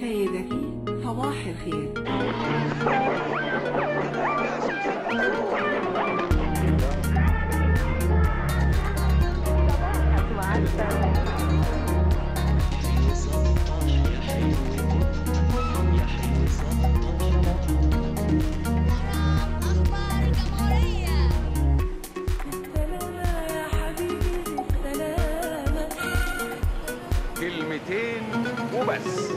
سيدتي صباح الخير أخبار الجمهورية سلامة يا حبيبي سلامة كلمتين وبس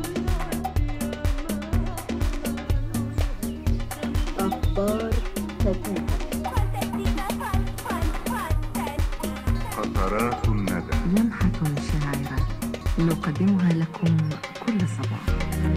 قطرات الندى لمحة شاعرة نقدمها لكم كل صباح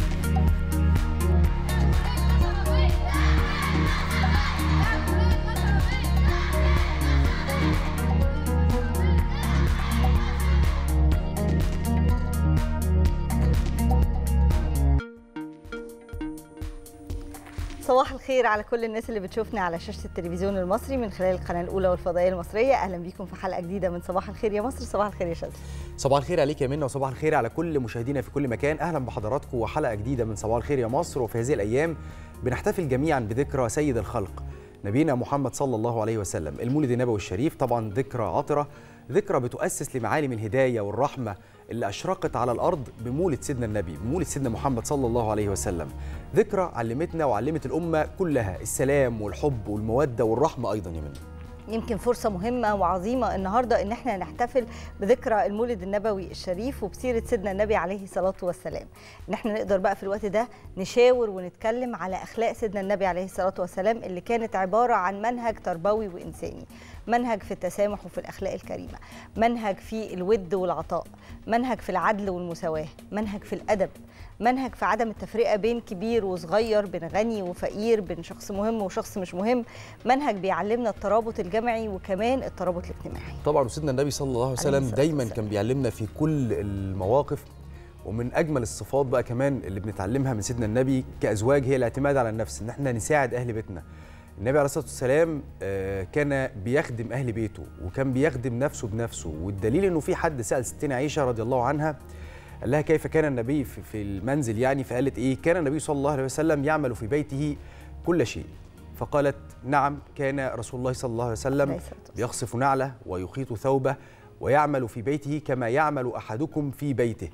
صباح الخير على كل الناس اللي بتشوفنا على شاشة التلفزيون المصري من خلال القناة الأولى والفضائية المصرية أهلا بيكم في حلقة جديدة من صباح الخير يا مصر صباح الخير يا شاذلي صباح الخير عليك يا منى وصباح الخير على كل مشاهدينا في كل مكان اهلا بحضراتكم وحلقه جديده من صباح الخير يا مصر وفي هذه الايام بنحتفل جميعا بذكرى سيد الخلق نبينا محمد صلى الله عليه وسلم المولد النبوي الشريف طبعا ذكرى عطره ذكرى بتؤسس لمعالم الهدايه والرحمه اللي اشرقت على الارض بمولد سيدنا النبي بمولد سيدنا محمد صلى الله عليه وسلم ذكرى علمتنا وعلمت الامه كلها السلام والحب والموده والرحمه ايضا يا منى يمكن فرصة مهمة وعظيمة النهاردة إن احنا نحتفل بذكرى المولد النبوي الشريف وبسيرة سيدنا النبي عليه الصلاة والسلام إن احنا نقدر بقى في الوقت ده نشاور ونتكلم على أخلاق سيدنا النبي عليه الصلاة والسلام اللي كانت عبارة عن منهج تربوي وإنساني منهج في التسامح وفي الأخلاق الكريمة منهج في الود والعطاء منهج في العدل والمساواة منهج في الأدب منهج في عدم التفرقة بين كبير وصغير بين غني وفقير بين شخص مهم وشخص مش مهم منهج بيعلمنا الترابط الجمعي وكمان الترابط الاجتماعي طبعا وسيدنا النبي صلى الله عليه عليه وسلم الصلاة دايما والسلام. كان بيعلمنا في كل المواقف ومن اجمل الصفات بقى كمان اللي بنتعلمها من سيدنا النبي كازواج هي الاعتماد على النفس ان احنا نساعد اهل بيتنا النبي عليه الصلاه والسلام آه، كان بيخدم اهل بيته وكان بيخدم نفسه بنفسه والدليل انه في حد سال ستنا عائشه رضي الله عنها قال لها كيف كان النبي في في المنزل يعني فقالت ايه كان النبي صلى الله عليه وسلم يعمل في بيته كل شيء فقالت نعم كان رسول الله صلى الله عليه وسلم عليه الصلاة والسلام. يخصف نعله ويخيط ثوبه ويعمل في بيته كما يعمل احدكم في بيته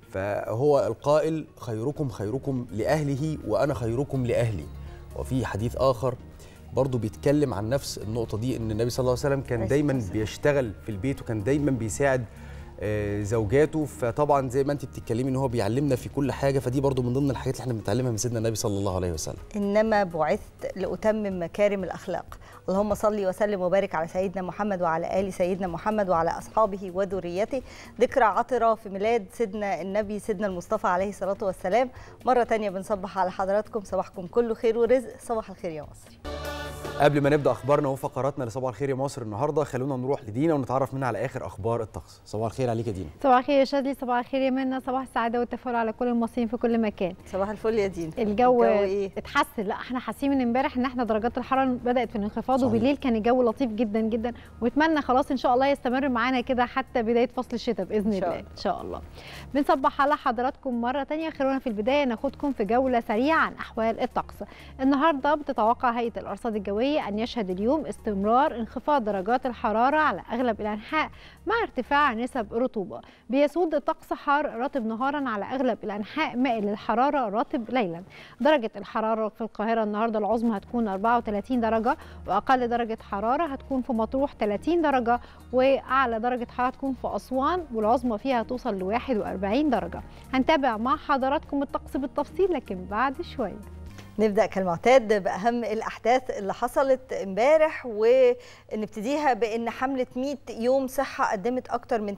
فهو القائل خيركم خيركم لاهله وانا خيركم لاهلي وفي حديث اخر برضه بيتكلم عن نفس النقطه دي ان النبي صلى الله عليه وسلم عليه كان الصلاة دايما والسلام. بيشتغل في البيت وكان دايما بيساعد آه، زوجاته فطبعا زي ما انت بتتكلمي ان هو بيعلمنا في كل حاجه فدي برضه من ضمن الحاجات اللي احنا بنتعلمها من سيدنا النبي صلى الله عليه وسلم إنما بعثت لأتمم مكارم الأخلاق اللهم صل وسلم وبارك على سيدنا محمد وعلى آل سيدنا محمد وعلى أصحابه وذريته ذكرى عطرة في ميلاد سيدنا النبي سيدنا المصطفى عليه الصلاة والسلام مرة تانية بنصبح على حضراتكم صباحكم كله خير ورزق صباح الخير يا مصر قبل ما نبدا اخبارنا وفقراتنا لصباح الخير يا مصر النهارده خلونا نروح لدينا ونتعرف منها على اخر اخبار الطقس صباح الخير عليك يا دينا صباح الخير يا شادلي صباح الخير يا منى صباح السعاده والتفاؤل على كل المصريين في كل مكان صباح الفل يا دين الجو, إيه؟ اتحسن لا احنا حاسين من امبارح ان احنا درجات الحراره بدات في الانخفاض صحيح. وبالليل كان الجو لطيف جدا جدا ونتمنى خلاص ان شاء الله يستمر معانا كده حتى بدايه فصل الشتاء باذن إن شاء الله الله. ان شاء الله بنصبح على حضراتكم مره تانية خلونا في البدايه ناخدكم في جوله سريعه عن احوال الطقس النهارده بتتوقع هيئه الارصاد الجويه ان يشهد اليوم استمرار انخفاض درجات الحراره على اغلب الانحاء مع ارتفاع نسب الرطوبه بيسود الطقس حار رطب نهارا على اغلب الانحاء مائل للحراره رطب ليلا درجه الحراره في القاهره النهارده العظمى هتكون 34 درجه واقل درجه حراره هتكون في مطروح 30 درجه واعلى درجه حراره هتكون في اسوان والعظمى فيها توصل ل 41 درجه هنتابع مع حضراتكم الطقس بالتفصيل لكن بعد شويه نبدا كالمعتاد باهم الاحداث اللي حصلت امبارح ونبتديها بان حمله 100 يوم صحه قدمت اكتر من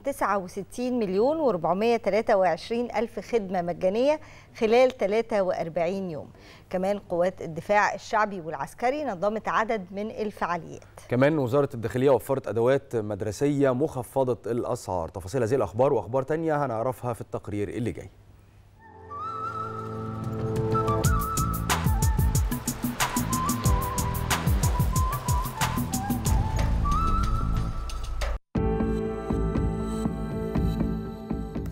69 مليون و423 الف خدمه مجانيه خلال 43 يوم كمان قوات الدفاع الشعبي والعسكري نظمت عدد من الفعاليات كمان وزاره الداخليه وفرت ادوات مدرسيه مخفضه الاسعار تفاصيل هذه الاخبار واخبار تانية هنعرفها في التقرير اللي جاي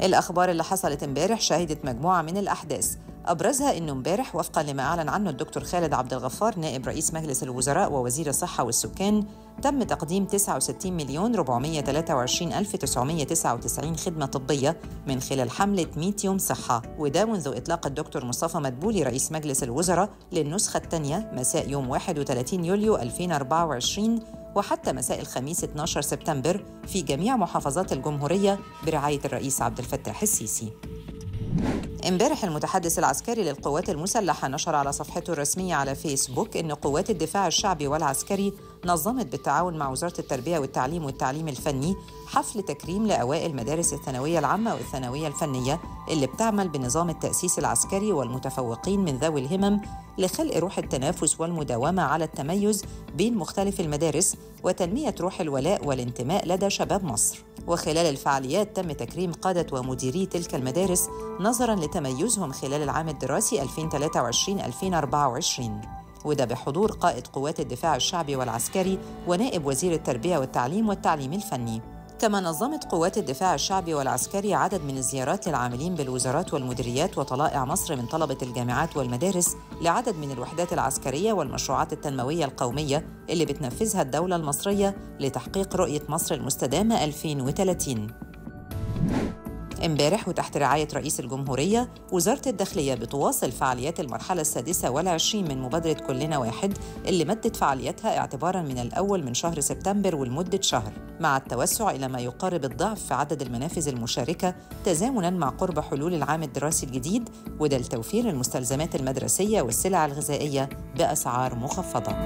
الأخبار اللي حصلت امبارح شهدت مجموعة من الأحداث أبرزها أنه امبارح وفقا لما أعلن عنه الدكتور خالد عبد الغفار نائب رئيس مجلس الوزراء ووزير الصحة والسكان تم تقديم 69 مليون 423 ألف 999 خدمة طبية من خلال حملة 100 يوم صحة وده منذ إطلاق الدكتور مصطفى مدبولي رئيس مجلس الوزراء للنسخة الثانية مساء يوم 31 يوليو 2024 وحتى مساء الخميس 12 سبتمبر في جميع محافظات الجمهورية برعاية الرئيس عبد الفتاح السيسي امبارح المتحدث العسكري للقوات المسلحة نشر على صفحته الرسمية على فيسبوك أن قوات الدفاع الشعبي والعسكري نظمت بالتعاون مع وزارة التربية والتعليم والتعليم الفني حفل تكريم لأوائل مدارس الثانوية العامة والثانوية الفنية اللي بتعمل بنظام التأسيس العسكري والمتفوقين من ذوي الهمم لخلق روح التنافس والمداومة على التميز بين مختلف المدارس وتنمية روح الولاء والانتماء لدى شباب مصر وخلال الفعاليات تم تكريم قادة ومديري تلك المدارس نظراً لتميزهم خلال العام الدراسي 2023-2024 وده بحضور قائد قوات الدفاع الشعبي والعسكري ونائب وزير التربية والتعليم والتعليم الفني كما نظمت قوات الدفاع الشعبي والعسكري عدد من الزيارات للعاملين بالوزارات والمديريات وطلائع مصر من طلبة الجامعات والمدارس لعدد من الوحدات العسكرية والمشروعات التنموية القومية اللي بتنفذها الدولة المصرية لتحقيق رؤية مصر المستدامة 2030 امبارح وتحت رعاية رئيس الجمهورية وزارة الداخلية بتواصل فعاليات المرحلة السادسة والعشرين من مبادرة كلنا واحد اللي مدت فعاليتها اعتباراً من الأول من شهر سبتمبر ولمدة شهر مع التوسع إلى ما يقارب الضعف في عدد المنافذ المشاركة تزامناً مع قرب حلول العام الدراسي الجديد وده لتوفير المستلزمات المدرسية والسلع الغذائية بأسعار مخفضة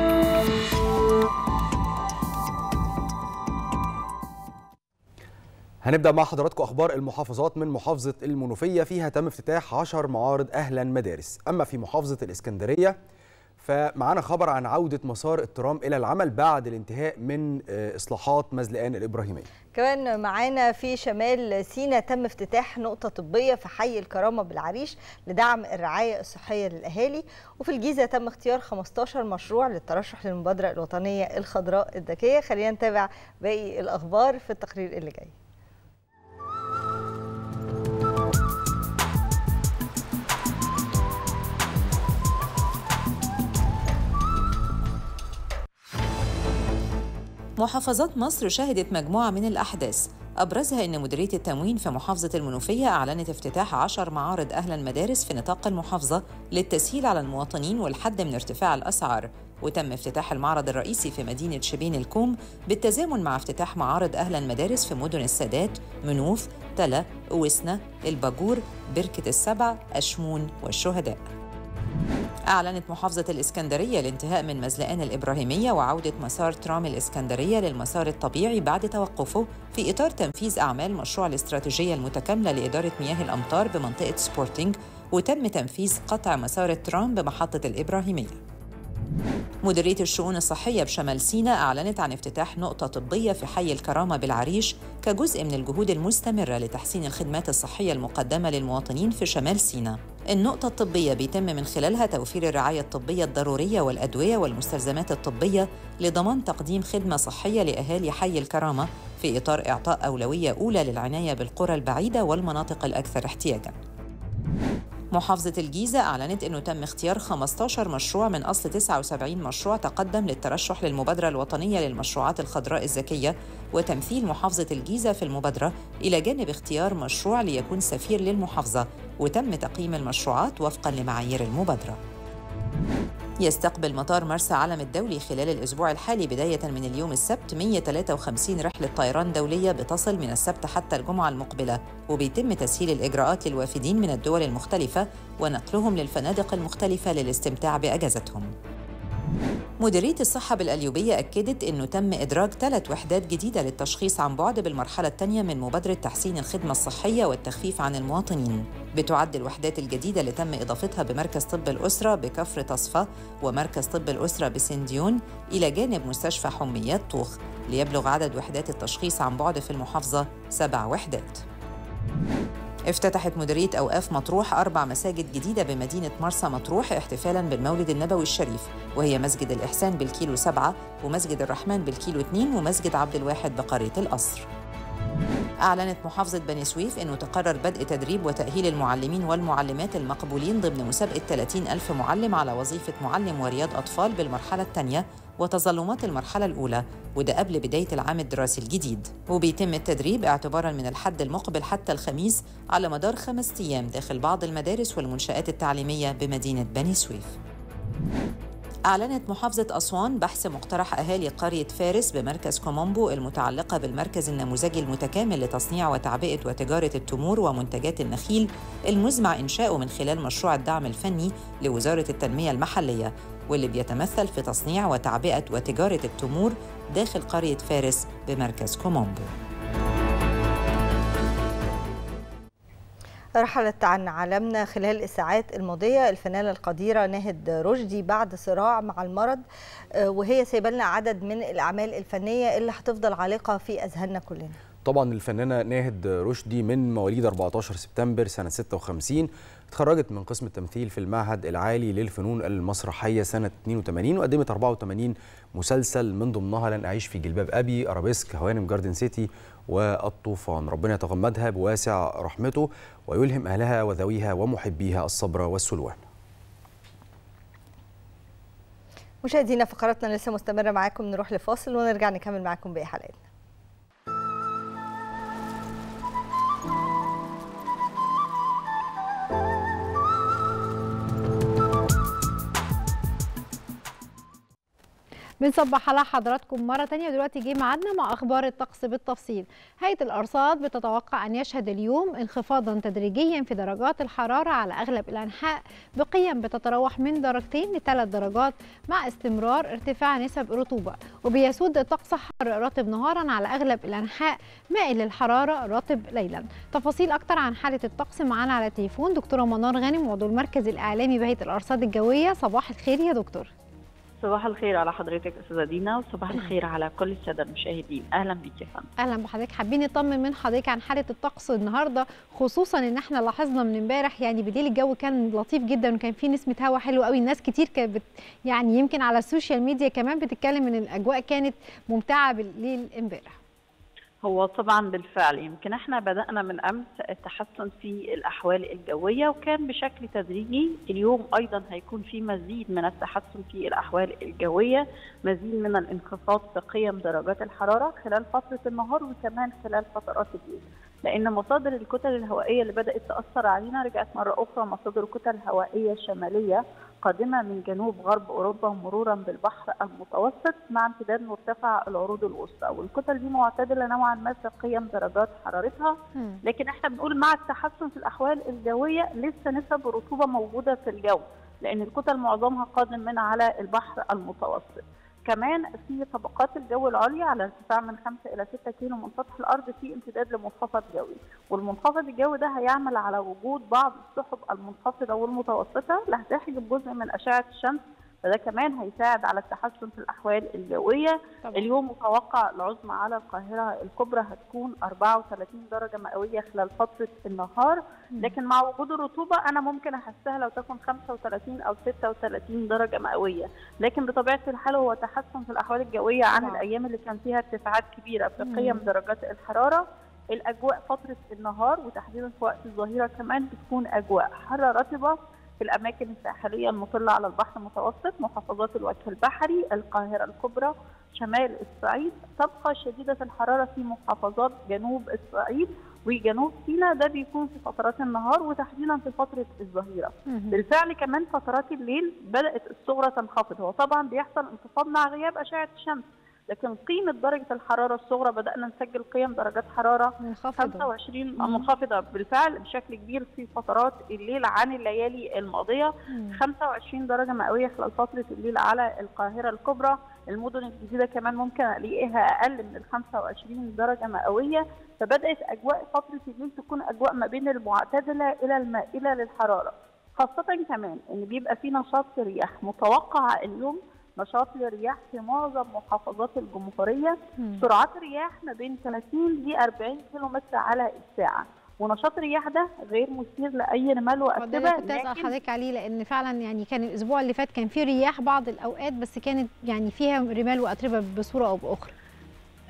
هنبدا مع حضراتكم اخبار المحافظات من محافظه المنوفيه فيها تم افتتاح 10 معارض اهلا مدارس اما في محافظه الاسكندريه فمعانا خبر عن عوده مسار الترام الى العمل بعد الانتهاء من آه، اصلاحات مزلقان الابراهيميه كمان معانا في شمال سيناء تم افتتاح نقطة طبية في حي الكرامة بالعريش لدعم الرعاية الصحية للأهالي وفي الجيزة تم اختيار 15 مشروع للترشح للمبادرة الوطنية الخضراء الذكية خلينا نتابع باقي الأخبار في التقرير اللي جاي محافظات مصر شهدت مجموعة من الأحداث أبرزها أن مديرية التموين في محافظة المنوفية أعلنت افتتاح عشر معارض أهلا مدارس في نطاق المحافظة للتسهيل على المواطنين والحد من ارتفاع الأسعار وتم افتتاح المعرض الرئيسي في مدينة شبين الكوم بالتزامن مع افتتاح معارض أهلا مدارس في مدن السادات، منوف، تلا، وسنة، الباجور، بركة السبع، أشمون والشهداء أعلنت محافظة الإسكندرية الانتهاء من مزلقان الإبراهيمية وعودة مسار ترام الإسكندرية للمسار الطبيعي بعد توقفه في إطار تنفيذ أعمال مشروع الاستراتيجية المتكاملة لإدارة مياه الأمطار بمنطقة سبورتينج وتم تنفيذ قطع مسار الترام بمحطة الإبراهيمية مديرية الشؤون الصحية بشمال سيناء أعلنت عن افتتاح نقطة طبية في حي الكرامة بالعريش كجزء من الجهود المستمرة لتحسين الخدمات الصحية المقدمة للمواطنين في شمال سيناء. النقطة الطبية بيتم من خلالها توفير الرعاية الطبية الضرورية والأدوية والمستلزمات الطبية لضمان تقديم خدمة صحية لأهالي حي الكرامة في إطار إعطاء أولوية أولى للعناية بالقرى البعيدة والمناطق الأكثر احتياجاً. محافظة الجيزة أعلنت أنه تم اختيار 15 مشروع من أصل 79 مشروع تقدم للترشح للمبادرة الوطنية للمشروعات الخضراء الذكية وتمثيل محافظة الجيزة في المبادرة إلى جانب اختيار مشروع ليكون سفير للمحافظة وتم تقييم المشروعات وفقاً لمعايير المبادرة. يستقبل مطار مرسى علم الدولي خلال الأسبوع الحالي بداية من اليوم السبت 153 رحلة طيران دولية بتصل من السبت حتى الجمعة المقبلة وبيتم تسهيل الإجراءات للوافدين من الدول المختلفة ونقلهم للفنادق المختلفة للاستمتاع بأجازتهم مديرية الصحة بالأليوبية أكدت أنه تم إدراج ثلاث وحدات جديدة للتشخيص عن بعد بالمرحلة الثانية من مبادرة تحسين الخدمة الصحية والتخفيف عن المواطنين بتعد الوحدات الجديدة اللي تم إضافتها بمركز طب الأسرة بكفر تصفى ومركز طب الأسرة بسنديون إلى جانب مستشفى حميات طوخ ليبلغ عدد وحدات التشخيص عن بعد في المحافظة سبع وحدات افتتحت مديرية أوقاف مطروح أربع مساجد جديدة بمدينة مرسى مطروح احتفالاً بالمولد النبوي الشريف وهي مسجد الإحسان بالكيلو سبعة ومسجد الرحمن بالكيلو اتنين ومسجد عبد الواحد بقرية القصر أعلنت محافظة بني سويف أنه تقرر بدء تدريب وتأهيل المعلمين والمعلمات المقبولين ضمن مسابقة 30 ألف معلم على وظيفة معلم ورياض أطفال بالمرحلة الثانية وتظلمات المرحلة الأولى وده قبل بداية العام الدراسي الجديد وبيتم التدريب اعتبارا من الحد المقبل حتى الخميس على مدار خمس أيام داخل بعض المدارس والمنشآت التعليمية بمدينة بني سويف أعلنت محافظة أسوان بحث مقترح أهالي قرية فارس بمركز كومومبو المتعلقة بالمركز النموذجي المتكامل لتصنيع وتعبئة وتجارة التمور ومنتجات النخيل المزمع إنشاؤه من خلال مشروع الدعم الفني لوزارة التنمية المحلية واللي بيتمثل في تصنيع وتعبئة وتجارة التمور داخل قرية فارس بمركز كومومبو رحلت عن عالمنا خلال الساعات الماضية الفنانة القديرة ناهد رشدي بعد صراع مع المرض آه، وهي سايبه لنا عدد من الأعمال الفنية اللي هتفضل عالقة في أذهاننا كلنا طبعا الفنانه ناهد رشدي من مواليد 14 سبتمبر سنه 56 اتخرجت من قسم التمثيل في المعهد العالي للفنون المسرحيه سنه 82 وقدمت 84 مسلسل من ضمنها لن اعيش في جلباب ابي ارابيسك هوانم جاردن سيتي والطوفان ربنا يتغمدها بواسع رحمته ويلهم اهلها وذويها ومحبيها الصبر والسلوان مشاهدينا فقراتنا لسه مستمرة معاكم نروح لفاصل ونرجع نكمل معاكم باقي حلقتنا بنصبح على حضراتكم مرة تانية ودلوقتي جه ميعادنا مع أخبار الطقس بالتفصيل هيئة الأرصاد بتتوقع أن يشهد اليوم انخفاضا تدريجيا في درجات الحرارة على أغلب الأنحاء بقيم بتتراوح من درجتين لثلاث درجات مع استمرار ارتفاع نسب الرطوبة وبيسود الطقس حار رطب نهارا على أغلب الأنحاء مائل للحرارة رطب ليلا تفاصيل أكتر عن حالة الطقس معانا على التليفون دكتورة منار غانم عضو المركز الإعلامي بهيئة الأرصاد الجوية صباح الخير يا دكتور صباح الخير على حضرتك استاذه دينا وصباح الخير على كل الساده المشاهدين اهلا بيك يا فندم اهلا بحضرتك حابين نطمن من حضرتك عن حاله الطقس النهارده خصوصا ان احنا لاحظنا من امبارح يعني بالليل الجو كان لطيف جدا وكان فيه نسمه هواء حلوه قوي الناس كتير كانت بت يعني يمكن على السوشيال ميديا كمان بتتكلم ان الاجواء كانت ممتعه بالليل امبارح هو طبعا بالفعل يمكن احنا بدانا من امس التحسن في الاحوال الجويه وكان بشكل تدريجي اليوم ايضا هيكون في مزيد من التحسن في الاحوال الجويه مزيد من الانخفاض في قيم درجات الحراره خلال فتره النهار وكمان خلال فترات الليل لان مصادر الكتل الهوائيه اللي بدات تاثر علينا رجعت مره اخرى مصادر كتل هوائيه شماليه قادمه من جنوب غرب اوروبا مرورا بالبحر المتوسط مع امتداد مرتفع العروض الوسطى والكتل دي معتدله نوعا ما في قيم درجات حرارتها لكن احنا بنقول مع التحسن في الاحوال الجويه لسه نسب الرطوبه موجوده في الجو لان الكتل معظمها قادم من على البحر المتوسط كمان في طبقات الجو العليا على ارتفاع من 5 الى 6 كيلو من سطح الارض في امتداد لمنخفض جوي والمنخفض الجوي ده هيعمل على وجود بعض السحب المنخفضه والمتوسطه اللي هتحجب جزء من اشعه الشمس فده كمان هيساعد على التحسن في الاحوال الجويه طبعا. اليوم متوقع العظمى على القاهره الكبرى هتكون 34 درجه مئويه خلال فتره النهار لكن مع وجود الرطوبه انا ممكن احسها لو تكون 35 او 36 درجه مئويه لكن بطبيعه الحال هو تحسن في الاحوال الجويه عن طبعا. الايام اللي كان فيها ارتفاعات كبيره في مم. قيم درجات الحراره الاجواء فتره النهار وتحديدا في وقت الظهيره كمان بتكون اجواء حاره رطبه في الاماكن الساحليه المطله على البحر المتوسط محافظات الوجه البحري القاهره الكبرى شمال الصعيد تبقى شديده الحراره في محافظات جنوب الصعيد وجنوب سيناء ده بيكون في فترات النهار وتحديدا في فتره الظهيره مهم. بالفعل كمان فترات الليل بدات الصغرى تنخفض هو طبعا بيحصل انخفاض مع غياب اشعه الشمس لكن قيمه درجه الحراره الصغرى بدانا نسجل قيم درجات حراره منخفضه 25 مم. منخفضه بالفعل بشكل كبير في فترات الليل عن الليالي الماضيه مم. 25 درجه مئويه خلال فتره الليل على القاهره الكبرى المدن الجديده كمان ممكن الاقيها اقل من ال 25 درجه مئويه فبدات اجواء فتره الليل تكون اجواء ما بين المعتدله الى المائله للحراره خاصه كمان ان بيبقى في نشاط رياح متوقع اليوم نشاط للرياح في معظم محافظات الجمهوريه مم. سرعات الرياح ما بين 30 ل 40 كيلو متر على الساعه ونشاط الرياح ده غير مثير لاي رمال وده واتبه اللي كنت اسال لكن حضرتك عليه لان فعلا يعني كان الاسبوع اللي فات كان فيه رياح بعض الاوقات بس كانت يعني فيها رمال واتربه بصوره او باخرى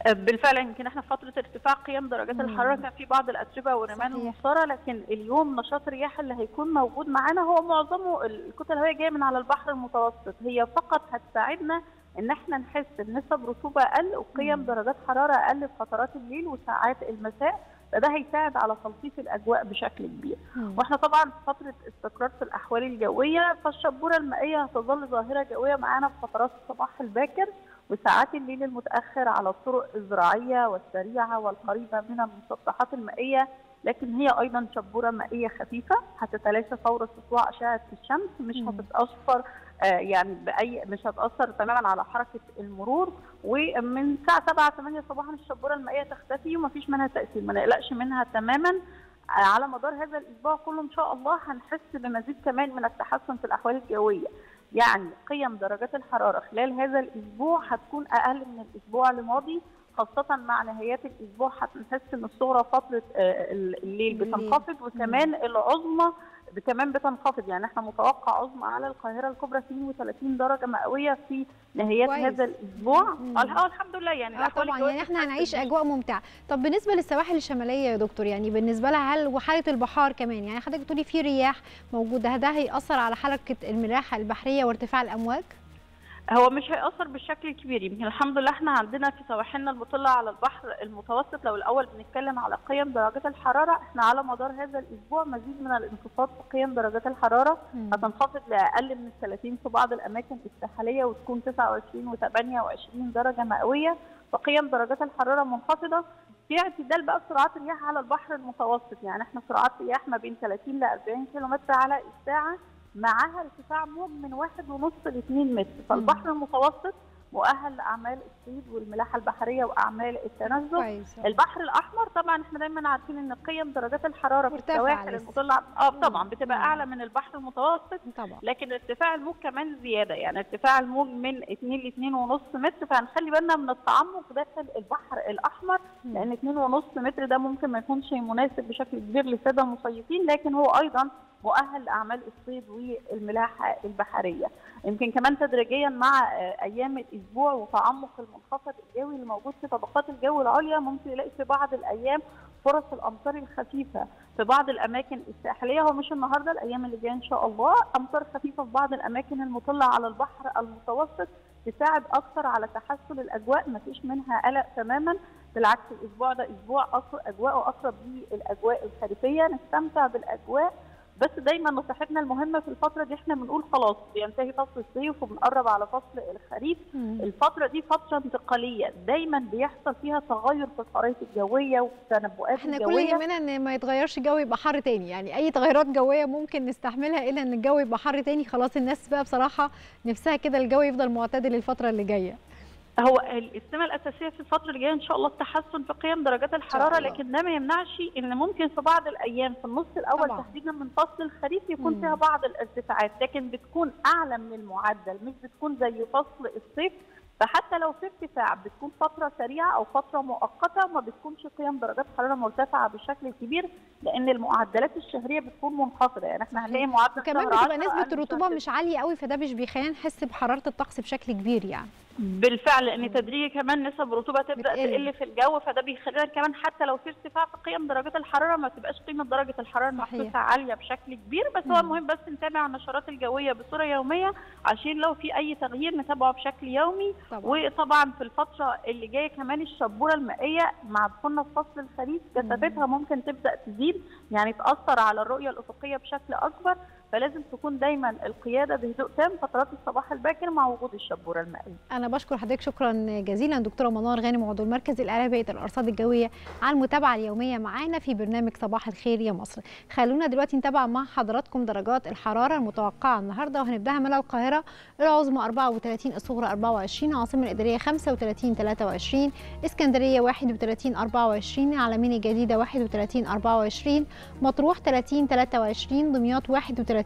بالفعل يمكن احنا في فتره ارتفاع قيم درجات مم. الحراره كان في بعض الاتربه والرمال صحيح. المثاره لكن اليوم نشاط الرياح اللي هيكون موجود معانا هو معظمه الكتل الهوائيه جايه من على البحر المتوسط هي فقط هتساعدنا ان احنا نحس بنسب رطوبه اقل وقيم مم. درجات حراره اقل في فترات الليل وساعات المساء فده هيساعد على تلطيف الاجواء بشكل كبير مم. واحنا طبعا في فتره استقرار في الاحوال الجويه فالشبوره المائيه هتظل ظاهره جويه معانا في فترات الصباح الباكر وساعات الليل المتاخر على الطرق الزراعيه والسريعه والقريبه من المسطحات المائيه لكن هي ايضا شبوره مائيه خفيفه هتتلاشى فور سطوع اشعه الشمس مش مم. هتتاثر آه، يعني باي مش هتاثر تماما على حركه المرور ومن الساعه 7 8 صباحا الشبوره المائيه تختفي ومفيش منها تاثير ما نقلقش منها تماما آه، على مدار هذا الاسبوع كله ان شاء الله هنحس بمزيد كمان من التحسن في الاحوال الجويه يعني قيم درجات الحراره خلال هذا الاسبوع هتكون اقل من الاسبوع الماضي خاصة مع نهايات الأسبوع هنحس إن الصغرى فترة آه، الليل الليل. بتنخفض وكمان العظمى كمان بتنخفض يعني احنا متوقع عظمى على القاهرة الكبرى 32 درجة مئوية في نهايات كويس. هذا الأسبوع مم. اه الحمد لله يعني اه الأحوال طبعا الجوية يعني احنا بتتحسن هنعيش مش- اجواء ممتعه طب بالنسبه للسواحل الشماليه يا دكتور يعني بالنسبه لها هل وحاله البحار كمان يعني حضرتك بتقولي في رياح موجوده ده هيأثر على حركه الملاحه البحريه وارتفاع الامواج هو مش هيأثر بالشكل الكبير يمكن الحمد لله احنا عندنا في سواحلنا المطلة على البحر المتوسط لو الأول بنتكلم على قيم درجات الحرارة احنا على مدار هذا الأسبوع مزيد من الانخفاض في قيم درجات الحرارة مم. هتنخفض لأقل من 30 في بعض الأماكن الساحلية وتكون 29 و28 درجة مئوية فقيم درجات الحرارة منخفضة في اعتدال بقى في سرعات الرياح على البحر المتوسط يعني احنا سرعات رياح ما بين 30 ل 40 كيلومتر على الساعة معاها ارتفاع موج من واحد ونص ل 2 متر فالبحر المتوسط مؤهل لأعمال الصيد والملاحة البحرية وأعمال التنزل كويس البحر الاحمر طبعا احنا دايما عارفين ان قيم درجات الحراره في مرتفعة السواحل لسه. المطله اه طبعا بتبقى مم. اعلى من البحر المتوسط طبعا لكن ارتفاع الموج كمان زياده يعني ارتفاع الموج من 2 ل 2.5 متر فهنخلي بالنا من التعمق داخل البحر الاحمر مم. لان 2.5 متر ده ممكن ما يكونش مناسب بشكل كبير للساده المصيفين لكن هو ايضا مؤهل لاعمال الصيد والملاحه البحريه يمكن كمان تدريجيا مع آه، ايام الاسبوع وتعمق المنخفض الجوي اللي موجود في طبقات الجو العليا ممكن يلاقي في بعض الايام فرص الامطار الخفيفه في بعض الاماكن الساحليه هو مش النهارده الايام اللي جايه ان شاء الله امطار خفيفه في بعض الاماكن المطله على البحر المتوسط تساعد اكثر على تحسن الاجواء ما فيش منها قلق تماما بالعكس الاسبوع ده اسبوع أقر- اجواءه اقرب للاجواء الخريفيه نستمتع بالاجواء بس دايما نصيحتنا المهمه في الفتره دي احنا بنقول خلاص بينتهي فصل الصيف وبنقرب على فصل الخريف مم. الفتره دي فتره انتقاليه دايما بيحصل فيها تغير في الخرائط الجويه وفي التنبؤات احنا كل الجويه يهمنا ان ما يتغيرش الجو يبقى حر تاني يعني اي تغيرات جويه ممكن نستحملها الا ان الجو يبقى حر تاني خلاص الناس بقى بصراحه نفسها كده الجو يفضل معتدل الفتره اللي جايه هو السمه الاساسيه في الفتره اللي جايه ان شاء الله التحسن في قيم درجات الحراره الله. لكن ده ما يمنعش ان ممكن في بعض الايام في النص الاول طبعاً. تحديدا من فصل الخريف يكون مم. فيها بعض الارتفاعات لكن بتكون اعلى من المعدل مش بتكون زي فصل الصيف فحتى لو في ارتفاع بتكون فتره سريعه او فتره مؤقته وما بتكونش قيم درجات حراره مرتفعه بالشكل كبير لان المعدلات الشهريه بتكون منخفضه يعني احنا هنلاقي معدل وكمان شهر بتبقى 10 نسبه أقل الرطوبه شهر مش عاليه قوي فده مش بيخلينا نحس بحراره الطقس بشكل كبير يعني بالفعل لان تدريجي كمان نسب الرطوبه تبدا بتقل. تقل في الجو فده بيخلينا كمان حتى لو في ارتفاع في قيم درجات الحراره ما تبقاش قيمه درجه الحراره صحيح. المحسوسه عاليه بشكل كبير بس هو مم. المهم بس نتابع النشرات الجويه بصوره يوميه عشان لو في اي تغيير نتابعه بشكل يومي طبعا وطبعا في الفتره اللي جايه كمان الشبوره المائيه مع دخولنا في فصل الخريف كثافتها ممكن تبدا تزيد يعني تاثر على الرؤيه الافقيه بشكل اكبر فلازم تكون دايما القياده بهدوء تام فترات الصباح الباكر مع وجود الشبوره المائيه انا بشكر حضرتك شكرا جزيلا دكتوره منار غانم عضو المركز الاعلامي الارصاد الجويه على المتابعه اليوميه معانا في برنامج صباح الخير يا مصر خلونا دلوقتي نتابع مع حضراتكم درجات الحراره المتوقعه النهارده وهنبداها من القاهره العظمى 34 الصغرى 24 العاصمه الاداريه 35 23 اسكندريه 31 24 العلمين الجديده 31 24 مطروح 30 23 دمياط 31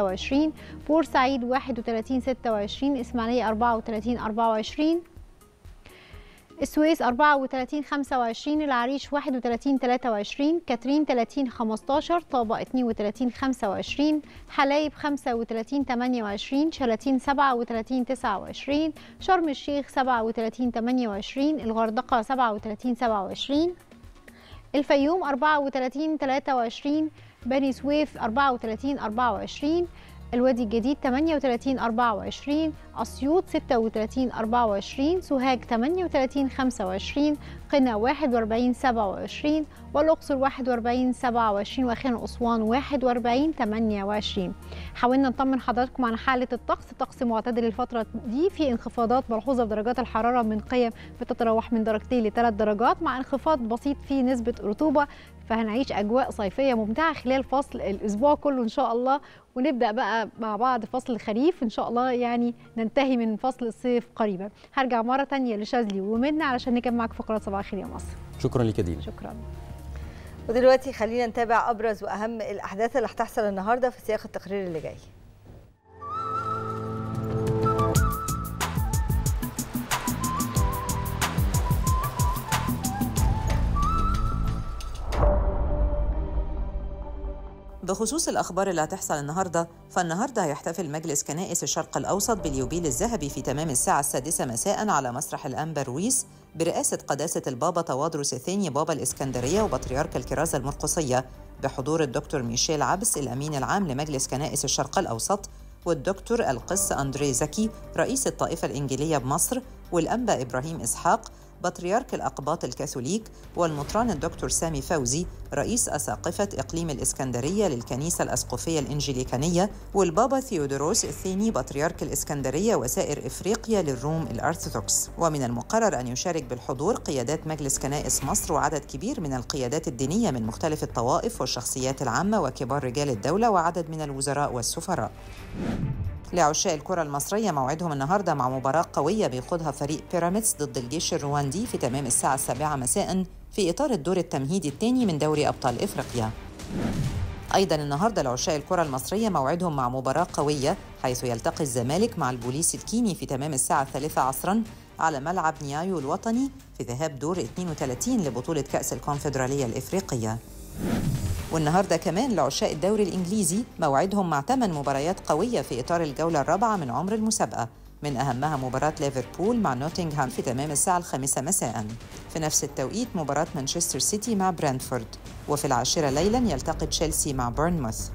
26 بورسعيد 31 26 اسماعيليه 34 24 السويس 34 25 العريش 31 23 كاترين 30 15 طابة 32 25 حلايب 35 28 شلاتين 37 29 شرم الشيخ 37 28 الغردقة 37 27 الفيوم 34 23 بني سويف 34 24 الوادي الجديد 38 24 أسيوط 36 24 سوهاج 38 25 قنا 41 27 والأقصر 41 27 وخان أسوان 41 28 حاولنا نطمن حضراتكم عن حالة الطقس طقس معتدل الفترة دي في انخفاضات ملحوظة في درجات الحرارة من قيم بتتراوح من درجتين لثلاث درجات مع انخفاض بسيط في نسبة رطوبة فهنعيش أجواء صيفية ممتعة خلال فصل الأسبوع كله إن شاء الله ونبدأ بقى مع بعض فصل الخريف إن شاء الله يعني ننتهي من فصل الصيف قريبا هرجع مرة تانية لشاذلي ومنى علشان نكمل معاك فقرات صباح الخير يا مصر شكرا لك يا دينا شكرا ودلوقتي خلينا نتابع ابرز واهم الاحداث اللي هتحصل النهارده في سياق التقرير اللي جاي بخصوص الأخبار اللي هتحصل النهاردة فالنهاردة هيحتفل مجلس كنائس الشرق الأوسط باليوبيل الذهبي في تمام الساعة السادسة مساء على مسرح الأنبا رويس برئاسة قداسة البابا توادرس الثاني بابا الإسكندرية وبطريرك الكرازة المرقسية بحضور الدكتور ميشيل عبس الأمين العام لمجلس كنائس الشرق الأوسط والدكتور القس أندري زكي رئيس الطائفة الإنجيلية بمصر والأنبا إبراهيم إسحاق بطريرك الأقباط الكاثوليك والمطران الدكتور سامي فوزي رئيس أساقفة إقليم الإسكندرية للكنيسة الأسقفية الإنجليكانية والبابا ثيودوروس الثاني بطريرك الإسكندرية وسائر إفريقيا للروم الأرثوذكس ومن المقرر أن يشارك بالحضور قيادات مجلس كنائس مصر وعدد كبير من القيادات الدينية من مختلف الطوائف والشخصيات العامة وكبار رجال الدولة وعدد من الوزراء والسفراء لعشاق الكرة المصرية موعدهم النهاردة مع مباراة قوية بيقودها فريق بيراميدز ضد الجيش الرواندي في تمام الساعة السابعة مساء في إطار الدور التمهيدي الثاني من دوري أبطال إفريقيا أيضا النهاردة لعشاق الكرة المصرية موعدهم مع مباراة قوية حيث يلتقي الزمالك مع البوليس الكيني في تمام الساعة الثالثة عصرا على ملعب نيايو الوطني في ذهاب دور 32 لبطولة كأس الكونفدرالية الإفريقية والنهارده كمان لعشاق الدوري الانجليزي موعدهم مع ثمان مباريات قويه في اطار الجوله الرابعه من عمر المسابقه من اهمها مباراه ليفربول مع نوتنغهام في تمام الساعه الخامسه مساء في نفس التوقيت مباراه مانشستر سيتي مع برنتفورد وفي العاشره ليلا يلتقي تشيلسي مع بورنموث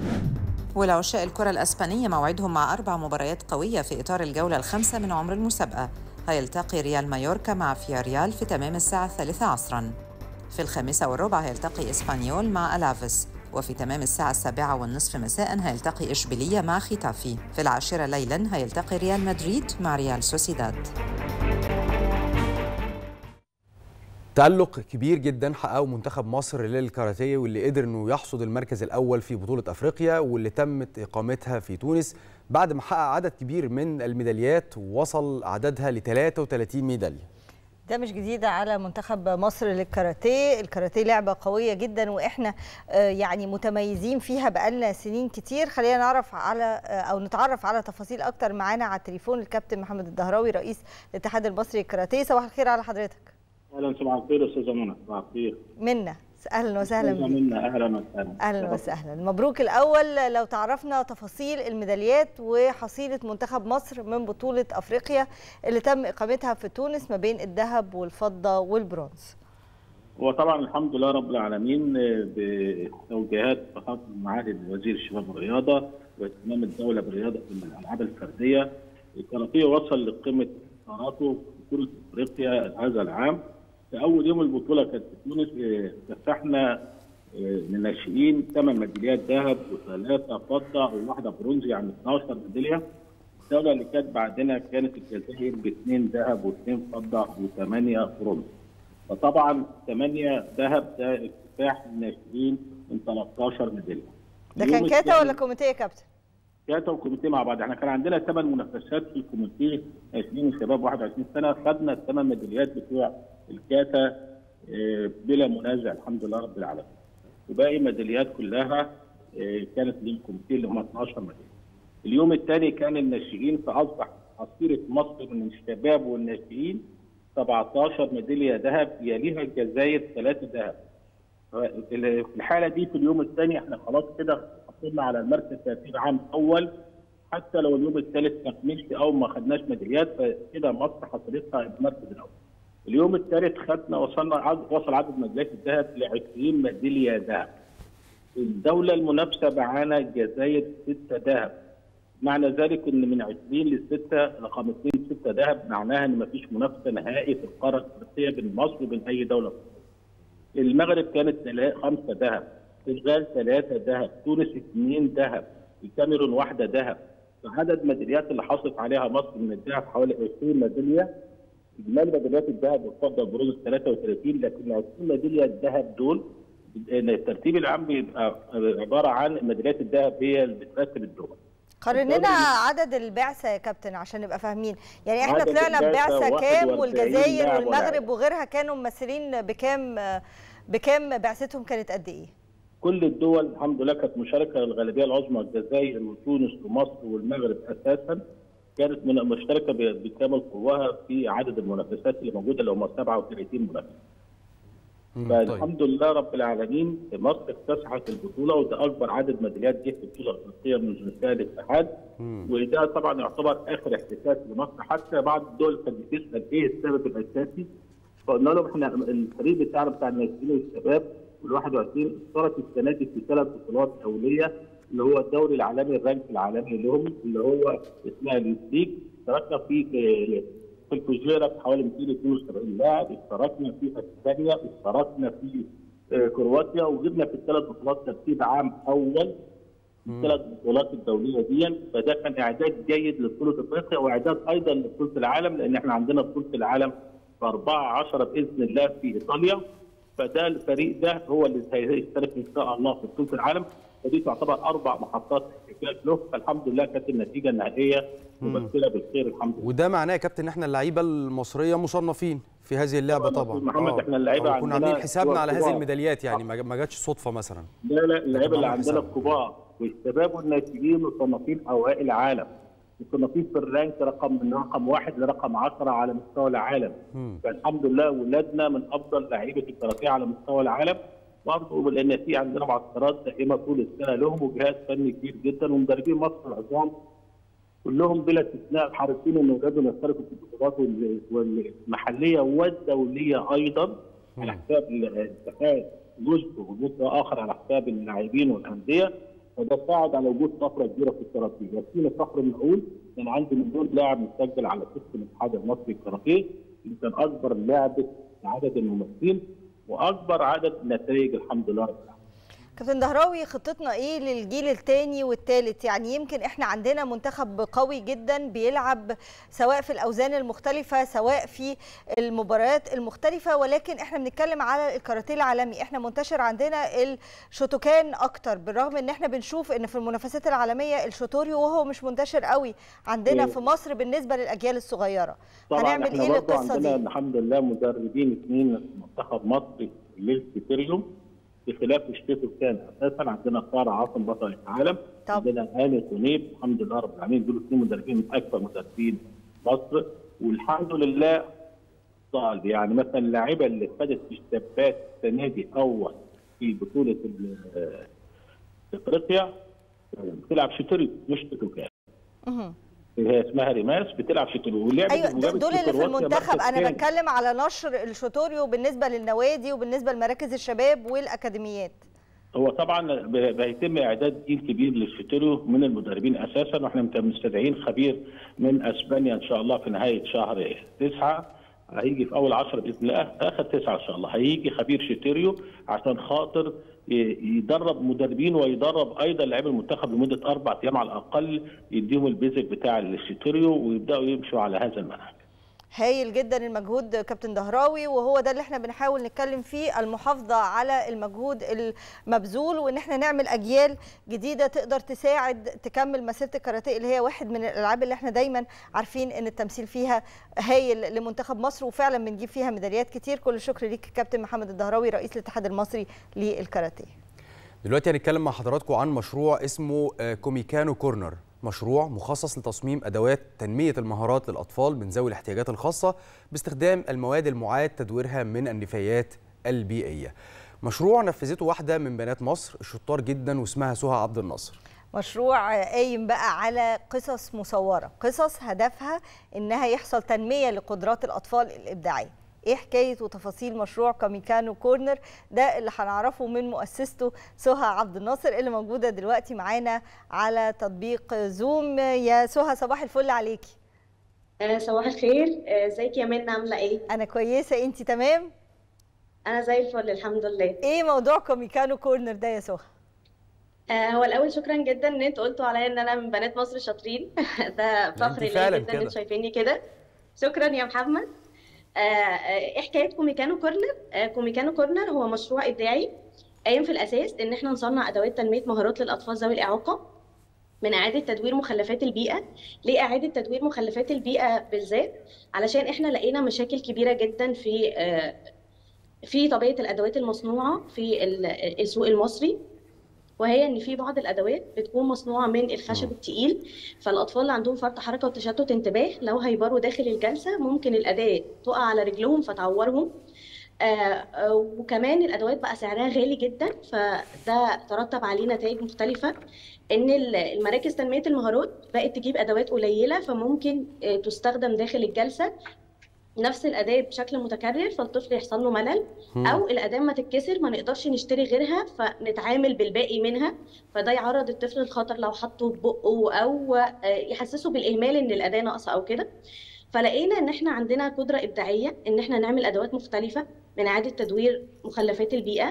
ولعشاق الكرة الأسبانية موعدهم مع أربع مباريات قوية في إطار الجولة الخامسة من عمر المسابقة هيلتقي ريال مايوركا مع فياريال في تمام الساعة الثالثة عصراً في الخامسة والربع هيلتقي إسبانيول مع ألافيس وفي تمام الساعة السابعة والنصف مساء هيلتقي إشبيلية مع ختافي في العاشرة ليلا هيلتقي ريال مدريد مع ريال سوسيداد تألق كبير جدا حققه منتخب مصر للكاراتيه واللي قدر انه يحصد المركز الاول في بطوله افريقيا واللي تمت اقامتها في تونس بعد ما حقق عدد كبير من الميداليات ووصل عددها ل 33 ميداليه ده مش جديد على منتخب مصر للكاراتيه الكاراتيه لعبة قوية جدا وإحنا آه، يعني متميزين فيها بقالنا سنين كتير خلينا نعرف على آه، أو نتعرف على تفاصيل أكتر معانا على التليفون الكابتن محمد الدهراوي رئيس الاتحاد المصري للكاراتيه صباح الخير على حضرتك اهلا صباح الخير استاذه منى صباح الخير منا اهلا وسهلا استاذه بيك منى اهلا وسهلا اهلا وسهلا مبروك الاول لو تعرفنا تفاصيل الميداليات وحصيله منتخب مصر من بطوله افريقيا اللي تم اقامتها في تونس ما بين الذهب والفضه والبرونز هو طبعا الحمد لله رب العالمين آه، بتوجيهات فخامه معالي وزير الشباب والرياضه واهتمام الدوله بالرياضه في الالعاب الفرديه الكاراتيه وصل لقمه انتصاراته في بطوله افريقيا هذا العام في اول يوم البطوله كانت في تونس آه، كسحنا آه، للناشئين ثمان ميداليات ذهب وثلاثه فضه وواحده برونز يعني 12 ميداليه الدوله اللي كانت بعدنا كانت الجزائر باثنين ذهب واثنين فضه وثمانيه برونز فطبعا ثمانيه ذهب ده اكتساح الناشئين من 13 ميداليه ده اليوم كان كاتا الثاني- ولا كوميتيه يا كابتن كاتا وكوميتيه مع بعض احنا كان عندنا ثمان منافسات في الكوميتيه ناشئين وشباب 21 سنه خدنا الثمان ميداليات بتوع الكاتا آه، بلا منازع الحمد لله رب العالمين وباقي الميداليات كلها آه، كانت للكوميتيه اللي هم 12 ميداليه اليوم الثاني كان الناشئين فاصبح عصيره مصر من الشباب والناشئين 17 ميداليه ذهب يليها الجزائر ثلاثه ذهب في الحاله دي في اليوم الثاني احنا خلاص كده حصلنا على المركز ترتيب عام اول حتى لو اليوم الثالث ما كملش او ما خدناش ميداليات فكده مصر حصلتها المركز الاول. اليوم الثالث خدنا وصلنا عدد وصل عدد ميداليات الذهب ل 20 ميداليه ذهب. الدوله المنافسه معانا الجزائر 6 ذهب. معنى ذلك ان من 20 ل 6 رقم 2 6 ذهب معناها ان ما فيش منافسه نهائي في القاره الافريقيه بين مصر وبين اي دوله أخرى. المغرب كانت تلا- خمسه ذهب، الغال ثلاثه ذهب، تونس اثنين ذهب، الكاميرون واحده ذهب. فعدد الميداليات اللي حصلت عليها مصر من الذهب حوالي 20 ميداليه اجمالي ميداليات الذهب والفضه والبرونز 33 لكن 20 ميداليه الذهب دول إن الترتيب العام بيبقى عباره عن ميداليات الذهب هي اللي بترتب الدول. قارن لنا الدوري- عدد البعثه يا كابتن عشان نبقى فاهمين يعني احنا عدد طلعنا البعثة ببعثه كام 41 والجزائر لاعب والمغرب ولاعب. وغيرها كانوا ممثلين بكام بكام بعثتهم كانت قد ايه كل الدول الحمد لله كانت مشاركه الغالبيه العظمى الجزائر وتونس ومصر والمغرب اساسا كانت من مشتركه ب- بكامل قواها في عدد المنافسات اللي موجوده اللي هم 37 منافس. مم، طيب فالحمد لله رب العالمين مصر اكتسحت البطوله وده اكبر عدد ميداليات جه في البطوله الافريقيه منذ انشاء الاتحاد مم. وده طبعا يعتبر اخر احتكاك لمصر حتى بعض الدول كانت بتسال ايه السبب الاساسي فقلنا لهم احنا الفريق بتاعنا بتاع الناشئين والشباب وال 21 اشترك السنه دي في ثلاث بطولات دوليه اللي هو الدوري العالمي الرانك العالمي لهم اللي هو اسمها اليوث ليج اشتركنا في في الفجيره بحوالي 272 لاعب اشتركنا في اسبانيا اشتركنا في آه، كرواتيا وجبنا في الثلاث بطولات ترتيب عام اول في الثلاث بطولات الدوليه دي فده كان اعداد جيد لبطوله افريقيا واعداد ايضا لبطوله العالم لان احنا عندنا بطوله العالم في 4 10 باذن الله في ايطاليا فده الفريق ده هو اللي هيشترك ان شاء الله في بطوله العالم فدي تعتبر اربع محطات احتكاك له فالحمد لله كانت النتيجه النهائيه ممثله بالخير الحمد لله وده معناه يا كابتن ان احنا اللعيبه المصريه مصنفين في هذه اللعبه طبعاً طبعا محمد، آه. إحنا اللعيبة آه، كنا عندنا عاملين حسابنا على هذه كبار. الميداليات يعني ما ما جاتش صدفه مثلا لا لا اللعيبه اللي طبعاً عندنا حساب. الكبار والشباب والناشئين مصنفين اوائل العالم مصنفين في الرانك رقم من رقم واحد لرقم 10 على مستوى العالم مم. فالحمد لله ولادنا من افضل لعيبه الكاراتيه على مستوى العالم برضه لان في عندنا معسكرات دائمه طول السنه لهم وجهاز فني كبير جدا ومدربين مصر العظام كلهم بلا استثناء حريصين ان اولادهم يشتركوا في البطولات وال- والمحليه والدوليه ايضا على حساب الاتحاد جزء وجزء اخر على حساب اللاعبين والانديه وده ساعد على وجود طفره كبيره في الكاراتيه، يكفينا فخر ان نقول ان عندي مليون لاعب مسجل على سيستم الاتحاد المصري للكاراتيه اللي كان اكبر لاعب عدد الممثلين واكبر عدد النتائج الحمد لله رب العالمين. كابتن دهراوي خطتنا ايه للجيل الثاني والثالث يعني يمكن احنا عندنا منتخب قوي جدا بيلعب سواء في الاوزان المختلفه سواء في المباريات المختلفه ولكن احنا بنتكلم على الكاراتيه العالمي احنا منتشر عندنا الشوتوكان اكتر بالرغم ان احنا بنشوف ان في المنافسات العالميه الشوتوريو وهو مش منتشر قوي عندنا إيه. في مصر بالنسبه للاجيال الصغيره طبعا هنعمل احنا ايه برضه للقصه عندنا دي الحمد لله مدربين اثنين في منتخب مصر للسيتيريوم بخلاف الشتيتو كان اساسا عندنا ساره عاصم بطل العالم طب. عندنا هاني سنيب الحمد لله رب العالمين دول اثنين مدربين من اكثر مدربين مصر والحمد لله صال يعني مثلا اللاعبه اللي خدت في الشابات السنه دي اول في بطوله ال- افريقيا بتلعب شتري مش شتوكان مهم. هي اسمها ريماس بتلعب شتري ولعبت ايوه وجابت دول اللي في كرواتيا المنتخب مركز انا تاني. بتكلم على نشر الشوتوريو بالنسبه للنوادي وبالنسبه لمراكز الشباب والاكاديميات هو طبعا ب- بيتم اعداد جيل كبير للشتريو من المدربين اساسا واحنا مت- مستدعين خبير من اسبانيا ان شاء الله في نهايه شهر تسعه هيجي في اول 10 باذن الله اخر تسعه ان شاء الله هيجي خبير شتيريو عشان خاطر ي- يدرب مدربين ويدرب ايضا لاعبي المنتخب لمده اربع ايام على الاقل يديهم البيزك بتاع الشتيريو ويبداوا يمشوا على هذا المنهج. هايل جدا المجهود كابتن دهراوي وهو ده اللي احنا بنحاول نتكلم فيه المحافظه على المجهود المبذول وان احنا نعمل اجيال جديده تقدر تساعد تكمل مسيره الكاراتيه اللي هي واحد من الالعاب اللي احنا دايما عارفين ان التمثيل فيها هايل لمنتخب مصر وفعلا بنجيب فيها ميداليات كتير كل الشكر ليك كابتن محمد الدهراوي رئيس الاتحاد المصري للكاراتيه دلوقتي هنتكلم مع حضراتكم عن مشروع اسمه آه، كوميكانو كورنر مشروع مخصص لتصميم ادوات تنميه المهارات للاطفال من ذوي الاحتياجات الخاصه باستخدام المواد المعاد تدويرها من النفايات البيئيه. مشروع نفذته واحده من بنات مصر الشطار جدا واسمها سهى عبد الناصر. مشروع قايم بقى على قصص مصورة قصص هدفها إنها يحصل تنمية لقدرات الأطفال الإبداعية إيه حكاية وتفاصيل مشروع كاميكانو كورنر ده اللي هنعرفه من مؤسسته سهى عبد الناصر اللي موجودة دلوقتي معانا على تطبيق زوم يا سهى صباح الفل عليكي آه، صباح الخير آه، ازيك يا منى عامله ايه أنا كويسة أنت تمام؟ انا زي الفل الحمد لله إيه موضوع كاميكانو كورنر ده يا سهى؟ آه، هو الاول شكرا جدا ان انتوا قلتوا عليا ان انا من بنات مصر شاطرين ده فخر ليا فعلا جدا ان كده. انتوا شايفيني كده شكرا يا محمد آه، آه، ايه حكايه كوميكانو كورنر آه، كوميكانو كورنر هو مشروع ابداعي قايم في الاساس ان احنا نصنع ادوات تنميه مهارات للاطفال ذوي الاعاقه من اعاده تدوير مخلفات البيئه ليه اعاده تدوير مخلفات البيئه بالذات علشان احنا لقينا مشاكل كبيره جدا في آه، في طبيعه الادوات المصنوعه في ال- السوق المصري وهي ان في بعض الادوات بتكون مصنوعه من الخشب التقيل فالاطفال اللي عندهم فرط حركه وتشتت انتباه لو هيبروا داخل الجلسه ممكن الاداه تقع على رجلهم فتعورهم آه، آه، وكمان الادوات بقى سعرها غالي جدا فده ترتب عليه نتائج مختلفه ان ال- المراكز تنميه المهارات بقت تجيب ادوات قليله فممكن آه، تستخدم داخل الجلسه نفس الاداه بشكل متكرر فالطفل يحصل له ملل او الاداه ما تتكسر ما نقدرش نشتري غيرها فنتعامل بالباقي منها فده يعرض الطفل للخطر لو حطه في بقه او آه، يحسسه بالاهمال ان الاداه ناقصه او كده فلقينا ان احنا عندنا قدره ابداعيه ان احنا نعمل ادوات مختلفه من اعاده تدوير مخلفات البيئه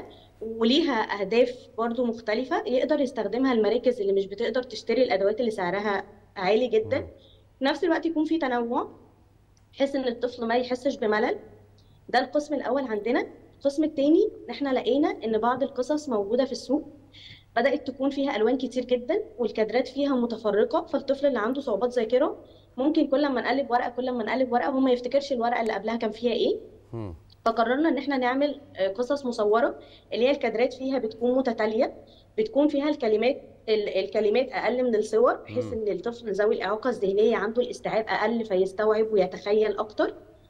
وليها اهداف برضو مختلفه يقدر يستخدمها المراكز اللي مش بتقدر تشتري الادوات اللي سعرها عالي جدا في نفس الوقت يكون في تنوع بحيث ان الطفل ما يحسش بملل ده القسم الاول عندنا القسم الثاني ان احنا لقينا ان بعض القصص موجوده في السوق بدات تكون فيها الوان كتير جدا والكادرات فيها متفرقه فالطفل اللي عنده صعوبات ذاكره ممكن كل ما نقلب ورقه كل ما نقلب ورقه هو ما يفتكرش الورقه اللي قبلها كان فيها ايه مم. فقررنا ان احنا نعمل آه، قصص مصوره اللي هي الكادرات فيها بتكون متتاليه بتكون فيها الكلمات ال- الكلمات اقل من الصور بحيث مم. ان الطفل ذوي الاعاقه الذهنيه عنده الاستيعاب اقل فيستوعب ويتخيل اكتر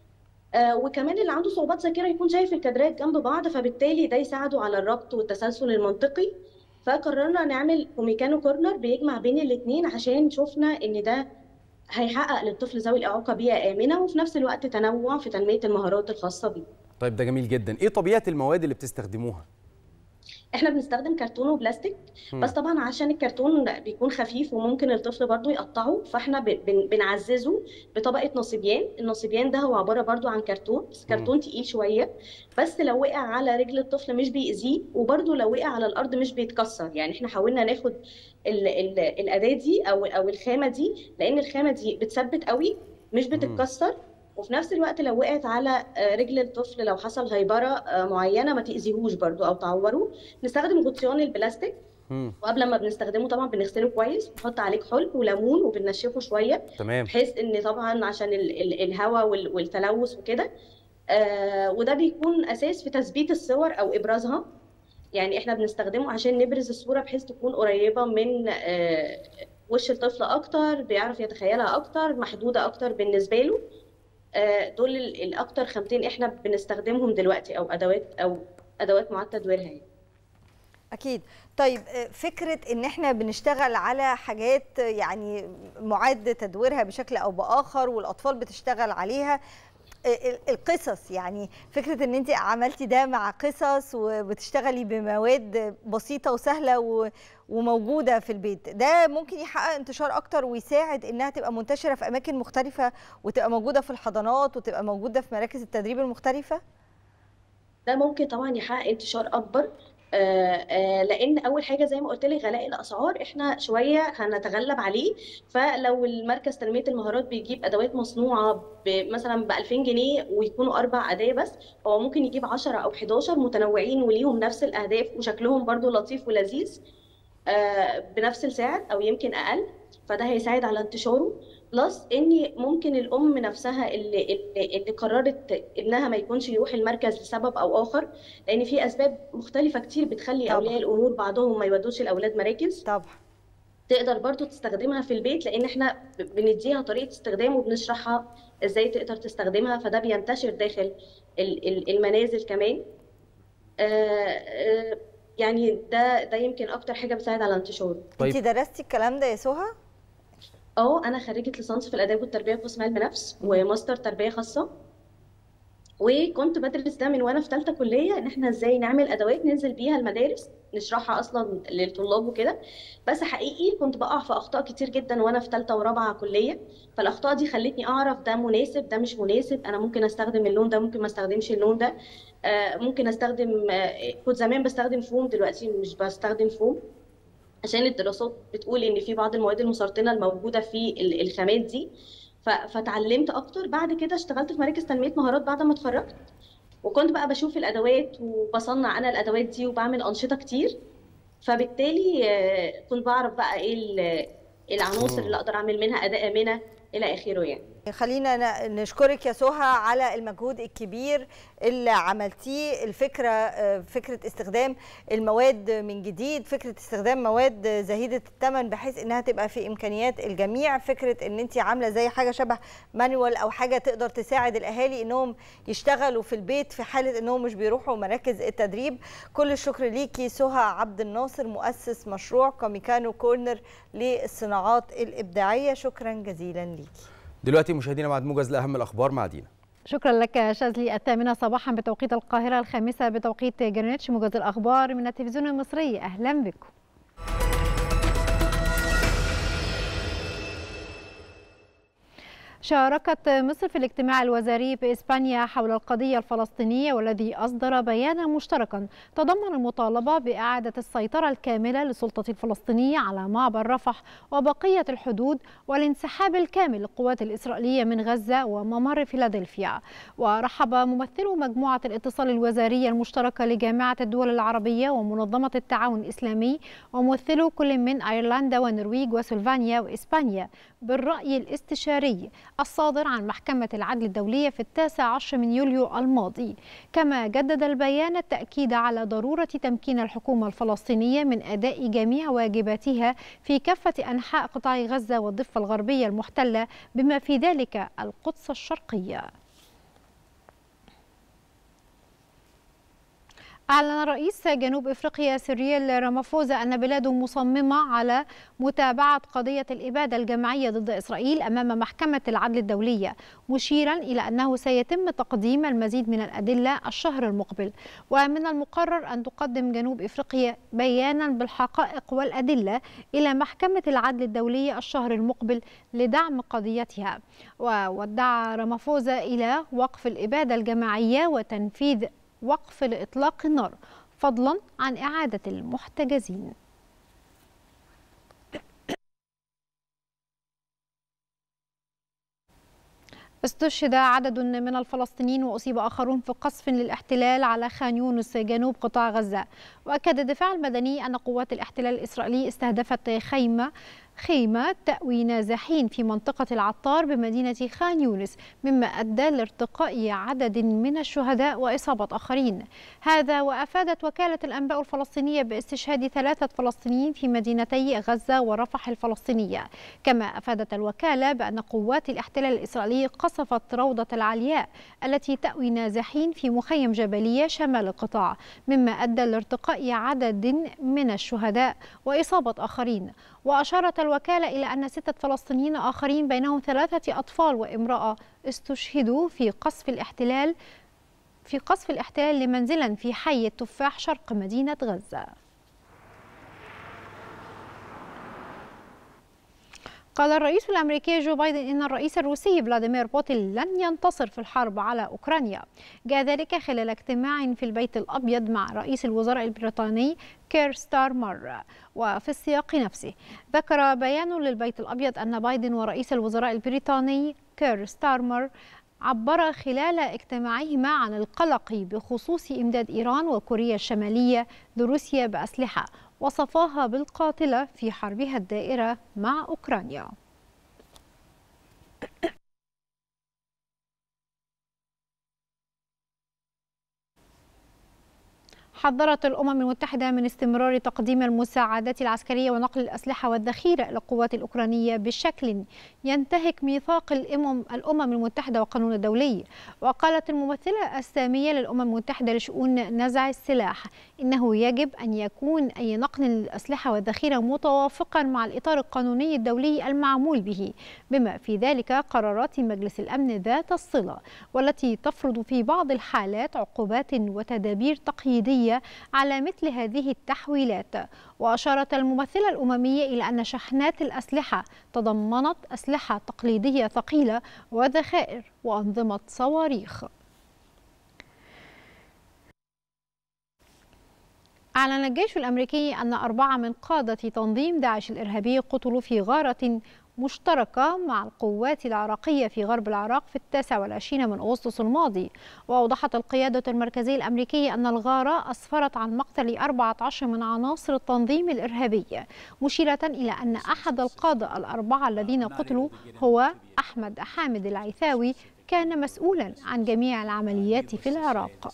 آه، وكمان اللي عنده صعوبات ذاكره يكون شايف الكادرات جنب بعض فبالتالي ده يساعده على الربط والتسلسل المنطقي فقررنا نعمل كوميكانو كورنر بيجمع بين الاثنين عشان شفنا ان ده هيحقق للطفل ذوي الاعاقه بيئه امنه وفي نفس الوقت تنوع في تنميه المهارات الخاصه بيه طيب ده جميل جدا ايه طبيعه المواد اللي بتستخدموها احنا بنستخدم كرتون وبلاستيك مم. بس طبعا عشان الكرتون بيكون خفيف وممكن الطفل برضو يقطعه فاحنا ب- بن- بنعززه بطبقة نصيبيان النصيبيان ده هو عبارة برضو عن كرتون بس كرتون تقيل شوية بس لو وقع على رجل الطفل مش بيأذيه وبرضو لو وقع على الأرض مش بيتكسر يعني احنا حاولنا ناخد ال ال الأداة دي أو أو الخامة دي لأن الخامة دي بتثبت قوي مش بتتكسر وفي نفس الوقت لو وقعت على آه، رجل الطفل لو حصل هيبرة آه، معينة ما تأذيهوش برضو أو تعوره نستخدم غطيان البلاستيك مم. وقبل ما بنستخدمه طبعا بنغسله كويس ونحط عليه كحول وليمون وبننشفه شويه تمام بحيث ان طبعا عشان ال- ال- الهواء وال- والتلوث وكده آه وده بيكون اساس في تثبيت الصور او ابرازها يعني احنا بنستخدمه عشان نبرز الصوره بحيث تكون قريبه من آه وش الطفل اكتر بيعرف يتخيلها اكتر محدوده اكتر بالنسبه له آه دول ال- الاكتر خامتين احنا بنستخدمهم دلوقتي او ادوات او ادوات معاد تدويرها يعني. اكيد طيب آه، فكره ان احنا بنشتغل على حاجات آه، يعني معد تدويرها بشكل او باخر والاطفال بتشتغل عليها آه، ال- القصص يعني فكره ان انت عملتي ده مع قصص وبتشتغلي بمواد بسيطه وسهله و- وموجوده في البيت ده ممكن يحقق انتشار اكتر ويساعد انها تبقى منتشره في اماكن مختلفه وتبقى موجوده في الحضانات وتبقى موجوده في مراكز التدريب المختلفه ده ممكن طبعا يحقق انتشار اكبر آه، آه، لان اول حاجه زي ما قلت لك غلاء الاسعار احنا شويه هنتغلب عليه فلو المركز تنميه المهارات بيجيب ادوات مصنوعه ب- مثلا ب 2000 جنيه ويكونوا اربع اداه بس هو ممكن يجيب 10 او 11 متنوعين وليهم نفس الاهداف وشكلهم برضو لطيف ولذيذ آه، بنفس السعر او يمكن اقل فده هيساعد على انتشاره بلس ان ممكن الام نفسها اللي اللي, اللي قررت ابنها ما يكونش يروح المركز لسبب او اخر لان في اسباب مختلفه كتير بتخلي طبعا. اولياء الامور بعضهم ما يودوش الاولاد مراكز طبعا تقدر برضو تستخدمها في البيت لان احنا ب- بنديها طريقه استخدام وبنشرحها ازاي تقدر تستخدمها فده بينتشر داخل ال- ال- المنازل كمان آه، آه، يعني ده ده يمكن اكتر حاجه بتساعد على انتشاره انت درستي الكلام ده يا سهى اه انا خريجه ليسانس في الاداب والتربيه وقسم علم نفس وماستر تربيه خاصه وكنت بدرس ده من وانا في ثالثه كليه ان احنا ازاي نعمل ادوات ننزل بيها المدارس نشرحها اصلا للطلاب وكده بس حقيقي كنت بقع في اخطاء كتير جدا وانا في ثالثه ورابعه كليه فالاخطاء دي خلتني اعرف ده مناسب ده مش مناسب انا ممكن استخدم اللون ده ممكن ما استخدمش اللون ده آه، ممكن استخدم آه، كنت زمان بستخدم فوم دلوقتي مش بستخدم فوم عشان الدراسات بتقول ان في بعض المواد المسرطنه الموجوده في ال- الخامات دي ف- فتعلمت اكتر بعد كده اشتغلت في مراكز تنميه مهارات بعد ما اتخرجت وكنت بقى بشوف الادوات وبصنع انا الادوات دي وبعمل انشطه كتير فبالتالي آه، كنت بعرف بقى ايه ال- العناصر اللي اقدر اعمل منها اداه امنه الى اخره يعني خلينا ن- نشكرك يا سهى على المجهود الكبير اللي عملتيه الفكره آه، فكره استخدام المواد من جديد فكره استخدام مواد زهيده الثمن بحيث انها تبقى في امكانيات الجميع فكره ان انت عامله زي حاجه شبه مانوال او حاجه تقدر تساعد الاهالي انهم يشتغلوا في البيت في حاله انهم مش بيروحوا مراكز التدريب كل الشكر ليكي سهى عبد الناصر مؤسس مشروع كوميكانو كورنر للصناعات الابداعيه شكرا جزيلا ليكي دلوقتي مشاهدينا بعد موجز لاهم الاخبار مع دينا شكرا لك شاذلي الثامنة صباحا بتوقيت القاهرة الخامسة بتوقيت جرينتش موجز الأخبار من التلفزيون المصري أهلا بكم شاركت مصر في الاجتماع الوزاري بإسبانيا حول القضية الفلسطينية والذي أصدر بيانا مشتركا تضمن المطالبة بإعادة السيطرة الكاملة للسلطة الفلسطينية على معبر رفح وبقية الحدود والانسحاب الكامل للقوات الإسرائيلية من غزة وممر فيلادلفيا ورحب ممثلو مجموعة الاتصال الوزارية المشتركة لجامعة الدول العربية ومنظمة التعاون الإسلامي وممثلو كل من أيرلندا والنرويج وسلفانيا وإسبانيا بالرأي الاستشاري الصادر عن محكمة العدل الدولية في التاسع عشر من يوليو الماضي كما جدد البيان التأكيد على ضرورة تمكين الحكومة الفلسطينية من أداء جميع واجباتها في كافة أنحاء قطاع غزة والضفة الغربية المحتلة بما في ذلك القدس الشرقية أعلن رئيس جنوب إفريقيا سيريل رامافوزا أن بلاده مصممة على متابعة قضية الإبادة الجماعية ضد إسرائيل أمام محكمة العدل الدولية مشيرا إلى أنه سيتم تقديم المزيد من الأدلة الشهر المقبل ومن المقرر أن تقدم جنوب إفريقيا بيانا بالحقائق والأدلة إلى محكمة العدل الدولية الشهر المقبل لدعم قضيتها وودع رامافوزا إلى وقف الإبادة الجماعية وتنفيذ وقف لإطلاق النار فضلا عن إعادة المحتجزين استشهد عدد من الفلسطينيين واصيب اخرون في قصف للاحتلال على خان يونس جنوب قطاع غزه واكد الدفاع المدني ان قوات الاحتلال الاسرائيلي استهدفت خيمه خيمة تأوي نازحين في منطقة العطار بمدينة خان يونس مما أدى لارتقاء عدد من الشهداء وإصابة آخرين هذا وأفادت وكالة الأنباء الفلسطينية باستشهاد ثلاثة فلسطينيين في مدينتي غزة ورفح الفلسطينية كما أفادت الوكالة بأن قوات الاحتلال الإسرائيلي قصفت روضة العلياء التي تأوي نازحين في مخيم جبلية شمال القطاع مما أدى لارتقاء عدد من الشهداء وإصابة آخرين وأشارت الوكالة إلى أن ستة فلسطينيين آخرين بينهم ثلاثة أطفال وامرأة استشهدوا في قصف الاحتلال في قصف الاحتلال لمنزلا في حي التفاح شرق مدينة غزة قال الرئيس الامريكي جو بايدن ان الرئيس الروسي فلاديمير بوتين لن ينتصر في الحرب على اوكرانيا جاء ذلك خلال اجتماع في البيت الابيض مع رئيس الوزراء البريطاني كير ستارمر وفي السياق نفسه ذكر بيان للبيت الابيض ان بايدن ورئيس الوزراء البريطاني كير ستارمر عبر خلال اجتماعهما عن القلق بخصوص امداد ايران وكوريا الشماليه لروسيا باسلحه وصفاها بالقاتله في حربها الدائره مع اوكرانيا وحذرت الأمم المتحدة من استمرار تقديم المساعدات العسكرية ونقل الأسلحة والذخيرة إلى القوات الأوكرانية بشكل ينتهك ميثاق الأمم, الأمم المتحدة والقانون الدولي وقالت الممثلة السامية للأمم المتحدة لشؤون نزع السلاح إنه يجب أن يكون أي نقل الأسلحة والذخيرة متوافقا مع الإطار القانوني الدولي المعمول به بما في ذلك قرارات مجلس الأمن ذات الصلة والتي تفرض في بعض الحالات عقوبات وتدابير تقييدية على مثل هذه التحويلات وأشارت الممثلة الأممية إلى أن شحنات الأسلحة تضمنت أسلحة تقليدية ثقيلة وذخائر وأنظمة صواريخ أعلن الجيش الأمريكي أن أربعة من قادة تنظيم داعش الإرهابي قتلوا في غارة مشتركة مع القوات العراقية في غرب العراق في التاسع والعشرين من أغسطس الماضي وأوضحت القيادة المركزية الأمريكية أن الغارة أسفرت عن مقتل 14 من عناصر التنظيم الإرهابي مشيرة إلى أن أحد القادة الأربعة الذين قتلوا هو أحمد حامد العيثاوي كان مسؤولا عن جميع العمليات في العراق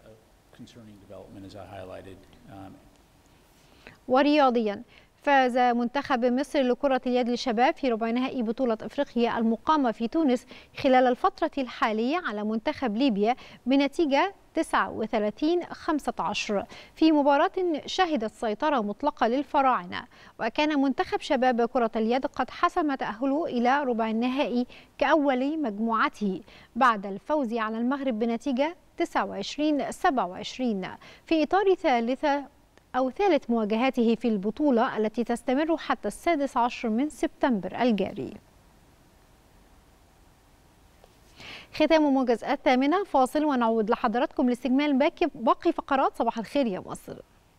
ورياضيا فاز منتخب مصر لكرة اليد للشباب في ربع نهائي بطولة افريقيا المقامة في تونس خلال الفترة الحالية على منتخب ليبيا بنتيجة 39 15 في مباراة شهدت سيطرة مطلقة للفراعنة وكان منتخب شباب كرة اليد قد حسم تأهله إلى ربع النهائي كأول مجموعته بعد الفوز على المغرب بنتيجة 29 27 في إطار ثالثة أو ثالث مواجهاته في البطولة التي تستمر حتى السادس عشر من سبتمبر الجاري ختام موجز الثامنة فاصل ونعود لحضراتكم لاستكمال باقي باقي فقرات صباح الخير يا مصر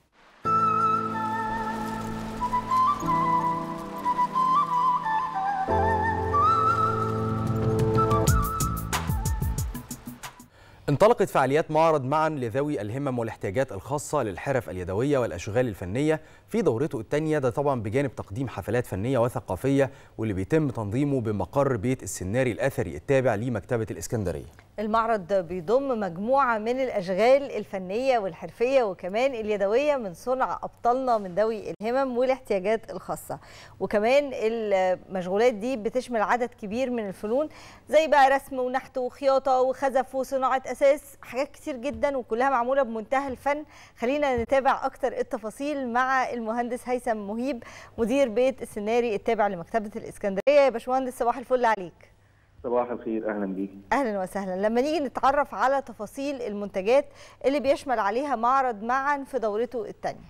انطلقت فعاليات معرض معا لذوي الهمم والاحتياجات الخاصة للحرف اليدوية والأشغال الفنية في دورته الثانية ده طبعا بجانب تقديم حفلات فنية وثقافية واللي بيتم تنظيمه بمقر بيت السناري الأثري التابع لمكتبة الإسكندرية المعرض بيضم مجموعة من الأشغال الفنية والحرفية وكمان اليدوية من صنع أبطالنا من ذوي الهمم والاحتياجات الخاصة وكمان المشغولات دي بتشمل عدد كبير من الفنون زي بقى رسم ونحت وخياطة وخزف وصناعة أساس حاجات كتير جدا وكلها معمولة بمنتهى الفن خلينا نتابع أكتر التفاصيل مع المهندس هيثم مهيب مدير بيت السناري التابع لمكتبة الإسكندرية يا باشمهندس صباح الفل عليك صباح الخير اهلا بيك اهلا وسهلا لما نيجي نتعرف على تفاصيل المنتجات اللي بيشمل عليها معرض معا في دورته الثانيه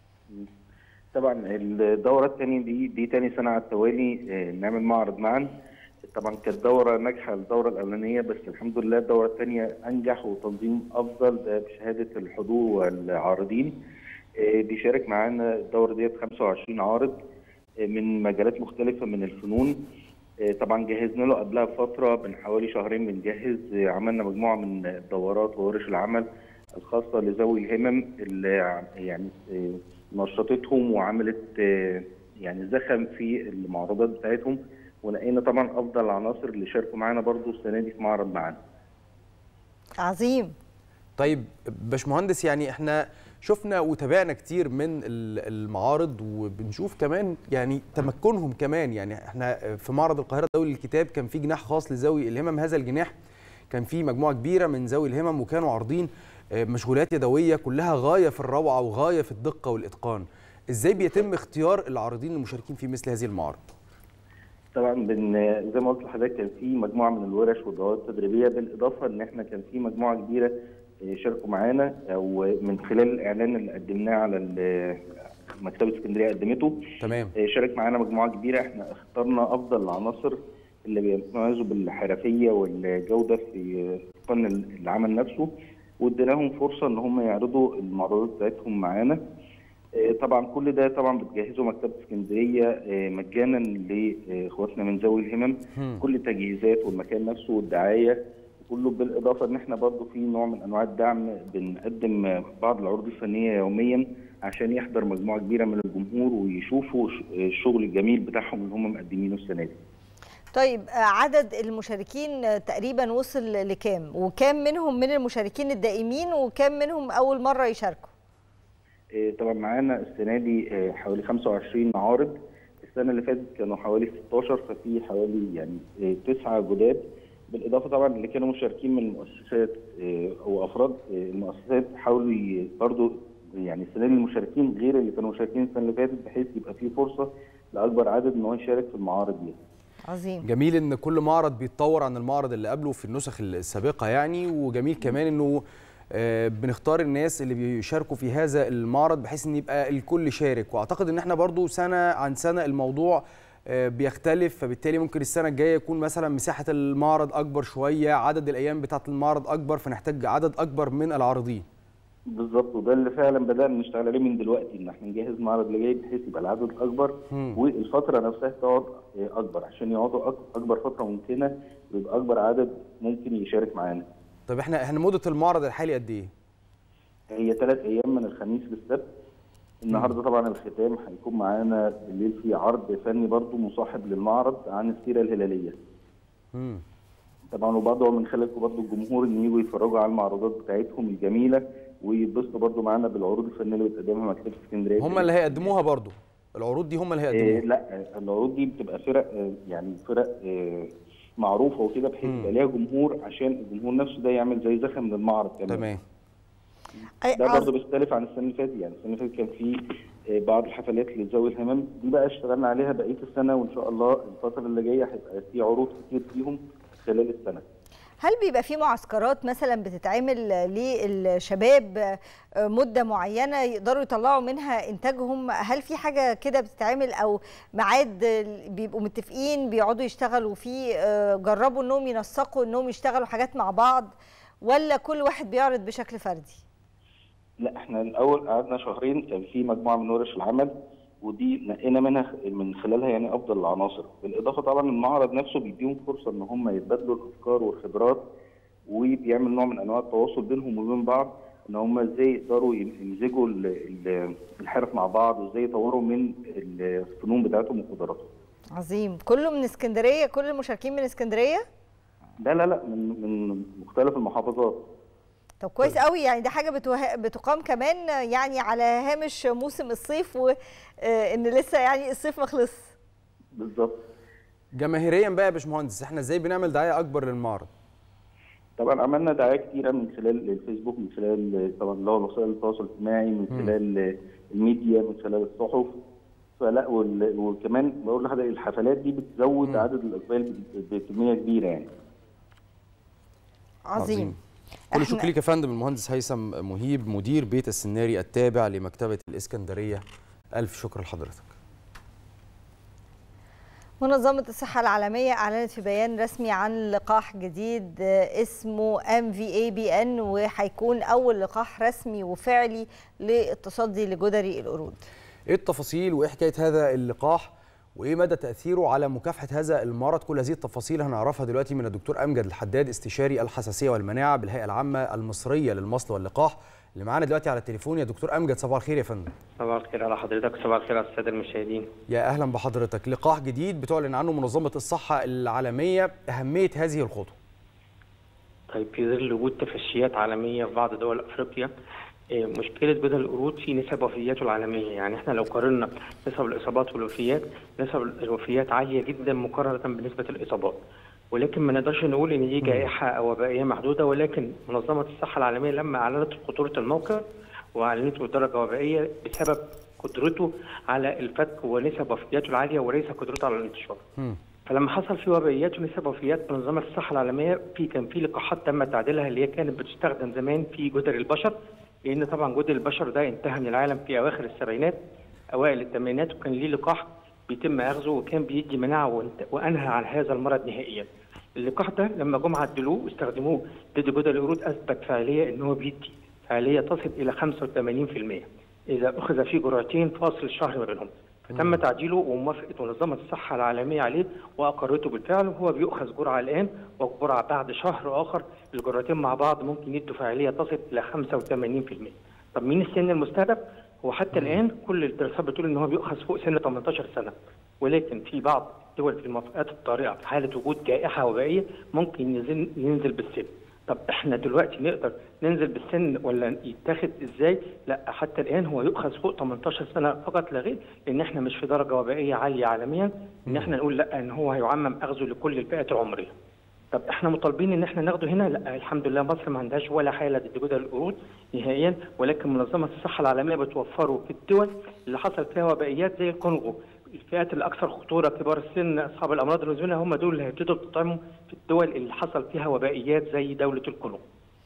طبعا الدوره الثانيه دي دي ثاني سنه على التوالي نعمل معرض معا طبعا كانت دوره ناجحه الدوره الاولانيه بس الحمد لله الدوره الثانيه انجح وتنظيم افضل ده بشهاده الحضور والعارضين بيشارك معانا الدوره ديت 25 عارض من مجالات مختلفه من الفنون طبعا جهزنا له قبلها بفتره من حوالي شهرين بنجهز عملنا مجموعه من الدورات وورش العمل الخاصه لذوي الهمم اللي يعني نشطتهم وعملت يعني زخم في المعروضات بتاعتهم ونقينا طبعا افضل العناصر اللي شاركوا معانا برضو السنه دي في معرض معانا. عظيم. طيب باشمهندس يعني احنا شفنا وتابعنا كتير من المعارض وبنشوف كمان يعني تمكنهم كمان يعني احنا في معرض القاهره الدولي للكتاب كان في جناح خاص لذوي الهمم هذا الجناح كان في مجموعه كبيره من ذوي الهمم وكانوا عارضين مشغولات يدويه كلها غايه في الروعه وغايه في الدقه والاتقان ازاي بيتم اختيار العارضين المشاركين في مثل هذه المعارض طبعا بن زي ما قلت لحضرتك كان في مجموعه من الورش والدورات التدريبيه بالاضافه ان احنا كان في مجموعه كبيره شاركوا معانا او من خلال الاعلان اللي قدمناه على مكتبه اسكندريه قدمته تمام شارك معانا مجموعه كبيره احنا اخترنا افضل العناصر اللي بيتميزوا بالحرفيه والجوده في فن العمل نفسه واديناهم فرصه ان هم يعرضوا المعروضات بتاعتهم معانا طبعا كل ده طبعا بتجهزه مكتبه اسكندريه مجانا لاخواتنا من ذوي الهمم كل التجهيزات والمكان نفسه والدعايه كله بالاضافه ان احنا برضو في نوع من انواع الدعم بنقدم بعض العروض الفنيه يوميا عشان يحضر مجموعه كبيره من الجمهور ويشوفوا الشغل الجميل بتاعهم اللي هم مقدمينه السنه دي. طيب عدد المشاركين تقريبا وصل لكام؟ وكام منهم من المشاركين الدائمين وكام منهم اول مره يشاركوا؟ آه، طبعا معانا السنه دي آه، حوالي 25 معارض السنه اللي فاتت كانوا حوالي 16 ففي حوالي يعني آه، تسعه جداد بالاضافه طبعا اللي كانوا مشاركين من المؤسسات آه، او افراد آه، المؤسسات حاولوا ي- برضو يعني السنه دي المشاركين غير اللي كانوا مشاركين السنه اللي فاتت بحيث يبقى في فرصه لاكبر عدد ان هو يشارك في المعارض دي. عظيم جميل ان كل معرض بيتطور عن المعرض اللي قبله في النسخ السابقه يعني وجميل كمان انه آه، بنختار الناس اللي بيشاركوا في هذا المعرض بحيث ان يبقى الكل شارك واعتقد ان احنا برضو سنه عن سنه الموضوع آه، بيختلف فبالتالي ممكن السنه الجايه يكون مثلا مساحه المعرض اكبر شويه عدد الايام بتاعه المعرض اكبر فنحتاج عدد اكبر من العارضين بالظبط وده اللي فعلا بدانا نشتغل عليه من دلوقتي ان احنا نجهز معرض اللي جاي بحيث يبقى العدد اكبر مم. والفتره نفسها تقعد آه، اكبر عشان يقعدوا أك- اكبر فتره ممكنه ويبقى اكبر عدد ممكن يشارك معانا. طب احنا احنا مده المعرض الحالي قد ايه هي ثلاث ايام من الخميس للسبت النهارده طبعا الختام هيكون معانا بالليل في عرض فني برضو مصاحب للمعرض عن السيره الهلاليه. مم. طبعا وبرضه من خلالكم برضه الجمهور ان يجوا يتفرجوا على المعروضات بتاعتهم الجميله ويتبسطوا برضه معانا بالعروض الفنيه اللي بتقدمها مكتبه اسكندريه. هم اللي هيقدموها برضو العروض دي هم اللي آه هيقدموها لا العروض دي بتبقى فرق آه يعني فرق آه معروفه وكده بحيث مم. يبقى ليها جمهور عشان الجمهور نفسه ده يعمل زي زخم من المعرض كمان. تمام أي- ده عظ- برضه بيختلف عن السنه اللي فاتت يعني السنه اللي فاتت كان في آه، بعض الحفلات لذوي الهمم دي بقى اشتغلنا عليها بقيه السنه وان شاء الله الفتره اللي جايه هيبقى في عروض كتير فيهم خلال السنه. هل بيبقى في معسكرات مثلا بتتعمل للشباب مده معينه يقدروا يطلعوا منها انتاجهم هل في حاجه كده بتتعمل او ميعاد بيبقوا متفقين بيقعدوا يشتغلوا فيه جربوا انهم ينسقوا انهم يشتغلوا حاجات مع بعض ولا كل واحد بيعرض بشكل فردي لا احنا الاول قعدنا شهرين كان في مجموعه من ورش العمل ودي نقينا منها من خلالها يعني افضل العناصر بالاضافه طبعا المعرض نفسه بيديهم فرصه ان هم يتبادلوا الافكار والخبرات وبيعمل نوع من انواع التواصل بينهم وبين بعض ان هم ازاي يقدروا يمزجوا ال- ال- الحرف مع بعض وازاي يطوروا من الفنون بتاعتهم وقدراتهم عظيم كله من اسكندريه كل المشاركين من اسكندريه لا لا لا من من مختلف المحافظات طب كويس قوي يعني ده حاجه بتوه... بتقام كمان يعني على هامش موسم الصيف وان لسه يعني الصيف ما خلص بالظبط جماهيريا بقى يا باشمهندس احنا ازاي بنعمل دعايه اكبر للمعرض طبعا عملنا دعايه كتيره من خلال الفيسبوك من خلال طبعا اللي هو وسائل التواصل الاجتماعي من مم. خلال الميديا من خلال الصحف فلا وال- وكمان بقول لحضرتك الحفلات دي بتزود مم. عدد الاقبال ب- بكميه كبيره يعني عظيم كل إحنا- شكر ليك يا فندم المهندس هيثم مهيب مدير بيت السناري التابع لمكتبه الاسكندريه الف شكر لحضرتك منظمة الصحة العالمية أعلنت في بيان رسمي عن لقاح جديد آه، اسمه MVABN وهيكون أول لقاح رسمي وفعلي للتصدي لجدري القرود ايه التفاصيل وايه حكايه هذا اللقاح وايه مدى تاثيره على مكافحه هذا المرض كل هذه التفاصيل هنعرفها دلوقتي من الدكتور امجد الحداد استشاري الحساسيه والمناعه بالهيئه العامه المصريه للمصل واللقاح اللي معانا دلوقتي على التليفون يا دكتور امجد صباح الخير يا فندم صباح الخير على حضرتك صباح الخير على الساده المشاهدين يا اهلا بحضرتك لقاح جديد بتعلن عنه منظمه الصحه العالميه اهميه هذه الخطوه طيب في ظل وجود تفشيات عالميه في بعض دول افريقيا آه، مشكله بدل القرود في نسب وفياته العالميه يعني احنا لو قارنا نسب الاصابات والوفيات نسب الوفيات عاليه جدا مقارنه بنسبه الاصابات ولكن ما نقدرش نقول ان دي جائحه او وبائيه محدوده ولكن منظمه الصحه العالميه لما اعلنت خطوره الموقع واعلنته درجه وبائيه بسبب قدرته على الفك ونسب وفياته العاليه وليس قدرته على الانتشار مم. فلما حصل في وبائيات ونسب وفيات منظمه الصحه العالميه في كان في لقاحات تم تعديلها اللي هي كانت بتستخدم زمان في جدر البشر لان طبعا جدر البشر ده انتهى من العالم في اواخر السبعينات اوائل الثمانينات وكان ليه لقاح بيتم اخذه وكان بيدي مناعه وانت- وانهى عن هذا المرض نهائيا. اللقاح ده لما جم عدلوه واستخدموه ضد جدر القرود اثبت فعاليه ان هو بيدي فعاليه تصل الى 85% اذا اخذ في جرعتين فاصل شهر ما بينهم. فتم تعديله وموافقه منظمه الصحه العالميه عليه واقرته بالفعل وهو بيؤخذ جرعه الان وجرعه بعد شهر اخر الجرعتين مع بعض ممكن يدوا فعاليه تصل الى 85%. طب مين السن المستهدف؟ هو حتى الان كل الدراسات بتقول ان هو بيؤخذ فوق سن 18 سنه ولكن في بعض الدول في الموافقات الطارئه في حاله وجود جائحه وبائيه ممكن ينزل ينزل بالسن طب احنا دلوقتي نقدر ننزل بالسن ولا يتاخد ازاي؟ لا حتى الان هو يؤخذ فوق 18 سنه فقط لا غير لان احنا مش في درجه وبائيه عاليه عالميا ان احنا نقول لا ان هو هيعمم اخذه لكل الفئات العمريه. طب احنا مطالبين ان احنا ناخده هنا لا الحمد لله مصر ما عندهاش ولا حاله ضد جدر القرود نهائيا ولكن منظمه الصحه العالميه بتوفره في الدول اللي حصل فيها وبائيات زي الكونغو الفئات الاكثر خطوره كبار السن اصحاب الامراض المزمنه هم دول اللي هيبتدوا يتطعموا في الدول اللي حصل فيها وبائيات زي دوله الكونغو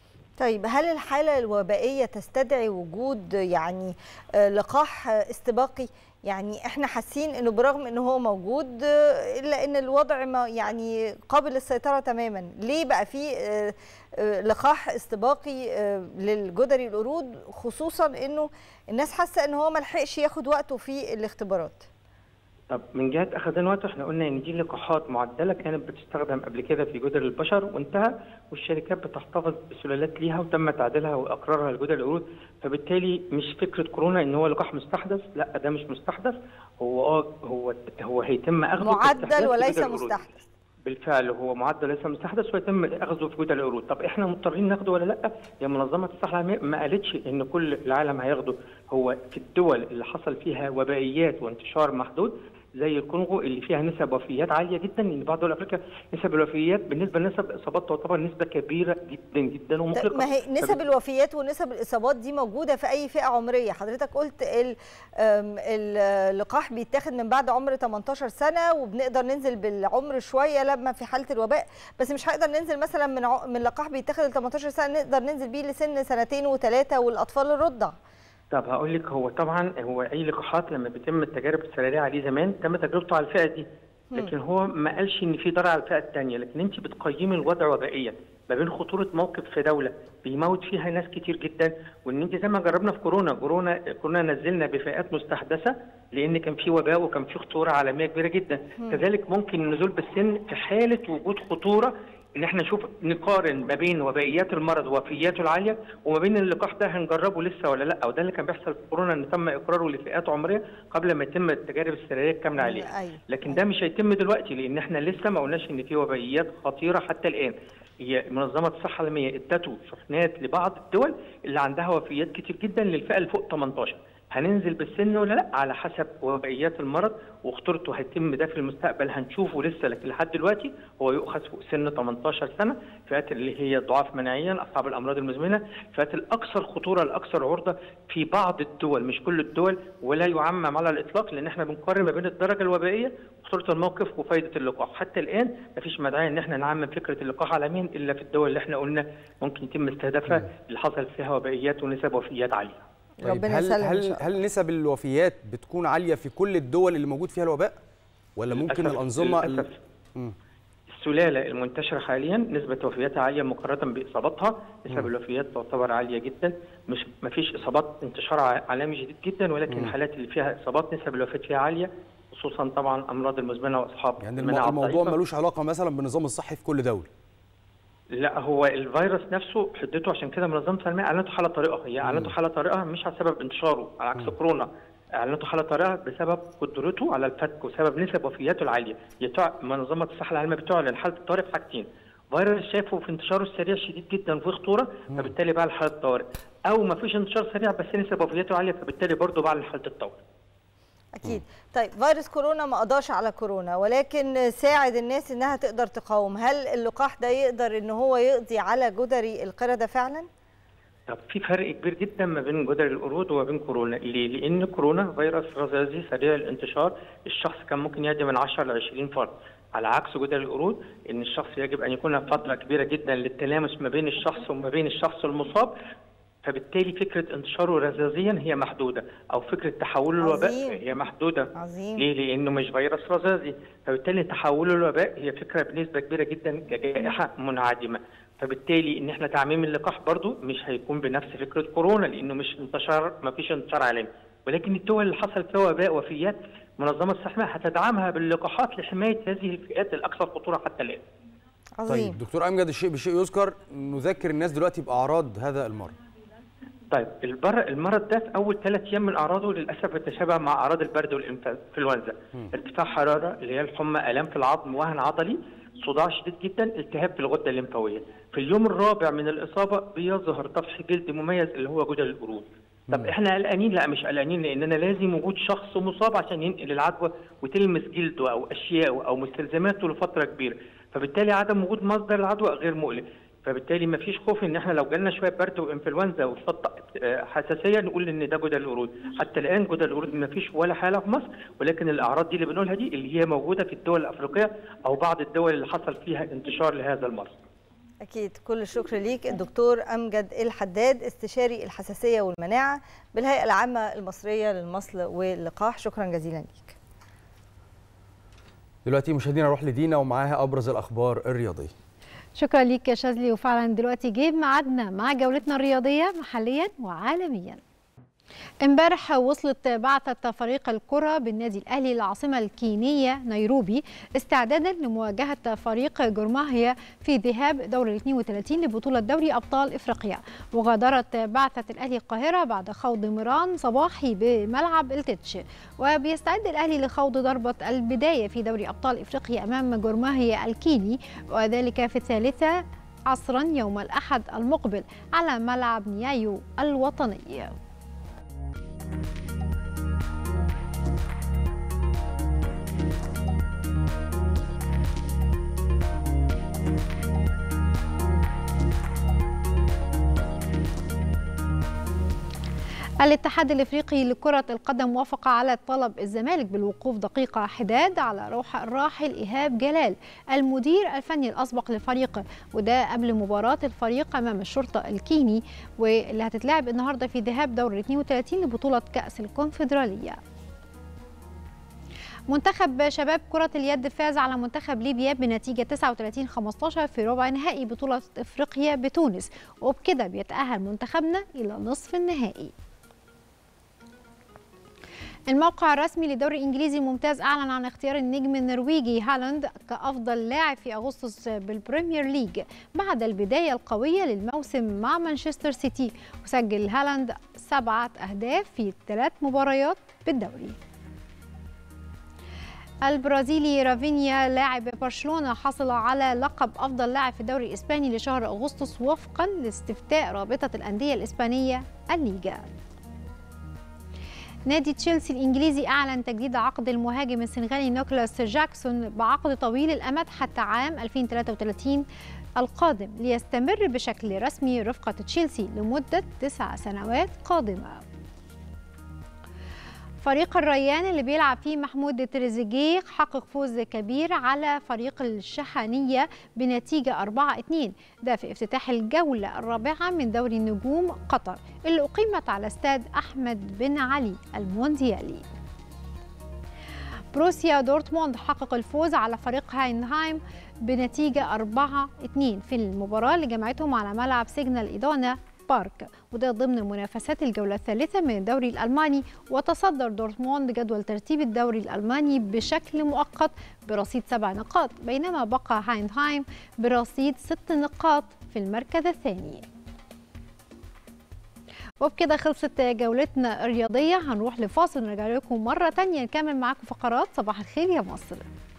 طيب هل الحالة الوبائية تستدعي وجود يعني آه، لقاح آه، استباقي؟ يعني احنا حاسين انه برغم انه هو موجود آه، الا ان الوضع ما يعني قابل للسيطرة تماما، ليه بقى في آه، آه، لقاح استباقي آه، للجدري القرود خصوصا انه الناس حاسة ان هو ملحقش ياخد وقته في الاختبارات؟ طب من جهه اخذان وقت احنا قلنا ان دي لقاحات معدله كانت بتستخدم قبل كده في جدر البشر وانتهى والشركات بتحتفظ بسلالات ليها وتم تعديلها واقرارها لجدر القرود فبالتالي مش فكره كورونا ان هو لقاح مستحدث لا ده مش مستحدث هو اه هو هو هيتم اخذه معدل كاستحداث في وليس جدر القرود. مستحدث بالفعل هو معدل ليس مستحدث ويتم اخذه في جدر القرود، طب احنا مضطرين ناخده ولا لا؟ هي منظمه الصحه العالميه ما قالتش ان كل العالم هياخده، هو في الدول اللي حصل فيها وبائيات وانتشار محدود زي الكونغو اللي فيها نسب وفيات عاليه جدا لان بعض دول افريقيا نسب الوفيات بالنسبه لنسب الاصابات تعتبر نسبه كبيره جدا جدا طيب ومقلقه ما هي نسب الوفيات ونسب الاصابات دي موجوده في اي فئه عمريه حضرتك قلت ال- أم، اللقاح بيتاخد من بعد عمر 18 سنه وبنقدر ننزل بالعمر شويه لما في حاله الوباء بس مش هنقدر ننزل مثلا من ع- من لقاح بيتاخد ل 18 سنه نقدر ننزل بيه لسن سنتين وثلاثه والاطفال الرضع طب هقول لك هو طبعا هو اي لقاحات لما بيتم التجارب السريريه عليه زمان تم تجربته على الفئه دي لكن هو ما قالش ان في ضرر على الفئه الثانيه لكن انت بتقيمي الوضع وبائيا ما بين خطوره موقف في دوله بيموت فيها ناس كتير جدا وان انت زي ما جربنا في كورونا كورونا كنا نزلنا بفئات مستحدثه لان كان في وباء وكان في خطوره عالميه كبيره جدا كذلك ممكن النزول بالسن في حاله وجود خطوره ان احنا نشوف نقارن ما بين وبائيات المرض ووفياته العاليه وما بين اللقاح ده هنجربه لسه ولا لا وده اللي كان بيحصل في كورونا ان تم اقراره لفئات عمريه قبل ما يتم التجارب السريريه الكامله عليها أيوة. لكن ده مش هيتم دلوقتي لان احنا لسه ما قلناش ان في وبائيات خطيره حتى الان هي منظمه الصحه العالميه ادته شحنات لبعض الدول اللي عندها وفيات كتير جدا للفئه اللي فوق 18 هننزل بالسن ولا لا على حسب وبائيات المرض وخطورته هيتم ده في المستقبل هنشوفه لسه لكن لحد دلوقتي هو يؤخذ فوق سن 18 سنه فئات اللي هي ضعاف مناعيا اصحاب الامراض المزمنه فئات الاكثر خطوره الاكثر عرضه في بعض الدول مش كل الدول ولا يعمم على الاطلاق لان احنا بنقارن ما بين الدرجه الوبائيه وخطوره الموقف وفائده اللقاح حتى الان مفيش مدعاه ان احنا نعمم فكره اللقاح عالميا الا في الدول اللي احنا قلنا ممكن يتم استهدافها اللي حصل فيها وبائيات ونسب وفيات عاليه طيب ربنا هل يسلم إن هل شاء الله. هل نسب الوفيات بتكون عاليه في كل الدول اللي موجود فيها الوباء ولا ممكن للأسف- الانظمه ال- للأسف مم. السلالة المنتشرة حاليا نسبة وفياتها عالية مقارنة بإصاباتها نسب الوفيات تعتبر عالية جدا مش ما فيش إصابات انتشار ع- عالمي شديد جدا ولكن مم. الحالات اللي فيها إصابات نسب الوفاة فيها عالية خصوصا طبعا أمراض المزمنة وأصحاب يعني المو- المناعة الموضوع الضعيفة. ملوش علاقه مثلا بالنظام الصحي في كل دوله لا هو الفيروس نفسه حدته عشان كده منظمه الصحه العالميه اعلنته حاله طارئه هي اعلنته حاله طارئه مش على سبب انتشاره على عكس كورونا اعلنته حاله طارئه بسبب قدرته على الفتك وسبب نسب وفياته العاليه يتع... منظمه الصحه العالميه بتعلن حاله الطارئ في حاجتين فيروس شافه في انتشاره السريع شديد جدا وفي خطوره فبالتالي بقى حاله طارئ او ما فيش انتشار سريع بس نسب وفياته عاليه فبالتالي برضه بعلن حاله الطوارئ اكيد طيب فيروس كورونا ما قضاش على كورونا ولكن ساعد الناس انها تقدر تقاوم هل اللقاح ده يقدر ان هو يقضي على جدري القردة فعلا طب في فرق كبير جدا ما بين جدر القرود وما بين كورونا ليه؟ لان كورونا فيروس رذاذي سريع الانتشار الشخص كان ممكن يعدي من 10 ل 20 فرد على عكس جدر القرود ان الشخص يجب ان يكون فتره كبيره جدا للتلامس ما بين الشخص وما بين الشخص المصاب فبالتالي فكره انتشاره رذاذيا هي محدوده او فكره تحول الوباء عظيم. هي محدوده عظيم ليه؟ لانه مش فيروس رذاذي فبالتالي تحول الوباء هي فكره بنسبه كبيره جدا كجائحه منعدمه فبالتالي ان احنا تعميم اللقاح برضو مش هيكون بنفس فكره كورونا لانه مش انتشار ما فيش انتشار عالمي ولكن الدول اللي حصل فيها وباء وفيات منظمه الصحه هتدعمها باللقاحات لحمايه هذه الفئات الاكثر خطوره حتى الان. عظيم طيب دكتور امجد الشيء بالشيء يذكر نذكر الناس دلوقتي باعراض هذا المرض طيب البر المرض ده في اول ثلاث ايام من اعراضه للاسف يتشابه مع اعراض البرد والانفلونزا ارتفاع حراره اللي هي الحمى الام في العظم وهن عضلي صداع شديد جدا التهاب في الغده الليمفاويه في اليوم الرابع من الاصابه بيظهر طفح جلد مميز اللي هو جدل القرود طب احنا قلقانين لا مش قلقانين لاننا لازم وجود شخص مصاب عشان ينقل العدوى وتلمس جلده او اشياءه او مستلزماته لفتره كبيره فبالتالي عدم وجود مصدر العدوى غير مقلق فبالتالي ما فيش خوف ان احنا لو جالنا شويه برد وانفلونزا وشطه آه، حساسيه نقول ان ده جدل القرود حتى الان جدل القرود ما فيش ولا حاله في مصر ولكن الاعراض دي اللي بنقولها دي اللي هي موجوده في الدول الافريقيه او بعض الدول اللي حصل فيها انتشار لهذا المرض أكيد كل الشكر ليك الدكتور أمجد الحداد استشاري الحساسية والمناعة بالهيئة العامة المصرية للمصل واللقاح شكرا جزيلا ليك دلوقتي مشاهدينا نروح لدينا ومعاها ابرز الاخبار الرياضيه شكرا ليك يا شاذلي وفعلا دلوقتي جه ميعادنا مع جولتنا الرياضيه محليا وعالميا امبارح وصلت بعثة فريق الكرة بالنادي الأهلي للعاصمة الكينية نيروبي استعدادا لمواجهة فريق جورماهيا في ذهاب دور ال 32 لبطولة دوري أبطال إفريقيا وغادرت بعثة الأهلي القاهرة بعد خوض مران صباحي بملعب التتش وبيستعد الأهلي لخوض ضربة البداية في دوري أبطال إفريقيا أمام جورماهيا الكيني وذلك في الثالثة عصرا يوم الأحد المقبل على ملعب نيايو الوطني الاتحاد الافريقي لكرة القدم وافق على طلب الزمالك بالوقوف دقيقة حداد على روح الراحل ايهاب جلال المدير الفني الاسبق للفريق وده قبل مباراة الفريق امام الشرطة الكيني واللي هتتلعب النهارده في ذهاب دور ال 32 لبطولة كأس الكونفدرالية. منتخب شباب كرة اليد فاز على منتخب ليبيا بنتيجة 39 15 في ربع نهائي بطولة افريقيا بتونس وبكده بيتأهل منتخبنا إلى نصف النهائي. الموقع الرسمي للدوري الانجليزي الممتاز اعلن عن اختيار النجم النرويجي هالاند كافضل لاعب في اغسطس بالبريمير ليج بعد البدايه القويه للموسم مع مانشستر سيتي وسجل هالاند سبعه اهداف في ثلاث مباريات بالدوري البرازيلي رافينيا لاعب برشلونه حصل على لقب افضل لاعب في الدوري الاسباني لشهر اغسطس وفقا لاستفتاء رابطه الانديه الاسبانيه الليجا نادي تشيلسي الانجليزي اعلن تجديد عقد المهاجم السنغالي نيكولاس جاكسون بعقد طويل الامد حتى عام 2033 القادم ليستمر بشكل رسمي رفقه تشيلسي لمده تسع سنوات قادمه. فريق الريان اللي بيلعب فيه محمود تريزيجيه حقق فوز كبير على فريق الشحانية بنتيجة 4-2 ده في افتتاح الجولة الرابعة من دوري النجوم قطر اللي أقيمت على استاد أحمد بن علي المونديالي بروسيا دورتموند حقق الفوز على فريق هاينهايم بنتيجة 4-2 في المباراة اللي جمعتهم على ملعب سيجنال إيدونا بارك وده ضمن منافسات الجولة الثالثة من الدوري الألماني وتصدر دورتموند جدول ترتيب الدوري الألماني بشكل مؤقت برصيد سبع نقاط بينما بقى هاينهايم برصيد ست نقاط في المركز الثاني وبكده خلصت جولتنا الرياضية هنروح لفاصل ونرجع لكم مرة تانية نكمل معاكم فقرات صباح الخير يا مصر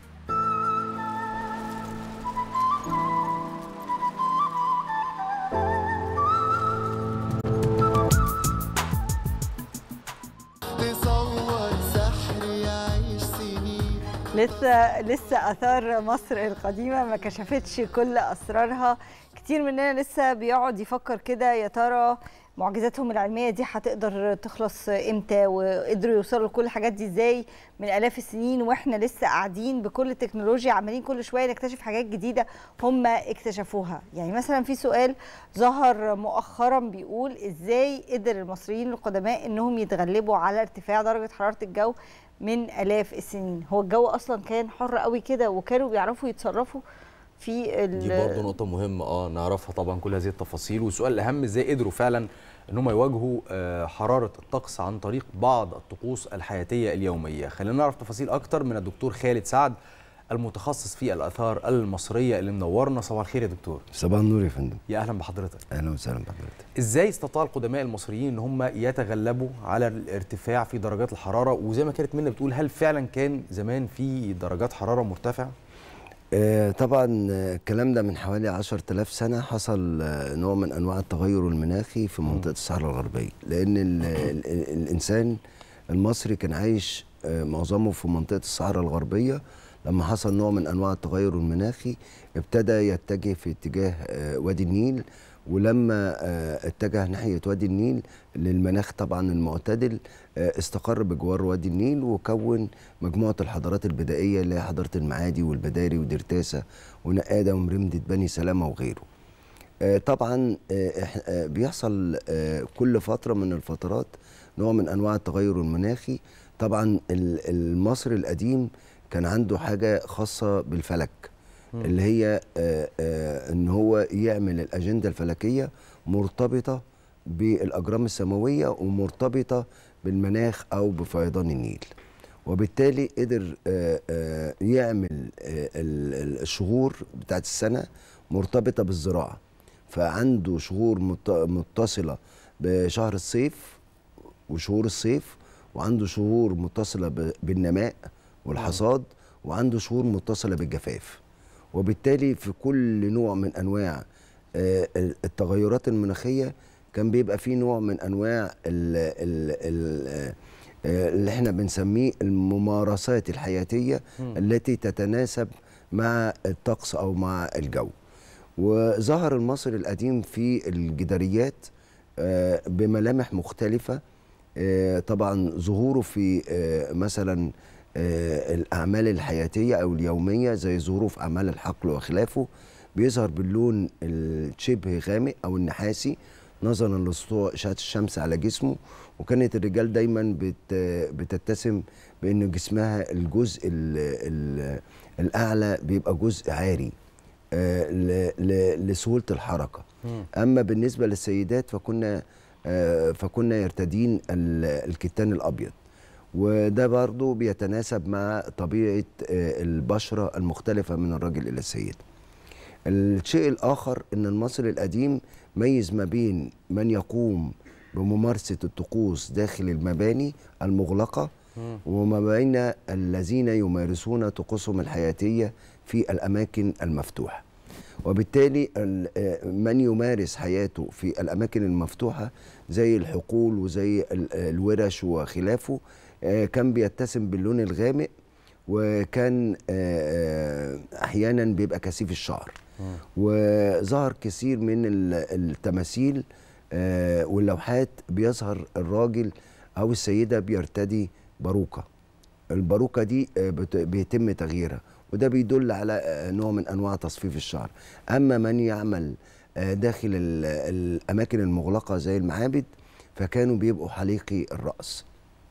تصور سحر يعيش سنين لسه لسه اثار مصر القديمه ما كشفتش كل اسرارها كتير مننا لسه بيقعد يفكر كده يا ترى معجزاتهم العلميه دي هتقدر تخلص امتى وقدروا يوصلوا لكل الحاجات دي ازاي من الاف السنين واحنا لسه قاعدين بكل التكنولوجيا عمالين كل شويه نكتشف حاجات جديده هم اكتشفوها يعني مثلا في سؤال ظهر مؤخرا بيقول ازاي قدر المصريين القدماء انهم يتغلبوا على ارتفاع درجه حراره الجو من الاف السنين هو الجو اصلا كان حر قوي كده وكانوا بيعرفوا يتصرفوا في ال- دي برضه نقطة مهمة اه نعرفها طبعا كل هذه التفاصيل والسؤال الأهم ازاي قدروا فعلا ان هم يواجهوا آه، حرارة الطقس عن طريق بعض الطقوس الحياتية اليومية خلينا نعرف تفاصيل أكتر من الدكتور خالد سعد المتخصص في الآثار المصرية اللي منورنا صباح الخير يا دكتور صباح النور يا فندم يا أهلا بحضرتك اهلا وسهلا بحضرتك ازاي استطاع القدماء المصريين ان هم يتغلبوا على الارتفاع في درجات الحرارة وزي ما كانت منى بتقول هل فعلا كان زمان في درجات حرارة مرتفعة؟ آه، طبعا آه، الكلام ده من حوالي 10000 سنة حصل آه، نوع من أنواع التغير المناخي في منطقة الصحراء الغربية لأن ال ال الإنسان المصري كان عايش آه، معظمه في منطقة الصحراء الغربية لما حصل نوع من أنواع التغير المناخي ابتدى يتجه في اتجاه آه، وادي النيل ولما آه، اتجه ناحية وادي النيل للمناخ طبعا المعتدل آه، استقر بجوار وادي النيل وكون مجموعة الحضارات البدائية اللي هي حضارة المعادي والبداري ودرتاسة ونقادة ومرمدة بني سلامة وغيره آه، طبعا آه، إح- آه، بيحصل آه، كل فترة من الفترات نوع من أنواع التغير المناخي طبعا ال- المصري القديم كان عنده حاجة خاصة بالفلك مم. اللي هي آه، آه، ان هو يعمل الاجنده الفلكيه مرتبطه بالاجرام السماويه ومرتبطه بالمناخ او بفيضان النيل وبالتالي قدر آه، آه، يعمل آه، ال- ال- الشهور بتاعت السنه مرتبطه بالزراعه فعنده شهور مت- متصله بشهر الصيف وشهور الصيف وعنده شهور متصله ب- بالنماء والحصاد وعنده شهور متصله بالجفاف وبالتالي في كل نوع من انواع آه، ال- التغيرات المناخيه كان بيبقى فيه نوع من انواع ال ال ال آه، اللي احنا بنسميه الممارسات الحياتيه مم. التي تتناسب مع الطقس او مع الجو وظهر المصري القديم في الجداريات آه، بملامح مختلفه آه، طبعا ظهوره في آه، مثلا آه، الأعمال الحياتية أو اليومية زي ظهوره في أعمال الحقل وخلافه بيظهر باللون الشبه غامق أو النحاسي نظرا لسطوع إشعة الشمس على جسمه وكانت الرجال دايما بت بتتسم بأن جسمها الجزء ال ال الأعلى بيبقى جزء عاري آه، ل- ل- لسهولة الحركة اما بالنسبه للسيدات فكنا آه، فكنا يرتدين ال- الكتان الابيض وده برضو بيتناسب مع طبيعه آه، البشره المختلفه من الراجل الى السيده الشيء الاخر ان المصري القديم ميز ما بين من يقوم بممارسه الطقوس داخل المباني المغلقه وما بين الذين يمارسون طقوسهم الحياتيه في الاماكن المفتوحه وبالتالي ال- آه، من يمارس حياته في الاماكن المفتوحه زي الحقول وزي ال- آه، الورش وخلافه آه، كان بيتسم باللون الغامق وكان آه، آه، احيانا بيبقى كثيف الشعر وظهر كثير من ال- التماثيل آه، واللوحات بيظهر الراجل او السيده بيرتدي باروكه الباروكه دي آه، بت- بيتم تغييرها وده بيدل على آه، نوع من انواع تصفيف الشعر اما من يعمل آه، داخل ال- الاماكن المغلقه زي المعابد فكانوا بيبقوا حليقي الراس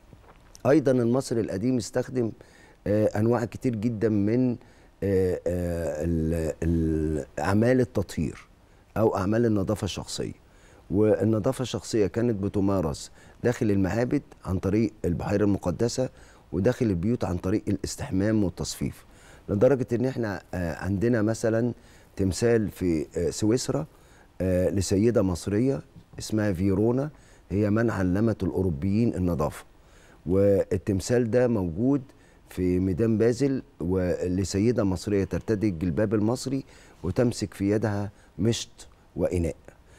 ايضا المصري القديم استخدم آه، انواع كتير جدا من آه، آه، ال- ال- اعمال التطهير او اعمال النظافه الشخصيه والنظافه الشخصيه كانت بتمارس داخل المعابد عن طريق البحيره المقدسه وداخل البيوت عن طريق الاستحمام والتصفيف لدرجه ان احنا آه، عندنا مثلا تمثال في آه، سويسرا آه، لسيده مصريه اسمها فيرونا هي من علمت الاوروبيين النظافه والتمثال ده موجود في ميدان بازل ولسيدة مصرية ترتدي الجلباب المصري وتمسك في يدها مشط وإناء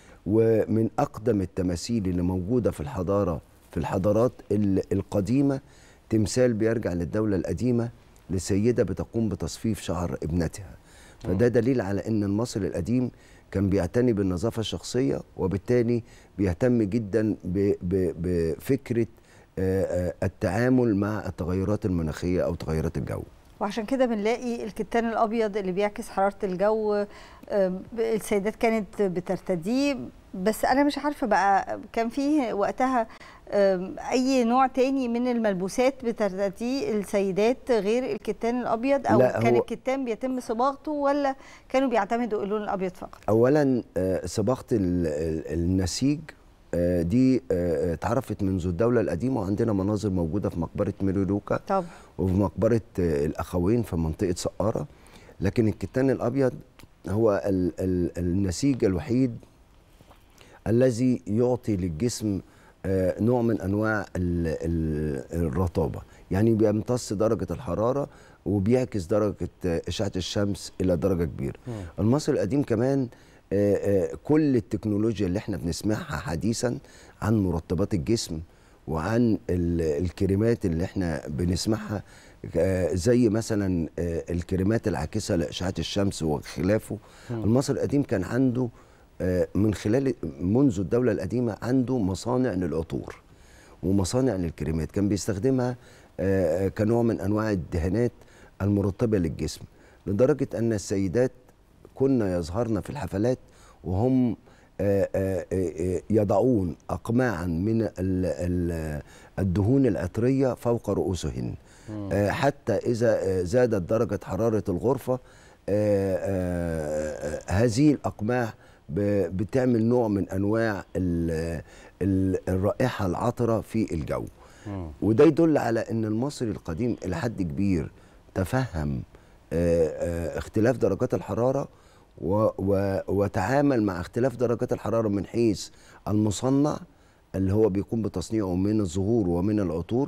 ومن أقدم التماثيل اللي موجودة في الحضارة في الحضارات ال- القديمة تمثال بيرجع للدولة القديمة لسيدة بتقوم بتصفيف شعر ابنتها فده دليل على أن المصري القديم كان بيعتني بالنظافة الشخصية وبالتالي بيهتم جدا ب- ب- بفكرة آه، آه، التعامل مع التغيرات المناخية أو تغيرات الجو وعشان كده بنلاقي الكتان الابيض اللي بيعكس حراره الجو آم، السيدات كانت بترتديه بس انا مش عارفه بقى كان فيه وقتها آم، اي نوع تاني من الملبوسات بترتديه السيدات غير الكتان الابيض او لا، كان هو- الكتان بيتم صباغته ولا كانوا بيعتمدوا اللون الابيض فقط اولا آه، صباغه ال- ال- النسيج آه، دي آه، اتعرفت منذ الدوله القديمه وعندنا مناظر موجوده في مقبره ميرولوكا طبعا وفي مقبره آه، الاخوين في منطقه سقاره لكن الكتان الابيض هو ال ال النسيج الوحيد الذي يعطي للجسم آه، نوع من انواع ال ال الرطابه يعني بيمتص درجه الحراره وبيعكس درجه آه، اشعه الشمس الى درجه كبيره مم. المصري القديم كمان آه، آه، كل التكنولوجيا اللي احنا بنسمعها حديثا عن مرطبات الجسم وعن ال- الكريمات اللي احنا بنسمعها آه، زي مثلا آه، الكريمات العاكسه لاشعه الشمس وخلافه مم. المصري القديم كان عنده آه، من خلال منذ الدوله القديمه عنده مصانع للعطور ومصانع للكريمات كان بيستخدمها آه، كنوع من انواع الدهانات المرطبه للجسم لدرجه ان السيدات كنا يظهرن في الحفلات وهم آه، آه، آه، يضعون اقماعا من ال- ال- الدهون العطريه فوق رؤوسهن آه، حتى اذا آه، زادت درجه حراره الغرفه آه، آه، آه، هذه الاقماع ب- بتعمل نوع من انواع ال- ال- الرائحه العطره في الجو وده يدل على ان المصري القديم الى حد كبير تفهم آه، آه، اختلاف درجات الحراره و و وتعامل مع اختلاف درجات الحراره من حيث المصنع اللي هو بيقوم بتصنيعه من الزهور ومن العطور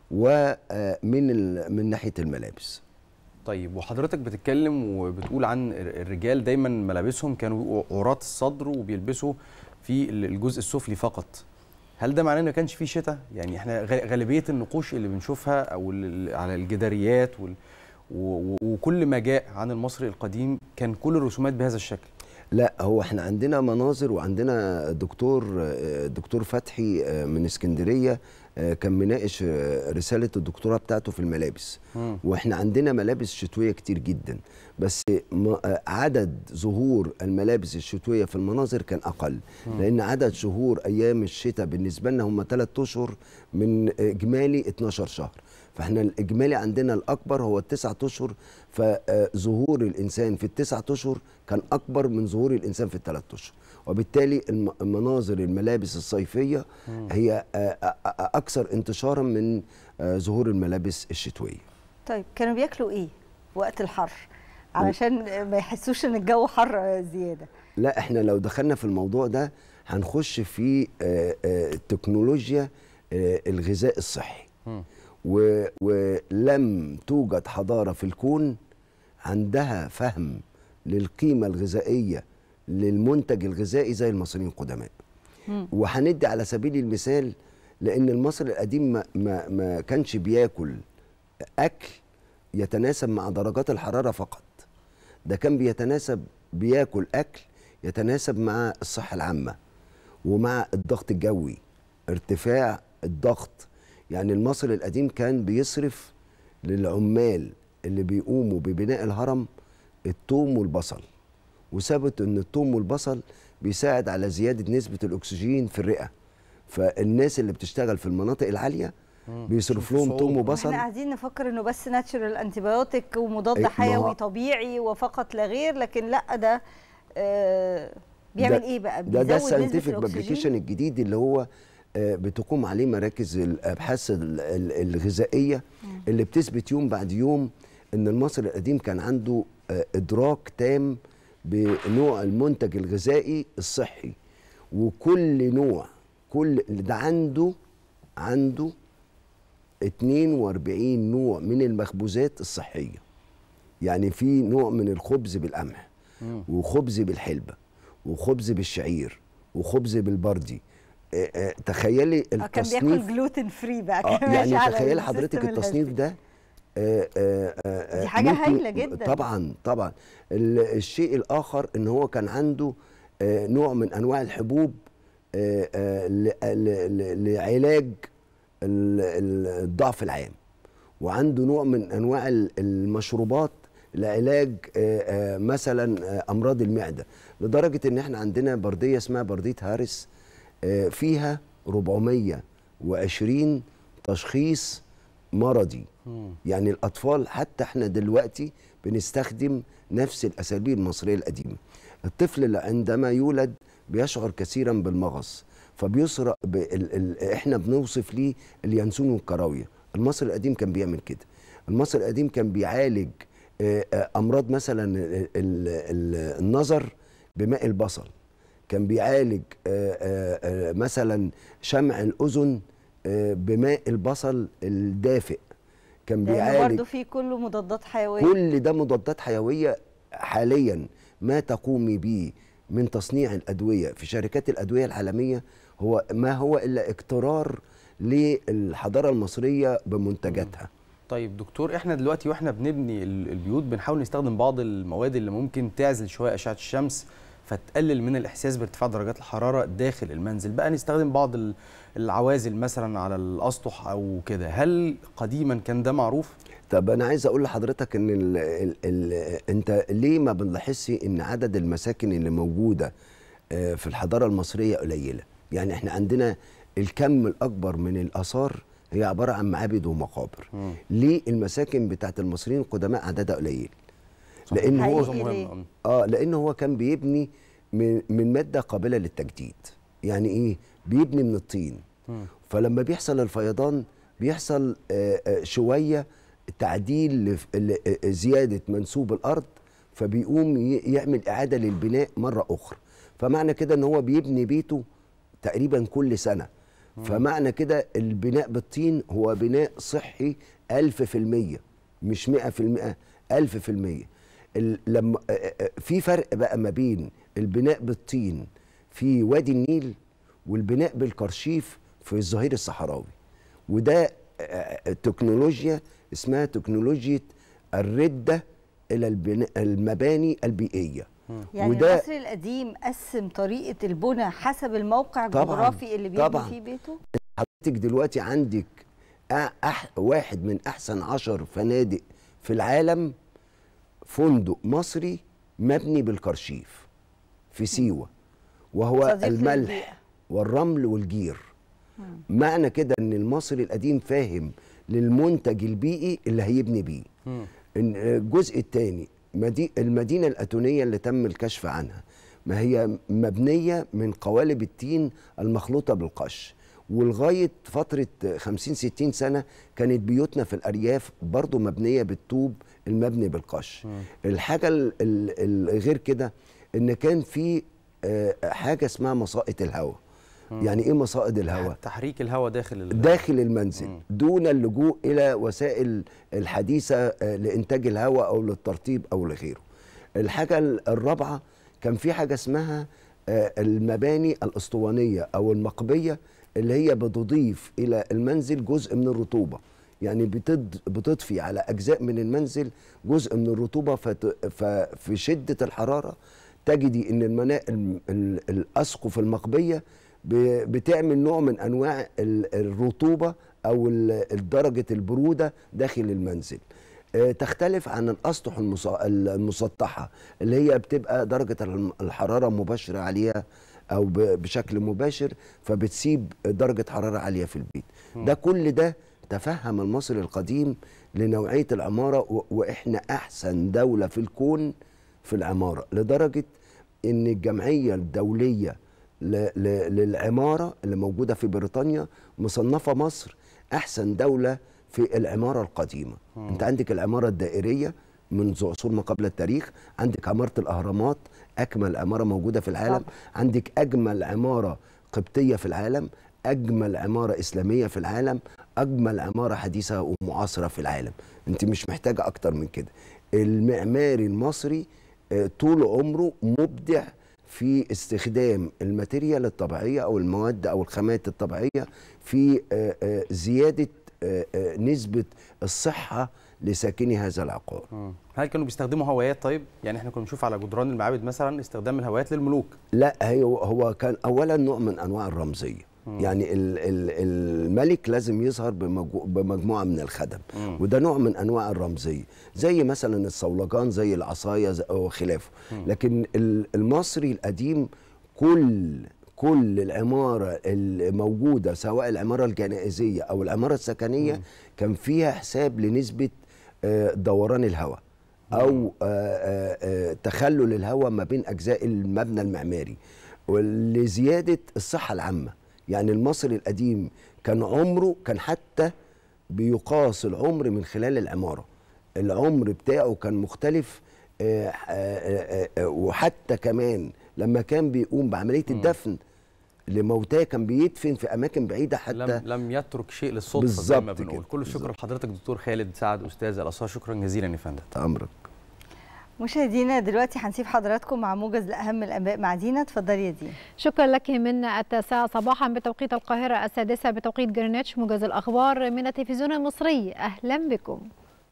ومن من ناحيه الملابس طيب وحضرتك بتتكلم وبتقول عن الر- الرجال دايما ملابسهم كانوا بيبقوا عراة الصدر وبيلبسوا في ال- الجزء السفلي فقط هل ده معناه ان ما كانش فيه شتاء يعني احنا غ- غالبيه النقوش اللي بنشوفها او ال- ال- على الجداريات وال و- و- وكل ما جاء عن المصري القديم كان كل الرسومات بهذا الشكل لا هو احنا عندنا مناظر وعندنا دكتور آه، دكتور فتحي آه، من اسكندريه آه، كان مناقش آه، رساله الدكتوراه بتاعته في الملابس مم. واحنا عندنا ملابس شتويه كتير جدا بس م- آه، عدد ظهور الملابس الشتويه في المناظر كان اقل مم. لان عدد شهور ايام الشتاء بالنسبه لنا هم 3 اشهر من اجمالي 12 شهر فاحنا الاجمالي عندنا الاكبر هو التسعة اشهر فظهور الانسان في التسعة اشهر كان اكبر من ظهور الانسان في الثلاث اشهر وبالتالي الم- المناظر الملابس الصيفيه مم. هي آه، آه، آه، اكثر انتشارا من آه، ظهور الملابس الشتويه طيب كانوا بياكلوا ايه وقت الحر علشان ما يحسوش ان الجو حر زياده لا احنا لو دخلنا في الموضوع ده هنخش في آه، آه، تكنولوجيا آه، الغذاء الصحي و- ولم توجد حضارة في الكون عندها فهم للقيمة الغذائية للمنتج الغذائي زي المصريين القدماء وهندي على سبيل المثال لأن المصري القديم ما, ما, ما كانش بياكل أكل يتناسب مع درجات الحرارة فقط ده كان بيتناسب بياكل أكل يتناسب مع الصحة العامة ومع الضغط الجوي ارتفاع الضغط يعني المصري القديم كان بيصرف للعمال اللي بيقوموا ببناء الهرم الثوم والبصل وثبت ان الثوم والبصل بيساعد على زياده نسبه الاكسجين في الرئه فالناس اللي بتشتغل في المناطق العاليه بيصرف لهم ثوم وبصل احنا قاعدين نفكر انه بس ناتشورال انتيبيوتيك ومضاد أي- ما حيوي هو- طبيعي وفقط لا غير لكن لا ده آه بيعمل ده- ايه بقى ده ده بيزود نسبة الساينتفك الأكسجين؟ بابليكيشن الجديد اللي هو آه، بتقوم عليه مراكز الابحاث ال- ال- الغذائيه اللي بتثبت يوم بعد يوم ان المصري القديم كان عنده آه، ادراك تام بنوع المنتج الغذائي الصحي وكل نوع كل ده عنده عنده 42 نوع من المخبوزات الصحيه يعني في نوع من الخبز بالقمح وخبز بالحلبة وخبز بالشعير وخبز بالبردي آه، آه، تخيلي آه، كان بياكل التصنيف جلوتين فري بقى آه كان ماشي يعني على تخيلي حضرتك السيستم التصنيف الهيلثي. ده آه، آه، آه، دي حاجة ممكن- هايلة جدا. طبعا طبعا ال- الشيء الآخر إن هو كان عنده آه، نوع من أنواع الحبوب آه، آه، ل- ل- ل- لعلاج ال- ال- الضعف العام وعنده نوع من انواع ال- المشروبات لعلاج آه، آه، مثلا آه، امراض المعده لدرجه ان احنا عندنا برديه اسمها برديه هارس آه، فيها 420 تشخيص مرضي يعني الاطفال حتى احنا دلوقتي بنستخدم نفس الاساليب المصريه القديمه الطفل اللي عندما يولد بيشعر كثيرا بالمغص فبيسرق ب... ال... ال... احنا بنوصف ليه اليانسون والكراويه المصري القديم كان بيعمل كده المصري القديم كان بيعالج آه، آه، امراض مثلا ال... ال... ال... النظر بماء البصل كان بيعالج آه، آه، آه، مثلا شمع الاذن آه، بماء البصل الدافئ كان لأن بيعالج برضه في كله مضادات حيويه كل ده مضادات حيويه حاليا ما تقومي به من تصنيع الادويه في شركات الادويه العالميه هو ما هو الا اقترار للحضاره المصريه بمنتجاتها طيب دكتور احنا دلوقتي واحنا بنبني ال- البيوت بنحاول نستخدم بعض المواد اللي ممكن تعزل شويه اشعه الشمس فتقلل من الاحساس بارتفاع درجات الحراره داخل المنزل بقى نستخدم بعض ال- العوازل مثلا على الاسطح او كده هل قديما كان ده معروف طب انا عايز اقول لحضرتك ان ال ال ال انت ليه ما بنلاحظش ان عدد المساكن اللي موجوده آه، في الحضاره المصريه قليله يعني احنا عندنا الكم الاكبر من الاثار هي عباره عن معابد ومقابر ليه المساكن بتاعت المصريين القدماء عددها قليل لان هو حقيقي ليه؟ اه لان هو كان بيبني من من ماده قابله للتجديد يعني ايه بيبني من الطين فلما بيحصل الفيضان بيحصل آه، آه، شويه تعديل لف- ل- آه، زياده منسوب الارض فبيقوم ي- يعمل اعاده للبناء مره اخرى فمعنى كده ان هو بيبني بيته تقريبا كل سنه فمعنى كده البناء بالطين هو بناء صحي ألف في المية مش مئة في المئة ألف في المية ال- لما آه، آه، في فرق بقى ما بين البناء بالطين في وادي النيل والبناء بالكرشيف في الظهير الصحراوي وده آه، تكنولوجيا اسمها تكنولوجيا الردة إلى البناء المباني البيئية يعني المصري القديم قسم طريقه البنى حسب الموقع طبعاً، الجغرافي اللي بيبني طبعاً. فيه بيته حضرتك دلوقتي عندك أح أح واحد من احسن عشر فنادق في العالم فندق مصري مبني بالكرشيف في سيوه وهو صديق للبيئة. الملح والرمل والجير معنى كده ان المصري القديم فاهم للمنتج البيئي اللي هيبني بيه إن الجزء الثاني المدينه الاتونيه اللي تم الكشف عنها ما هي مبنيه من قوالب التين المخلوطه بالقش ولغايه فتره 50 60 سنه كانت بيوتنا في الارياف برضو مبنيه بالطوب المبني بالقش الحاجه ال- ال- الغير كده ان كان في آه، حاجه اسمها مساقط الهواء يعني ايه مساقط الهواء تحريك الهواء داخل ال- داخل المنزل دون اللجوء الى وسائل الحديثه آه، لانتاج الهواء او للترطيب او لغيره الحاجه ال- الرابعه كان في حاجه اسمها آه، المباني الاسطوانيه او المقبيه اللي هي بتضيف الى المنزل جزء من الرطوبه يعني بتض بتضفي على اجزاء من المنزل جزء من الرطوبه فت- ففي شده الحراره تجدي ان المنا... ال- ال- الاسقف المقبيه ب- بتعمل نوع من انواع ال- الرطوبه او ال- درجه البروده داخل المنزل آه، تختلف عن الاسطح المس- المسطحه اللي هي بتبقى درجه الم- الحراره مباشره عليها او ب- بشكل مباشر فبتسيب درجه حراره عاليه في البيت ده كل ده تفهم المصري القديم لنوعيه العماره و- واحنا احسن دوله في الكون في العماره لدرجه ان الجمعيه الدوليه ل- ل- للعماره اللي موجوده في بريطانيا مصنفه مصر احسن دوله في العماره القديمه مم. انت عندك العماره الدائريه منذ عصور ما قبل التاريخ عندك عماره الاهرامات اجمل عماره موجوده في العالم طبعا. عندك اجمل عماره قبطيه في العالم اجمل عماره اسلاميه في العالم اجمل عماره حديثه ومعاصره في العالم انت مش محتاجه اكتر من كده المعماري المصري آه، طول عمره مبدع في استخدام الماتيريال الطبيعيه او المواد او الخامات الطبيعيه في آه، آه، زياده آه، آه، نسبه الصحه لساكني هذا العقار مم. هل كانوا بيستخدموا هوايات طيب؟ يعني احنا كنا بنشوف على جدران المعابد مثلا استخدام الهوايات للملوك لا هي هو كان اولا نوع من انواع الرمزيه مم. يعني ال- ال- الملك لازم يظهر بمجو- بمجموعه من الخدم مم. وده نوع من انواع الرمزيه زي مثلا الصولجان زي العصايه زي- وخلافه مم. لكن ال- المصري القديم كل كل العماره الموجوده سواء العماره الجنائزيه او العماره السكنيه كان فيها حساب لنسبه آه، دوران الهواء او آه، آه، آه، تخلل الهواء ما بين اجزاء المبنى المعماري ولزياده الصحه العامه يعني المصري القديم كان عمره كان حتى بيقاس العمر من خلال العماره العمر بتاعه كان مختلف آه، آه، آه، آه، وحتى كمان لما كان بيقوم بعمليه الدفن لموتاه كان بيدفن في اماكن بعيده حتى لم لم يترك شيء للصدفه زي ما بالظبط بنقول كده، كل الشكر لحضرتك دكتور خالد سعد استاذ الاثار شكرا جزيلا يا فندم امرك مشاهدينا دلوقتي هنسيب حضراتكم مع موجز لاهم الانباء مع دينا اتفضلي يا دينا شكرا لك من التاسعة صباحا بتوقيت القاهرة السادسة بتوقيت جرينتش موجز الأخبار من التلفزيون المصري أهلا بكم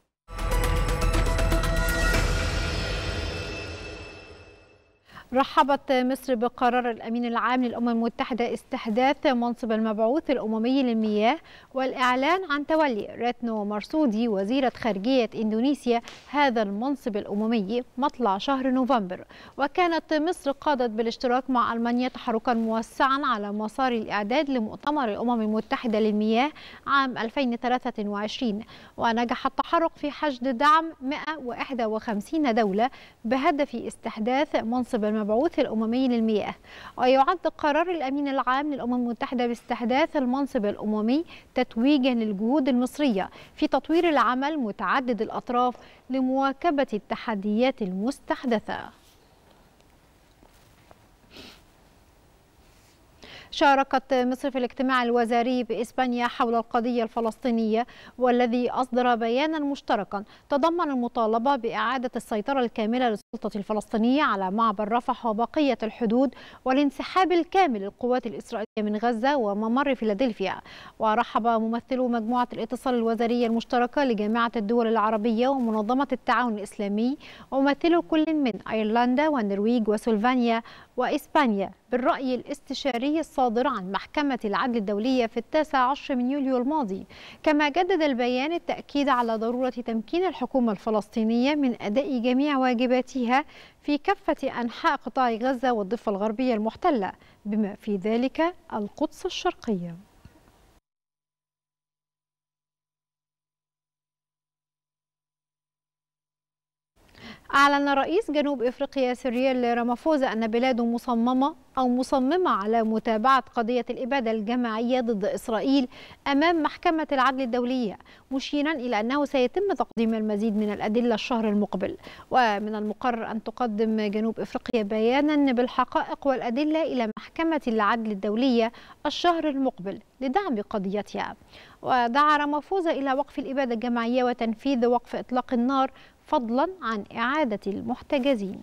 رحبت مصر بقرار الأمين العام للأمم المتحدة استحداث منصب المبعوث الأممي للمياه والإعلان عن تولي ريتنو مرسودي وزيرة خارجية إندونيسيا هذا المنصب الأممي مطلع شهر نوفمبر وكانت مصر قادت بالاشتراك مع ألمانيا تحركا موسعا على مسار الإعداد لمؤتمر الأمم المتحدة للمياه عام 2023 ونجح التحرك في حشد دعم 151 دولة بهدف استحداث منصب المبعوث الأممي للمياه ويعد قرار الأمين العام للأمم المتحدة باستحداث المنصب الأممي تتويجا للجهود المصرية في تطوير العمل متعدد الأطراف لمواكبة التحديات المستحدثة شاركت مصر في الاجتماع الوزاري بإسبانيا حول القضية الفلسطينية والذي أصدر بيانا مشتركا تضمن المطالبة بإعادة السيطرة الكاملة للسلطة الفلسطينية على معبر رفح وبقية الحدود والانسحاب الكامل للقوات الإسرائيلية من غزة وممر فيلادلفيا ورحب ممثلو مجموعة الاتصال الوزارية المشتركة لجامعة الدول العربية ومنظمة التعاون الإسلامي وممثلو كل من أيرلندا والنرويج وسلفانيا وإسبانيا بالرأي الاستشاري الصادر عن محكمة العدل الدولية في التاسع عشر من يوليو الماضي كما جدد البيان التأكيد على ضرورة تمكين الحكومة الفلسطينية من أداء جميع واجباتها في كافة أنحاء قطاع غزة والضفة الغربية المحتلة بما في ذلك القدس الشرقية أعلن رئيس جنوب إفريقيا سيريل رامافوزا أن بلاده مصممة أو مصممة على متابعة قضية الإبادة الجماعية ضد إسرائيل أمام محكمة العدل الدولية مشيرا إلى أنه سيتم تقديم المزيد من الأدلة الشهر المقبل ومن المقرر أن تقدم جنوب إفريقيا بيانا بالحقائق والأدلة إلى محكمة العدل الدولية الشهر المقبل لدعم قضيتها ودعا رامافوزا إلى وقف الإبادة الجماعية وتنفيذ وقف إطلاق النار فضلا عن إعادة المحتجزين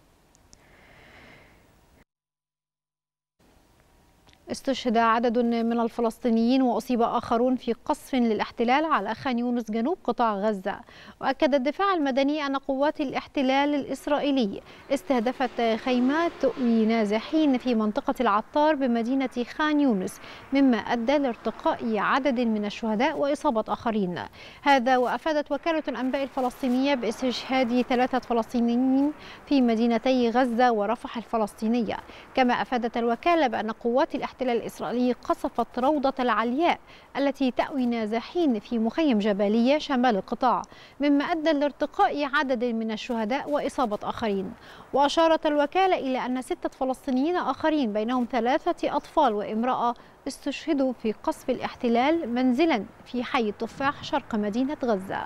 استشهد عدد من الفلسطينيين وأصيب آخرون في قصف للاحتلال على خان يونس جنوب قطاع غزة وأكد الدفاع المدني أن قوات الاحتلال الإسرائيلي استهدفت خيمات تؤوي نازحين في منطقة العطار بمدينة خان يونس مما أدى لارتقاء عدد من الشهداء وإصابة آخرين هذا وأفادت وكالة الأنباء الفلسطينية باستشهاد ثلاثة فلسطينيين في مدينتي غزة ورفح الفلسطينية كما أفادت الوكالة بأن قوات الاحتلال الإسرائيلي قصفت روضة العلياء التي تأوي نازحين في مخيم جبالية شمال القطاع مما أدى لارتقاء عدد من الشهداء وإصابة آخرين وأشارت الوكالة إلى أن ستة فلسطينيين آخرين بينهم ثلاثة أطفال وامرأة استشهدوا في قصف الاحتلال منزلا في حي التفاح شرق مدينة غزة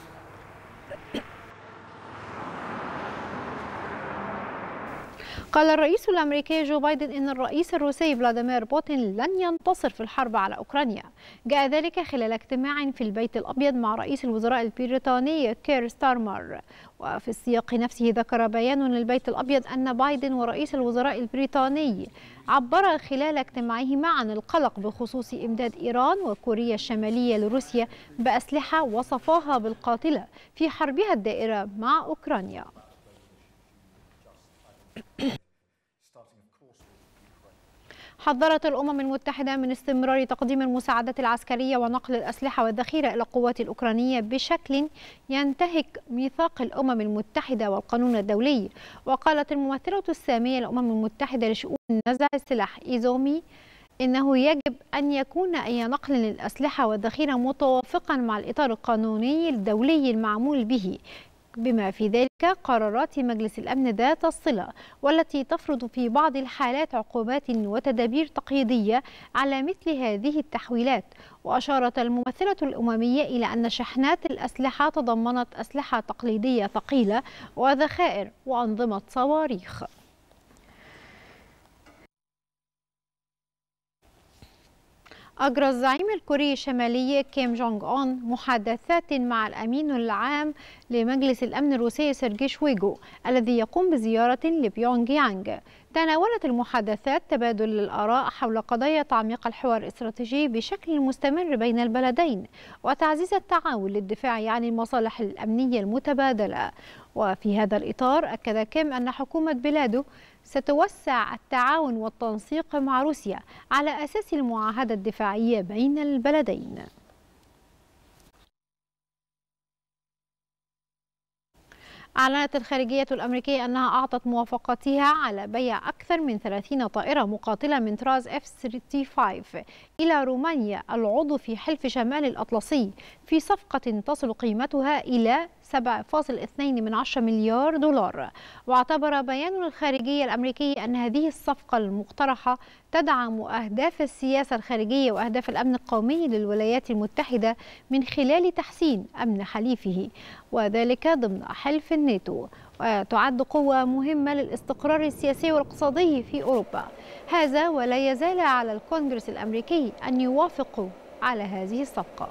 قال الرئيس الامريكي جو بايدن ان الرئيس الروسي فلاديمير بوتين لن ينتصر في الحرب على اوكرانيا جاء ذلك خلال اجتماع في البيت الابيض مع رئيس الوزراء البريطاني كير ستارمر وفي السياق نفسه ذكر بيان للبيت الابيض ان بايدن ورئيس الوزراء البريطاني عبر خلال اجتماعهما عن القلق بخصوص امداد ايران وكوريا الشماليه لروسيا باسلحه وصفاها بالقاتله في حربها الدائره مع اوكرانيا حذرت الأمم المتحدة من استمرار تقديم المساعدات العسكرية ونقل الأسلحة والذخيرة إلى القوات الأوكرانية بشكل ينتهك ميثاق الأمم المتحدة والقانون الدولي وقالت الممثلة السامية للأمم المتحدة لشؤون نزع السلاح إيزومي إنه يجب أن يكون أي نقل للأسلحة والذخيرة متوافقا مع الإطار القانوني الدولي المعمول به بما في ذلك قرارات مجلس الأمن ذات الصلة والتي تفرض في بعض الحالات عقوبات وتدابير تقييدية على مثل هذه التحويلات وأشارت الممثلة الأممية إلى أن شحنات الأسلحة تضمنت أسلحة تقليدية ثقيلة وذخائر وأنظمة صواريخ أجرى الزعيم الكوري الشمالي كيم جونج أون محادثات مع الأمين العام لمجلس الأمن الروسي سيرجي شويجو الذي يقوم بزيارة لبيونغ يانغ تناولت المحادثات تبادل الآراء حول قضايا تعميق الحوار الاستراتيجي بشكل مستمر بين البلدين وتعزيز التعاون للدفاع عن المصالح الأمنية المتبادلة وفي هذا الإطار أكد كيم أن حكومة بلاده ستوسع التعاون والتنسيق مع روسيا على أساس المعاهدة الدفاعية بين البلدين أعلنت الخارجية الأمريكية أنها أعطت موافقتها على بيع أكثر من 30 طائرة مقاتلة من طراز F-35 إلى رومانيا العضو في حلف شمال الأطلسي في صفقة تصل قيمتها إلى 7.2 من عشرة مليار دولار واعتبر بيان الخارجية الأمريكي أن هذه الصفقة المقترحة تدعم أهداف السياسة الخارجية وأهداف الأمن القومي للولايات المتحدة من خلال تحسين أمن حليفه وذلك ضمن حلف الناتو وتعد قوة مهمة للاستقرار السياسي والاقتصادي في أوروبا هذا ولا يزال على الكونغرس الأمريكي أن يوافقوا على هذه الصفقة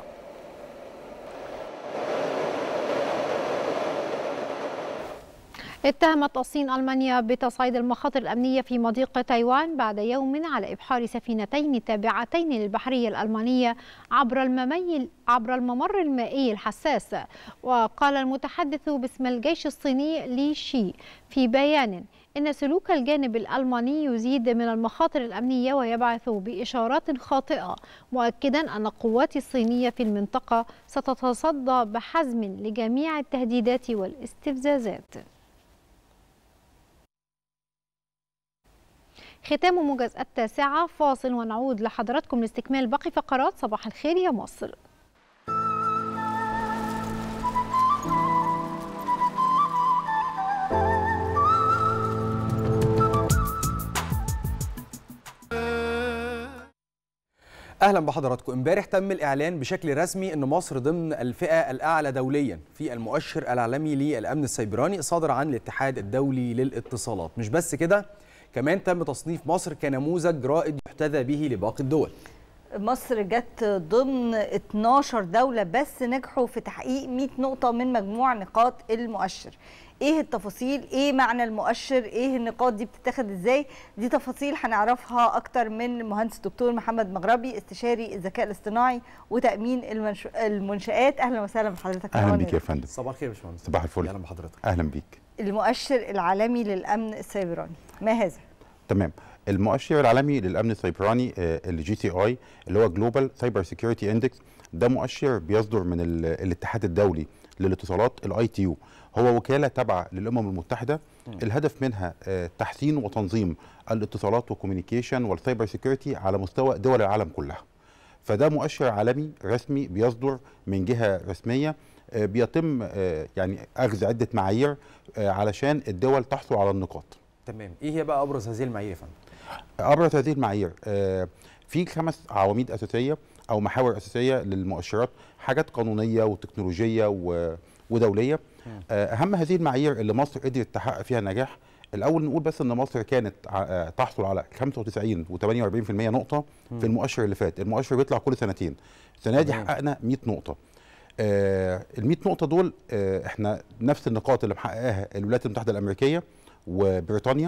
اتهمت الصين ألمانيا بتصعيد المخاطر الأمنية في مضيق تايوان بعد يوم على إبحار سفينتين تابعتين للبحرية الألمانية عبر الممي عبر الممر المائي الحساس وقال المتحدث باسم الجيش الصيني لي شي في بيان إن سلوك الجانب الألماني يزيد من المخاطر الأمنية ويبعث بإشارات خاطئة مؤكدا أن القوات الصينية في المنطقة ستتصدى بحزم لجميع التهديدات والاستفزازات ختام موجز التاسعة فاصل ونعود لحضراتكم لاستكمال باقي فقرات صباح الخير يا مصر اهلا بحضراتكم امبارح تم الاعلان بشكل رسمي ان مصر ضمن الفئه الاعلى دوليا في المؤشر العالمي للامن السيبراني صادر عن الاتحاد الدولي للاتصالات مش بس كده كمان تم تصنيف مصر كنموذج رائد يحتذى به لباقي الدول مصر جت ضمن 12 دولة بس نجحوا في تحقيق 100 نقطة من مجموع نقاط المؤشر ايه التفاصيل ايه معنى المؤشر ايه النقاط دي بتتاخد ازاي دي تفاصيل هنعرفها اكتر من المهندس الدكتور محمد مغربي استشاري الذكاء الاصطناعي وتامين المنش... المنشات اهلا وسهلا بحضرتك اهلا بيك يا فندم صباح الخير يا باشمهندس صباح الفل اهلا بحضرتك اهلا بيك المؤشر العالمي للامن السيبراني ما هذا تمام المؤشر العالمي للامن السيبراني الجي سي اي اللي هو جلوبال سايبر سيكيورتي اندكس ده مؤشر بيصدر من ال- الاتحاد الدولي للاتصالات الاي تي يو هو وكاله تابعه للامم المتحده الهدف منها آه، تحسين وتنظيم الاتصالات والكوميونيكيشن والسايبر سيكيورتي على مستوى دول العالم كلها فده مؤشر عالمي رسمي بيصدر من جهه رسميه آه، بيتم آه، يعني اخذ عده معايير آه، علشان الدول تحصل على النقاط تمام ايه هي بقى ابرز هذه المعايير يا فندم ابرز هذه المعايير آه، في خمس عواميد اساسيه او محاور اساسيه للمؤشرات حاجات قانونيه وتكنولوجيه و- ودوليه آه، اهم هذه المعايير اللي مصر قدرت تحقق فيها نجاح الاول نقول بس ان مصر كانت ع- آه، تحصل على 95 و48% نقطه مم. في المؤشر اللي فات المؤشر بيطلع كل سنتين السنه دي تمام. حققنا 100 نقطه آه ال 100 نقطه دول آه احنا نفس النقاط اللي محققاها الولايات المتحده الامريكيه وبريطانيا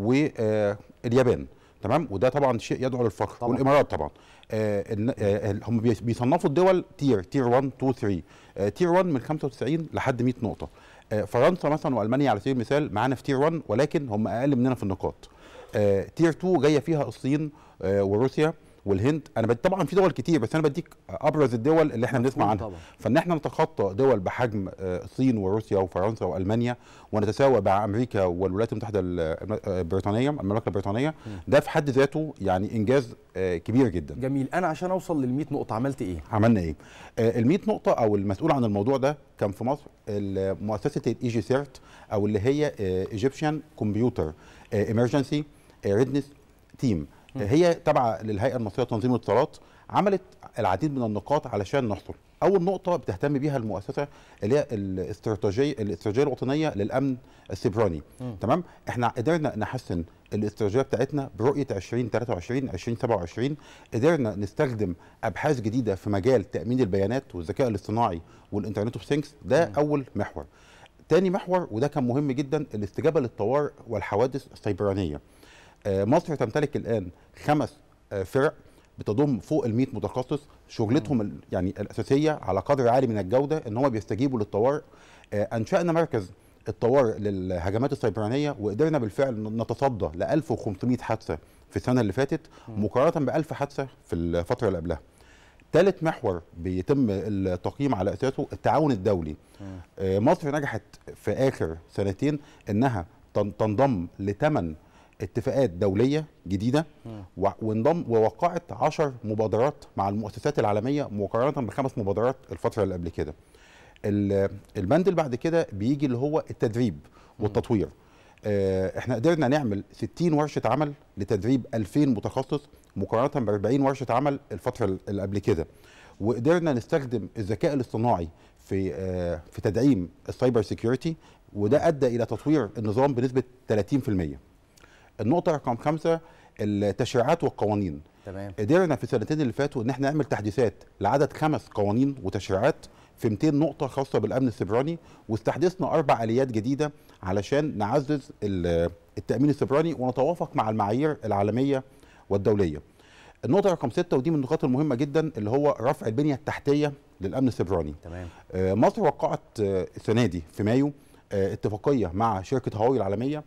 واليابان تمام وده طبعا شيء يدعو للفخر طبعاً. والامارات طبعا آه الن- آه ال- هم بيس- بيصنفوا الدول تير تير 1 2 3 آه تير 1 من 95 لحد 100 نقطه آه فرنسا مثلا والمانيا على سبيل المثال معانا في تير 1 ولكن هم اقل مننا في النقاط آه تير 2 جايه فيها الصين آه وروسيا والهند انا بد... طبعا في دول كتير بس انا بديك ابرز الدول اللي احنا بنسمع مفهوم عنها طبعاً. فان احنا نتخطى دول بحجم آه، الصين وروسيا وفرنسا والمانيا ونتساوى مع امريكا والولايات المتحده ال- آه، البريطانيه المملكه البريطانيه ده في حد ذاته يعني انجاز آه، كبير جدا جميل انا عشان اوصل لل 100 نقطه عملت ايه عملنا ايه ال 100 نقطه او المسؤول عن الموضوع ده كان في مصر ال- مؤسسه الاي جي سيرت او اللي هي ايجيبشن كمبيوتر ايمرجنسي ريدنس تيم هي تابعه للهيئه المصريه لتنظيم الاتصالات عملت العديد من النقاط علشان نحصل اول نقطه بتهتم بيها المؤسسه اللي هي الاستراتيجيه الاستراتيجيه الوطنيه للامن السيبراني مم. تمام احنا قدرنا نحسن الاستراتيجيه بتاعتنا برؤيه 2023 2027 قدرنا نستخدم ابحاث جديده في مجال تامين البيانات والذكاء الاصطناعي والانترنت اوف ثينكس ده اول محور تاني محور وده كان مهم جدا الاستجابه للطوارئ والحوادث السيبرانيه آه، مصر تمتلك الان خمس آه، فرق بتضم فوق ال 100 متخصص شغلتهم ال- يعني الاساسيه على قدر عالي من الجوده ان هم بيستجيبوا للطوارئ آه، انشانا مركز الطوارئ للهجمات السيبرانيه وقدرنا بالفعل ن- نتصدى ل 1500 حادثه في السنه اللي فاتت مقارنه ب 1000 حادثه في الفتره اللي قبلها. ثالث محور بيتم التقييم على اساسه التعاون الدولي. آه، مصر نجحت في اخر سنتين انها تن- تنضم لثمان اتفاقات دوليه جديده و- وانضم ووقعت 10 مبادرات مع المؤسسات العالميه مقارنه بخمس مبادرات الفتره اللي قبل كده. ال- البند اللي بعد كده بيجي اللي هو التدريب والتطوير. آه، احنا قدرنا نعمل 60 ورشه عمل لتدريب 2000 متخصص مقارنه ب 40 ورشه عمل الفتره اللي قبل كده. وقدرنا نستخدم الذكاء الاصطناعي في آه، في تدعيم السايبر سيكيورتي وده ادى الى تطوير النظام بنسبه 30%. النقطه رقم خمسه التشريعات والقوانين. تمام قدرنا في السنتين اللي فاتوا ان احنا نعمل تحديثات لعدد خمس قوانين وتشريعات في 200 نقطه خاصه بالامن السيبراني واستحدثنا اربع اليات جديده علشان نعزز ال- التامين السيبراني ونتوافق مع المعايير العالميه والدوليه. النقطه رقم ستة ودي من النقاط المهمه جدا اللي هو رفع البنيه التحتيه للامن السيبراني. تمام آه، مصر وقعت آه، السنه دي في مايو آه، اتفاقيه مع شركه هواوي العالميه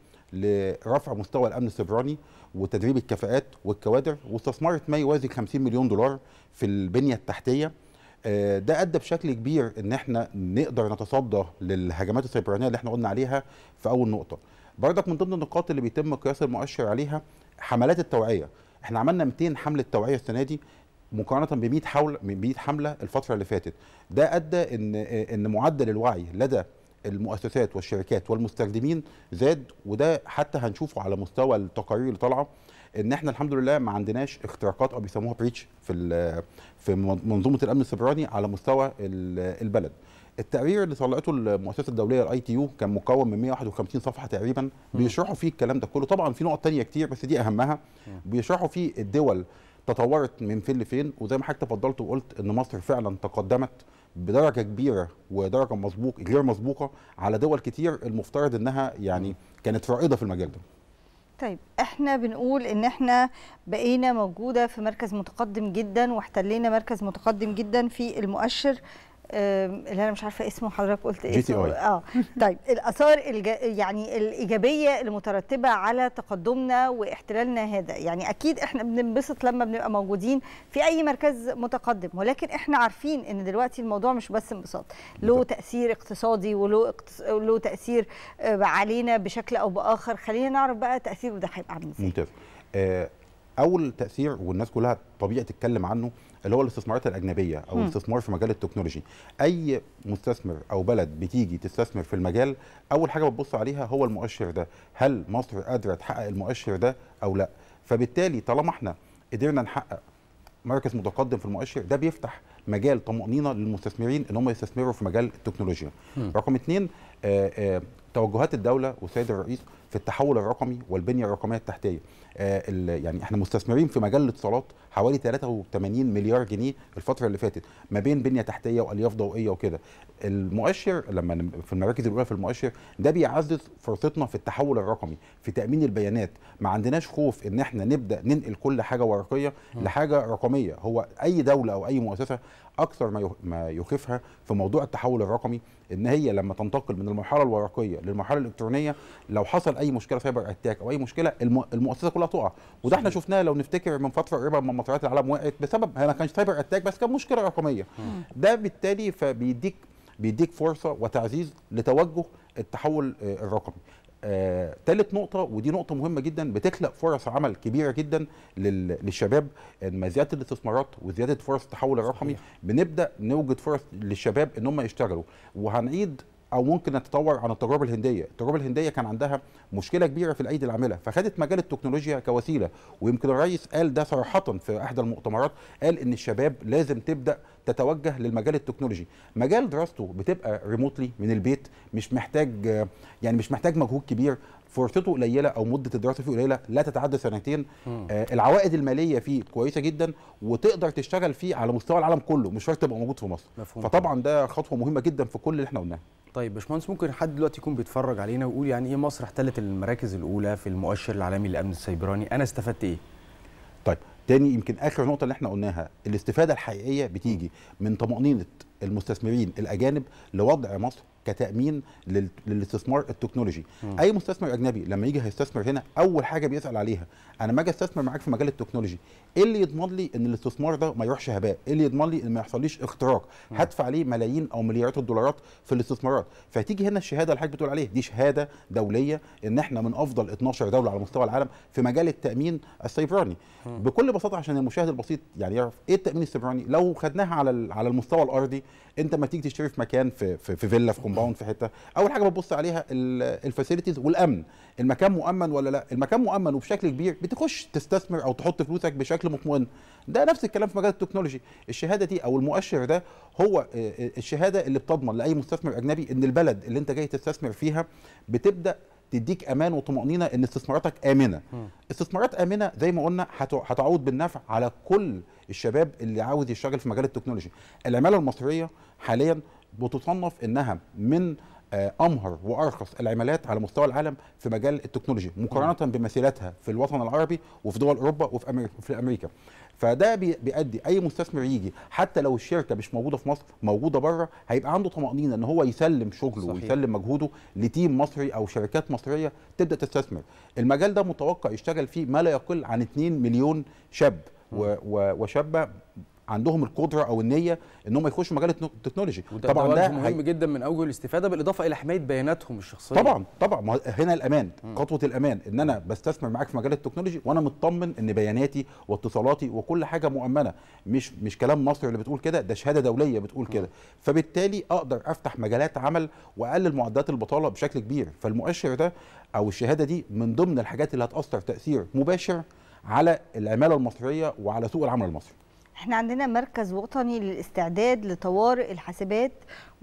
لرفع مستوى الامن السيبراني وتدريب الكفاءات والكوادر واستثمرت ما يوازي 50 مليون دولار في البنيه التحتيه آه، ده ادى بشكل كبير ان احنا نقدر نتصدى للهجمات السيبرانيه اللي احنا قلنا عليها في اول نقطه برضك من ضمن النقاط اللي بيتم قياس المؤشر عليها حملات التوعيه احنا عملنا 200 حمله توعيه السنه دي مقارنه ب 100 حول 100 حمله الفتره اللي فاتت ده ادى ان ان معدل الوعي لدى المؤسسات والشركات والمستخدمين زاد وده حتى هنشوفه على مستوى التقارير اللي طالعه ان احنا الحمد لله ما عندناش اختراقات او بيسموها بريتش في ال- في من- منظومه الامن السيبراني على مستوى ال- البلد التقرير اللي طلعته المؤسسه الدوليه الاي تي يو كان مكون من 151 صفحه تقريبا بيشرحوا فيه الكلام ده كله طبعا في نقط تانية كتير بس دي اهمها بيشرحوا فيه الدول تطورت من فين لفين وزي ما حضرتك تفضلت وقلت ان مصر فعلا تقدمت بدرجه كبيره ودرجه مسبوق غير مسبوقه على دول كتير المفترض انها يعني كانت رائده في المجال ده طيب احنا بنقول ان احنا بقينا موجوده في مركز متقدم جدا واحتلينا مركز متقدم جدا في المؤشر آم، اللي انا مش عارفه اسمه حضرتك قلت GTI. اسمه اه طيب الاثار الج... يعني الايجابيه المترتبه على تقدمنا واحتلالنا هذا يعني اكيد احنا بننبسط لما بنبقى موجودين في اي مركز متقدم ولكن احنا عارفين ان دلوقتي الموضوع مش بس انبساط له تاثير اقتصادي وله اقتص... له تاثير آه، علينا بشكل او باخر خلينا نعرف بقى تاثيره ده هيبقى عامل ازاي ممتاز آه، اول تاثير والناس كلها طبيعي تتكلم عنه اللي هو الاستثمارات الاجنبيه او مم. الاستثمار في مجال التكنولوجي اي مستثمر او بلد بتيجي تستثمر في المجال اول حاجه بتبص عليها هو المؤشر ده هل مصر قادره تحقق المؤشر ده او لا فبالتالي طالما احنا قدرنا نحقق مركز متقدم في المؤشر ده بيفتح مجال طمأنينة للمستثمرين ان هم يستثمروا في مجال التكنولوجيا. مم. رقم اثنين آه، آه، توجهات الدولة والسيد الرئيس في التحول الرقمي والبنية الرقمية التحتية. آه، ال- يعني احنا مستثمرين في مجال الاتصالات حوالي 83 مليار جنيه الفترة اللي فاتت ما بين بنية تحتية والياف ضوئية وكده. المؤشر لما نب- في المراكز الاولى في المؤشر ده بيعزز فرصتنا في التحول الرقمي في تامين البيانات ما عندناش خوف ان احنا نبدا ننقل كل حاجه ورقيه لحاجه رقميه هو اي دوله او اي مؤسسه اكثر ما يخ- ما يخيفها في موضوع التحول الرقمي ان هي لما تنتقل من المرحله الورقيه للمرحله الالكترونيه لو حصل اي مشكله سايبر اتاك او اي مشكله الم- المؤسسه كلها تقع وده احنا شفناه لو نفتكر من فتره قريبه لما مطارات العالم وقعت بسبب هي ما كانش سايبر اتاك بس كان مشكله رقميه ده بالتالي فبيديك بيديك فرصه وتعزيز لتوجه التحول آه، الرقمي آه، تالت نقطة ودي نقطة مهمة جدا بتخلق فرص عمل كبيرة جدا لل- للشباب ان زيادة الاستثمارات وزيادة فرص التحول الرقمي بنبدأ نوجد فرص للشباب ان هم يشتغلوا وهنعيد او ممكن نتطور عن التجربه الهنديه، التجربه الهنديه كان عندها مشكله كبيره في الايدي العامله، فخدت مجال التكنولوجيا كوسيله، ويمكن الرئيس قال ده صراحه في احدى المؤتمرات قال ان الشباب لازم تبدا تتوجه للمجال التكنولوجي مجال دراسته بتبقى ريموتلي من البيت مش محتاج يعني مش محتاج مجهود كبير فرصته قليله او مده الدراسه فيه قليله لا تتعدى سنتين آه العوائد الماليه فيه كويسه جدا وتقدر تشتغل فيه على مستوى العالم كله مش شرط تبقى موجود في مصر مفهوم. فطبعا ده خطوه مهمه جدا في كل اللي احنا قلناه طيب باشمهندس ممكن حد دلوقتي يكون بيتفرج علينا ويقول يعني ايه مصر احتلت المراكز الاولى في المؤشر العالمي للامن السيبراني انا استفدت ايه طيب تاني يمكن اخر نقطه اللي احنا قلناها الاستفاده الحقيقيه بتيجي من طمانينه المستثمرين الاجانب لوضع مصر كتامين لل- للاستثمار التكنولوجي مم. اي مستثمر اجنبي لما يجي هيستثمر هنا اول حاجه بيسال عليها انا ما اجي استثمر معاك في مجال التكنولوجي ايه اللي يضمن لي ان الاستثمار ده ما يروحش هباء ايه اللي يضمن لي ان ما يحصليش اختراق هدفع عليه ملايين او مليارات الدولارات في الاستثمارات فتيجي هنا الشهاده اللي حضرتك بتقول عليها دي شهاده دوليه ان احنا من افضل 12 دوله على مستوى العالم في مجال التامين السيبراني بكل بساطه عشان المشاهد البسيط يعني يعرف ايه التامين السيبراني لو خدناها على ال- على المستوى الارضي انت ما تيجي تشتري في مكان في في, في فيلا في كومباوند في حته اول حاجه بتبص عليها الفاسيلتيز والامن المكان مؤمن ولا لا المكان مؤمن وبشكل كبير بتخش تستثمر او تحط فلوسك بشكل مطمئن ده نفس الكلام في مجال التكنولوجي الشهاده دي او المؤشر ده هو آه، آه، الشهاده اللي بتضمن لاي مستثمر اجنبي ان البلد اللي انت جاي تستثمر فيها بتبدا تديك امان وطمانينه ان استثماراتك امنه استثمارات امنه زي ما قلنا هتع- هتعود بالنفع على كل الشباب اللي عاوز يشتغل في مجال التكنولوجي العماله المصريه حاليا بتصنف انها من آه، امهر وارخص العمالات على مستوى العالم في مجال التكنولوجي مقارنه بمثيلاتها في الوطن العربي وفي دول اوروبا وفي امريكا وفي امريكا فده بي- بيؤدي اي مستثمر يجي حتى لو الشركه مش موجوده في مصر موجوده بره هيبقى عنده طمانينه ان هو يسلم شغله صحيح. ويسلم مجهوده لتيم مصري او شركات مصريه تبدا تستثمر المجال ده متوقع يشتغل فيه ما لا يقل عن 2 مليون شاب و- و- وشابه عندهم القدره او النيه ان هم يخشوا مجال التكنو- التكنولوجي وده طبعا ده وجه مهم جدا من اوجه الاستفاده بالاضافه الى حمايه بياناتهم الشخصيه طبعا طبعا ما هو هنا الامان خطوه الامان ان انا بستثمر معاك في مجال التكنولوجي وانا مطمن ان بياناتي واتصالاتي وكل حاجه مؤمنه مش مش كلام مصر اللي بتقول كده ده شهاده دوليه بتقول كده فبالتالي اقدر افتح مجالات عمل واقلل معدلات البطاله بشكل كبير فالمؤشر ده او الشهاده دي من ضمن الحاجات اللي هتاثر تاثير مباشر على العماله المصريه وعلى سوق العمل المصري احنا عندنا مركز وطني للاستعداد لطوارئ الحاسبات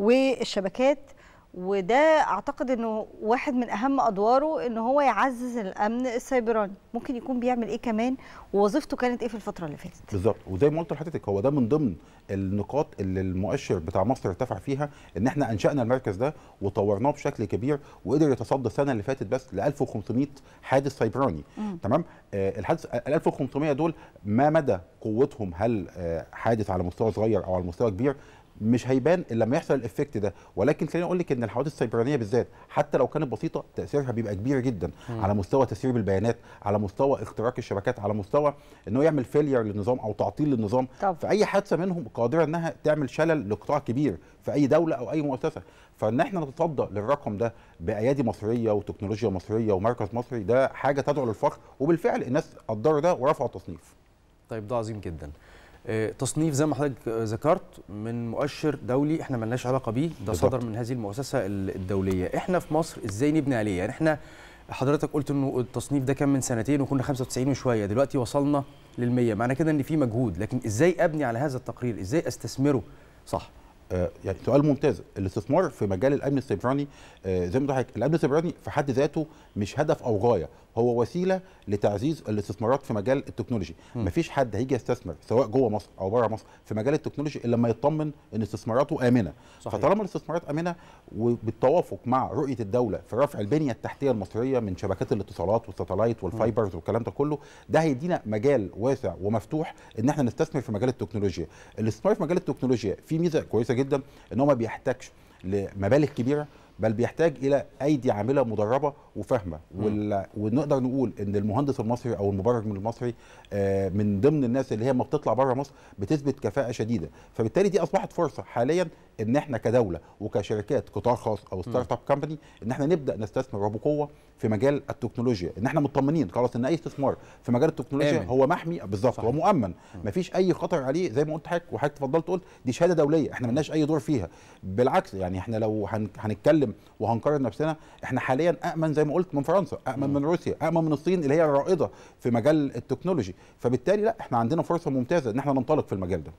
والشبكات وده اعتقد انه واحد من اهم ادواره ان هو يعزز الامن السيبراني ممكن يكون بيعمل ايه كمان ووظيفته كانت ايه في الفتره اللي فاتت بالظبط وزي ما قلت لحضرتك هو ده من ضمن النقاط اللي المؤشر بتاع مصر ارتفع فيها ان احنا انشانا المركز ده وطورناه بشكل كبير وقدر يتصدى السنه اللي فاتت بس ل 1500 حادث سيبراني مم. تمام آه الحادث ال 1500 دول ما مدى قوتهم هل آه حادث على مستوى صغير او على مستوى كبير مش هيبان الا لما يحصل الافكت ده ولكن خليني اقول لك ان الحوادث السيبرانيه بالذات حتى لو كانت بسيطه تاثيرها بيبقى كبير جدا مم. على مستوى تسريب البيانات على مستوى اختراق الشبكات على مستوى انه يعمل فيلير للنظام او تعطيل للنظام طب. فاي حادثه منهم قادره انها تعمل شلل لقطاع كبير في اي دوله او اي مؤسسه فان احنا نتصدى للرقم ده بايادي مصريه وتكنولوجيا مصريه ومركز مصري ده حاجه تدعو للفخر وبالفعل الناس قدروا ده ورفعوا التصنيف طيب ده عظيم جدا آه، تصنيف زي ما حضرتك آه، ذكرت من مؤشر دولي احنا ملناش علاقه بيه ده بالظبط. صدر من هذه المؤسسه ال- الدوليه احنا في مصر ازاي نبني عليه يعني احنا حضرتك قلت انه التصنيف ده كان من سنتين وكنا 95 وشويه دلوقتي وصلنا لل100 معنى كده ان في مجهود لكن ازاي ابني على هذا التقرير ازاي استثمره صح آه، يعني سؤال ممتاز الاستثمار في مجال الامن السيبراني آه، زي ما حضرتك الامن السيبراني في حد ذاته مش هدف او غايه هو وسيله لتعزيز الاستثمارات في مجال التكنولوجي مم. مفيش حد هيجي يستثمر سواء جوه مصر او بره مصر في مجال التكنولوجي الا لما يطمن ان استثماراته امنه صحيح. فطالما الاستثمارات امنه وبالتوافق مع رؤيه الدوله في رفع البنيه التحتيه المصريه من شبكات الاتصالات والساتلايت والفايبرز والكلام ده كله ده هيدينا مجال واسع ومفتوح ان احنا نستثمر في مجال التكنولوجيا الاستثمار في مجال التكنولوجيا فيه ميزه كويسه جدا ان هو ما بيحتاجش لمبالغ كبيره بل بيحتاج الى ايدي عامله مدربه وفاهمه وال... ونقدر نقول ان المهندس المصري او المبرمج المصري آه، من ضمن الناس اللي هي ما بتطلع بره مصر بتثبت كفاءه شديده فبالتالي دي اصبحت فرصه حاليا ان احنا كدوله وكشركات قطاع خاص او ستارت اب كومباني ان احنا نبدا نستثمر وبقوه في مجال التكنولوجيا ان احنا مطمنين خلاص ان اي استثمار في مجال التكنولوجيا آمن. هو محمي بالظبط هو مؤمن مفيش اي خطر عليه زي ما قلت حضرتك وحضرتك اتفضلت قلت دي شهاده دوليه احنا ملناش اي دور فيها بالعكس يعني احنا لو هن- هنتكلم وهنقارن نفسنا احنا حاليا امن زي ما قلت من فرنسا امن من روسيا امن من الصين اللي هي الرائده في مجال التكنولوجي فبالتالي لا احنا عندنا فرصه ممتازه ان احنا ننطلق في المجال ده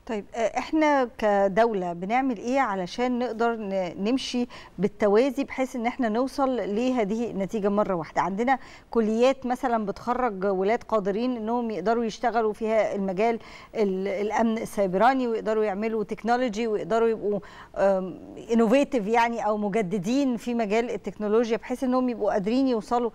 طيب آه، احنا كدولة بنعمل ايه علشان نقدر ن- نمشي بالتوازي بحيث ان احنا نوصل لهذه النتيجة مرة واحدة عندنا كليات مثلا بتخرج ولاد قادرين انهم يقدروا يشتغلوا فيها المجال ال- الامن السيبراني ويقدروا يعملوا تكنولوجي ويقدروا يبقوا انوفيتيف يعني او مجددين في مجال التكنولوجيا بحيث انهم يبقوا قادرين يوصلوا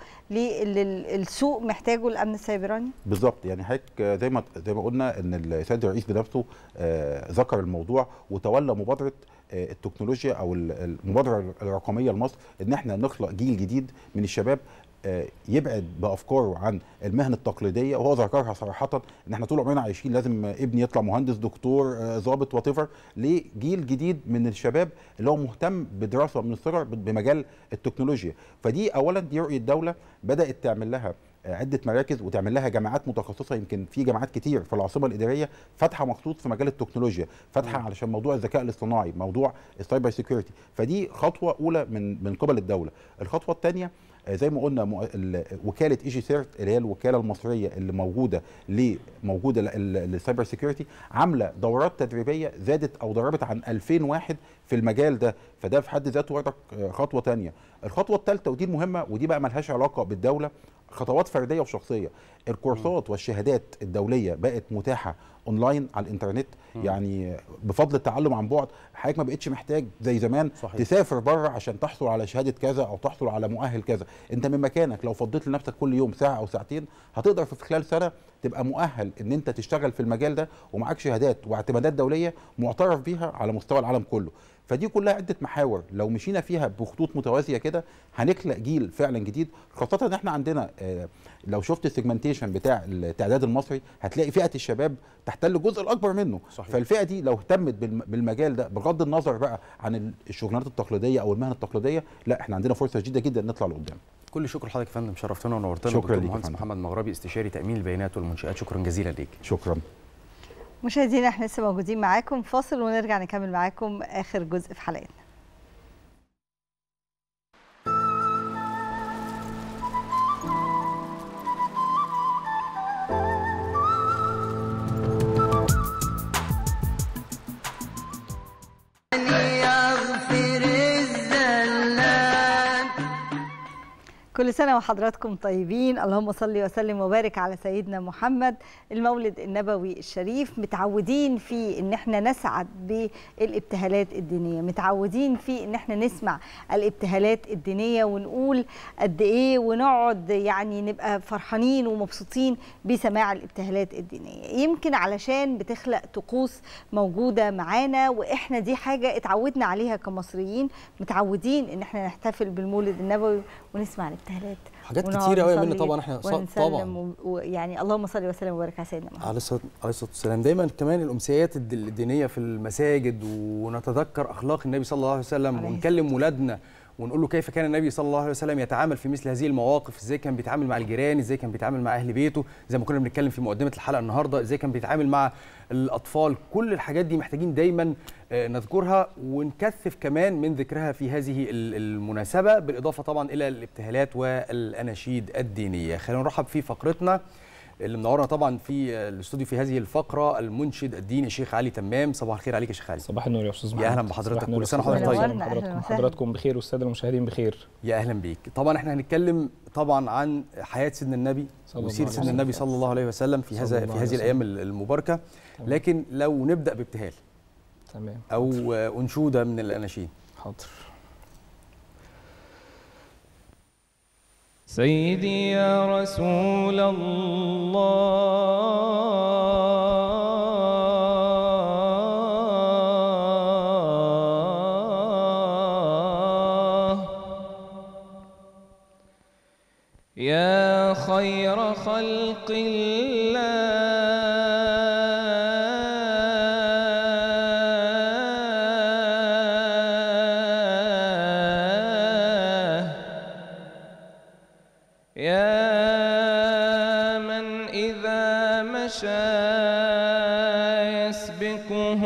للسوق محتاجه الامن السيبراني بالظبط يعني حضرتك زي ما زي ما قلنا ان السيد الرئيس بنفسه آه، ذكر الموضوع وتولى مبادره آه، التكنولوجيا او ال- المبادره الرقميه لمصر ان احنا نخلق جيل جديد من الشباب آه، يبعد بافكاره عن المهن التقليديه وهو ذكرها صراحه ان احنا طول عمرنا عايشين لازم ابني يطلع مهندس دكتور آه، ضابط وات لجيل جديد من الشباب اللي هو مهتم بدراسه من الصغر بمجال التكنولوجيا فدي اولا دي رؤيه الدوله بدات تعمل لها آه، عده مراكز وتعمل لها جامعات متخصصه يمكن في جامعات كتير في العاصمه الاداريه فاتحه مخصوص في مجال التكنولوجيا فاتحه علشان موضوع الذكاء الاصطناعي موضوع السايبر سيكيورتي فدي خطوه اولى من من قبل الدوله الخطوه الثانيه زي ما قلنا مؤ- ال- وكاله اي جي سيرت اللي هي الوكاله المصريه اللي موجوده ل موجوده للسايبر سيكيورتي عامله دورات تدريبيه زادت او دربت عن 2000 واحد في المجال ده فده في حد ذاته برضك آه، خطوه تانية الخطوه الثالثه ودي المهمه ودي بقى ملهاش علاقه بالدوله خطوات فرديه وشخصيه الكورسات والشهادات الدوليه بقت متاحه اونلاين على الانترنت مم. يعني بفضل التعلم عن بعد حضرتك ما بقتش محتاج زي زمان صحيح. تسافر بره عشان تحصل على شهاده كذا او تحصل على مؤهل كذا انت من مكانك لو فضيت لنفسك كل يوم ساعه او ساعتين هتقدر في خلال سنه تبقى مؤهل ان انت تشتغل في المجال ده ومعاك شهادات واعتمادات دوليه معترف بيها على مستوى العالم كله فدي كلها عده محاور لو مشينا فيها بخطوط متوازيه كده هنخلق جيل فعلا جديد خاصه ان احنا عندنا آه، لو شفت السيجمنتيشن بتاع التعداد المصري هتلاقي فئه الشباب تحتل الجزء الاكبر منه صحيح. فالفئه دي لو اهتمت بالم- بالمجال ده بغض النظر بقى عن الشغلانات التقليديه او المهن التقليديه لا احنا عندنا فرصه جديده جدا نطلع لقدام كل شكر لحضرتك يا فندم شرفتنا ونورتنا شكراً دكتور ليك يا مهندس فندم. محمد مغربي استشاري تامين البيانات والمنشات شكرا جزيلا ليك شكرا مشاهدينا احنا لسه موجودين معاكم فاصل ونرجع نكمل معاكم اخر جزء في حلقتنا يغفر الزلات كل سنة وحضراتكم طيبين اللهم صل وسلم وبارك على سيدنا محمد المولد النبوي الشريف متعودين في ان احنا نسعد بالابتهالات الدينية متعودين في ان احنا نسمع الابتهالات الدينية ونقول قد ايه ونقعد يعني نبقى فرحانين ومبسوطين بسماع الابتهالات الدينية يمكن علشان بتخلق طقوس موجودة معانا واحنا دي حاجة اتعودنا عليها كمصريين متعودين ان احنا نحتفل بالمولد النبوي ونسمع الابتهالات حاجات ونقعد كتيرة أوي يا منى نصلي طبعاً إحنا ص- ونسلم طبعاً. و- ويعني اللهم صل وسلم وبارك على سيدنا محمد عليه الصلاه عليه الصلاه والسلام دايما كمان الامسيات الد- الدينيه في المساجد ونتذكر اخلاق النبي صلى الله عليه وسلم عليه ونكلم ولادنا ونقول له كيف كان النبي صلى الله عليه وسلم يتعامل في مثل هذه المواقف ازاي كان بيتعامل مع الجيران ازاي كان بيتعامل مع اهل بيته زي ما كنا بنتكلم في مقدمه الحلقه النهارده ازاي كان بيتعامل مع الاطفال كل الحاجات دي محتاجين دايما آه، نذكرها ونكثف كمان من ذكرها في هذه ال- المناسبه بالاضافه طبعا الى الابتهالات والاناشيد الدينيه خلينا نرحب في فقرتنا اللي منورنا طبعا في الاستوديو في هذه الفقره المنشد الديني الشيخ علي تمام صباح الخير عليك يا شيخ علي صباح النور يا استاذ محمد يا اهلا صباح بحضرتك النور كل يا سنه أستاذ وحضرتك محمد. طيب حضراتكم حضراتكم بخير والساده المشاهدين بخير يا اهلا بيك طبعا احنا هنتكلم طبعا عن حياه سيدنا النبي صلى الله وسيره عليه سيدنا وسلم. النبي صلى الله عليه وسلم في صلى هذا الله في عليه هذه وسلم. الايام المباركه لكن لو نبدا بابتهال تمام او انشوده من الاناشيد حاضر سيدي يا رسول الله يا خير خلق الله يا من إذا مشى يسبقه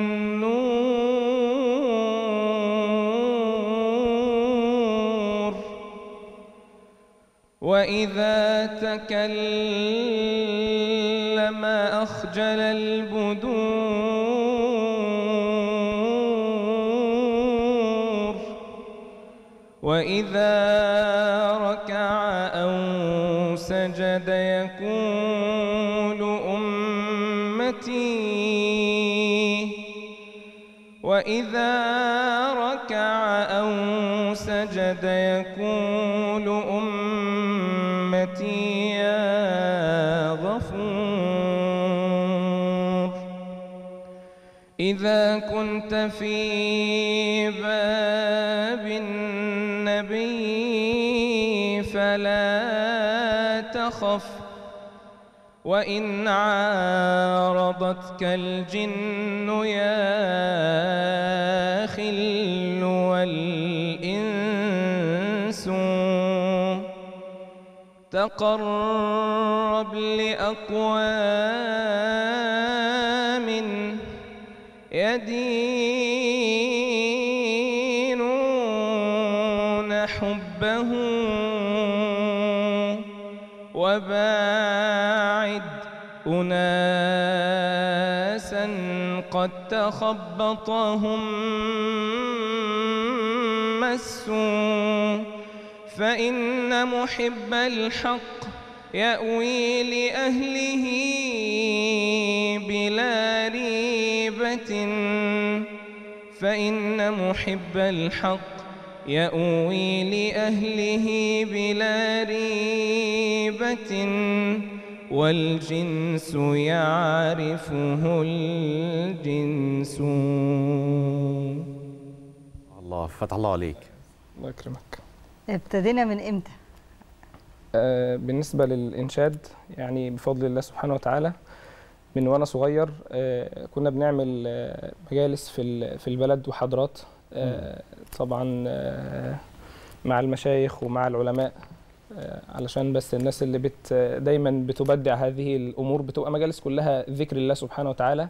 النور وإذا تكلم أخجل البدور وإذا ركع أو سجد يقول أمتي وإذا ركع أو سجد يقول أمتي يا غفور إذا كنت في باب النبي فلا تخف وإن عارضتك الجن يا خل والإنس تقرب لأقوام يدينون حبه وباعد أناسا قد تخبطهم مس فإن محب الحق يأوي لأهله بلا ريبة فإن محب الحق يأوي لأهله بلا ريبة والجنس يعرفه الجنس الله فتح الله عليك الله يكرمك ابتدينا من امتى آه، بالنسبة للإنشاد يعني بفضل الله سبحانه وتعالى من وأنا صغير آه، كنا بنعمل آه، مجالس في ال- في البلد وحضرات آه، طبعا آه، مع المشايخ ومع العلماء آه، علشان بس الناس اللي بت دايما بتبدع هذه الأمور بتبقى مجالس كلها ذكر الله سبحانه وتعالى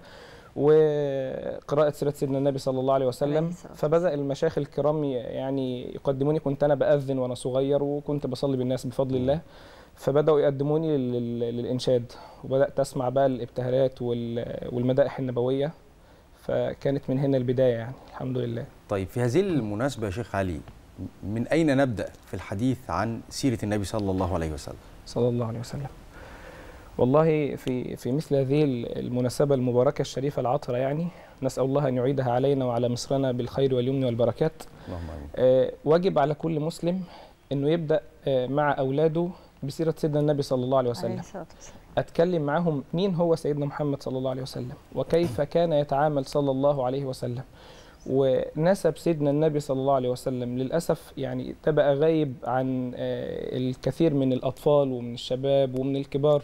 وقراءة سيرة سيدنا النبي صلى الله عليه وسلم فبدأ المشايخ الكرام ي- يعني يقدموني كنت أنا بأذن وأنا صغير وكنت بصلي بالناس بفضل الله فبدأوا يقدموني لل- للإنشاد وبدأت أسمع بقى الابتهالات وال- والمدائح النبوية فكانت من هنا البداية يعني الحمد لله طيب في هذه المناسبة يا شيخ علي من أين نبدأ في الحديث عن سيرة النبي صلى الله عليه وسلم صلى الله عليه وسلم والله في في مثل هذه المناسبة المباركة الشريفة العطرة يعني نسأل الله أن يعيدها علينا وعلى مصرنا بالخير واليمن والبركات اللهم آمين آه، واجب على كل مسلم أنه يبدأ آه، مع أولاده بسيرة سيدنا النبي صلى الله عليه عليه وسلم الصلاة والسلام أتكلم معهم مين هو سيدنا محمد صلى الله عليه وسلم وكيف كان يتعامل صلى الله عليه وسلم ونسب سيدنا النبي صلى الله عليه وسلم للأسف يعني ده بقى غايب عن آه، الكثير من الأطفال ومن الشباب ومن الكبار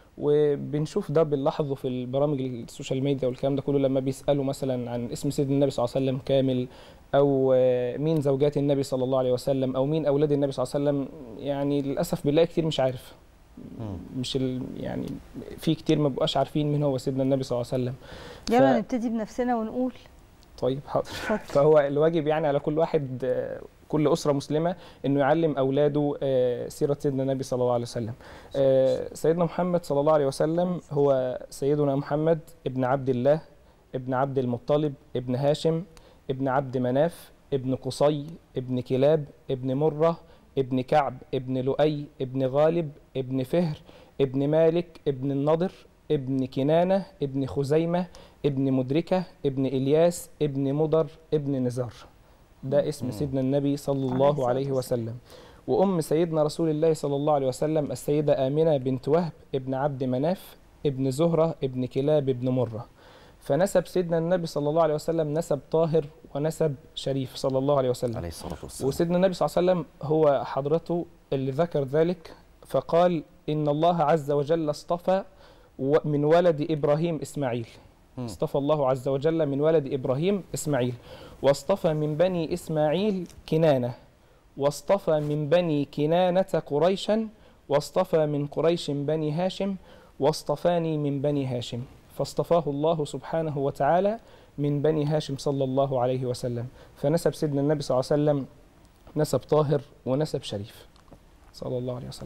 وبنشوف ده بنلاحظه في البرامج السوشيال ميديا والكلام ده كله لما بيسألوا مثلا عن اسم سيدنا النبي صلى الله عليه وسلم كامل أو آه، مين زوجات النبي صلى الله عليه وسلم أو مين أولاد النبي صلى الله عليه وسلم يعني للأسف بنلاقي كتير مش عارف مش ال... يعني في كتير ما بقاش عارفين مين هو سيدنا النبي صلى الله عليه وسلم يلا نبتدي بنفسنا ونقول طيب حاضر فهو الواجب يعني على كل واحد آه، كل أسرة مسلمة إنه يعلم أولاده آه، سيرة سيدنا النبي صلى الله عليه وسلم آه، سيدنا محمد صلى الله عليه وسلم هو سيدنا محمد ابن عبد الله ابن عبد المطلب ابن هاشم ابن عبد مناف ابن قصي ابن كلاب ابن مرة ابن كعب ابن لؤي ابن غالب ابن فهر ابن مالك ابن النضر ابن كنانة ابن خزيمة ابن مدركة ابن إلياس ابن مضر ابن نزار ده اسم سيدنا النبي صلى الله عليه وسلم وأم سيدنا رسول الله صلى الله عليه وسلم السيدة آمنة بنت وهب ابن عبد مناف ابن زهرة ابن كلاب ابن مرة فنسب سيدنا النبي صلى الله عليه وسلم نسب طاهر ونسب شريف صلى الله عليه وسلم عليه الصلاة والسلام وسيدنا النبي صلى الله عليه وسلم هو حضرته اللي ذكر ذلك فقال إن الله عز وجل اصطفى و- من ولد إبراهيم إسماعيل اصطفى الله عز وجل من ولد إبراهيم إسماعيل واصطفى من بني إسماعيل كنانة واصطفى من بني كنانة قريشا واصطفى من قريش بني هاشم واصطفاني من بني هاشم فاصطفاه الله سبحانه وتعالى من بني هاشم صلى الله عليه وسلم فنسب سيدنا النبي صلى الله عليه وسلم نسب طاهر ونسب شريف صلى الله عليه وسلم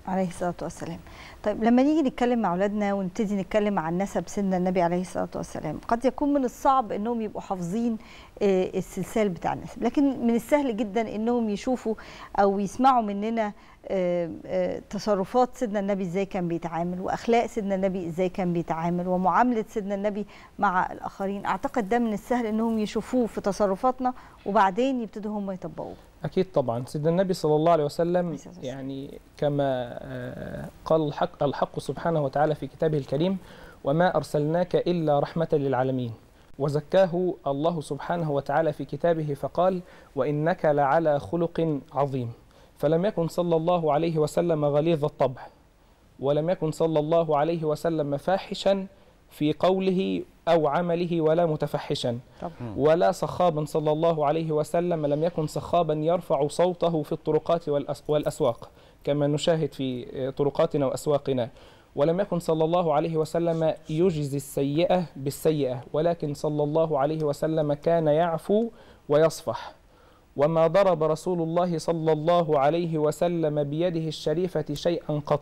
عليه الصلاة والسلام طيب لما نيجي نتكلم مع أولادنا ونبتدي نتكلم عن نسب سيدنا النبي عليه الصلاة والسلام قد يكون من الصعب أنهم يبقوا حافظين آه، السلسال بتاع النسب لكن من السهل جدا أنهم يشوفوا أو يسمعوا مننا آه، آه، تصرفات سيدنا النبي ازاي كان بيتعامل واخلاق سيدنا النبي ازاي كان بيتعامل ومعامله سيدنا النبي مع الاخرين اعتقد ده من السهل انهم يشوفوه في تصرفاتنا وبعدين يبتدوا هم يطبقوه أكيد طبعا سيدنا النبي صلى الله عليه وسلم يعني كما آه، قال الحق, الحق سبحانه وتعالى في كتابه الكريم وما أرسلناك إلا رحمة للعالمين وزكاه الله سبحانه وتعالى في كتابه فقال وإنك لعلى خلق عظيم فلم يكن صلى الله عليه وسلم غليظ الطبع ولم يكن صلى الله عليه وسلم فاحشا في قوله أو عمله ولا متفحشا ولا صخابا صلى الله عليه وسلم لم يكن صخابا يرفع صوته في الطرقات والأس- والأسواق كما نشاهد في طرقاتنا وأسواقنا ولم يكن صلى الله عليه وسلم يجزي السيئة بالسيئة ولكن صلى الله عليه وسلم كان يعفو ويصفح وما ضرب رسول الله صلى الله عليه وسلم بيده الشريفة شيئا قط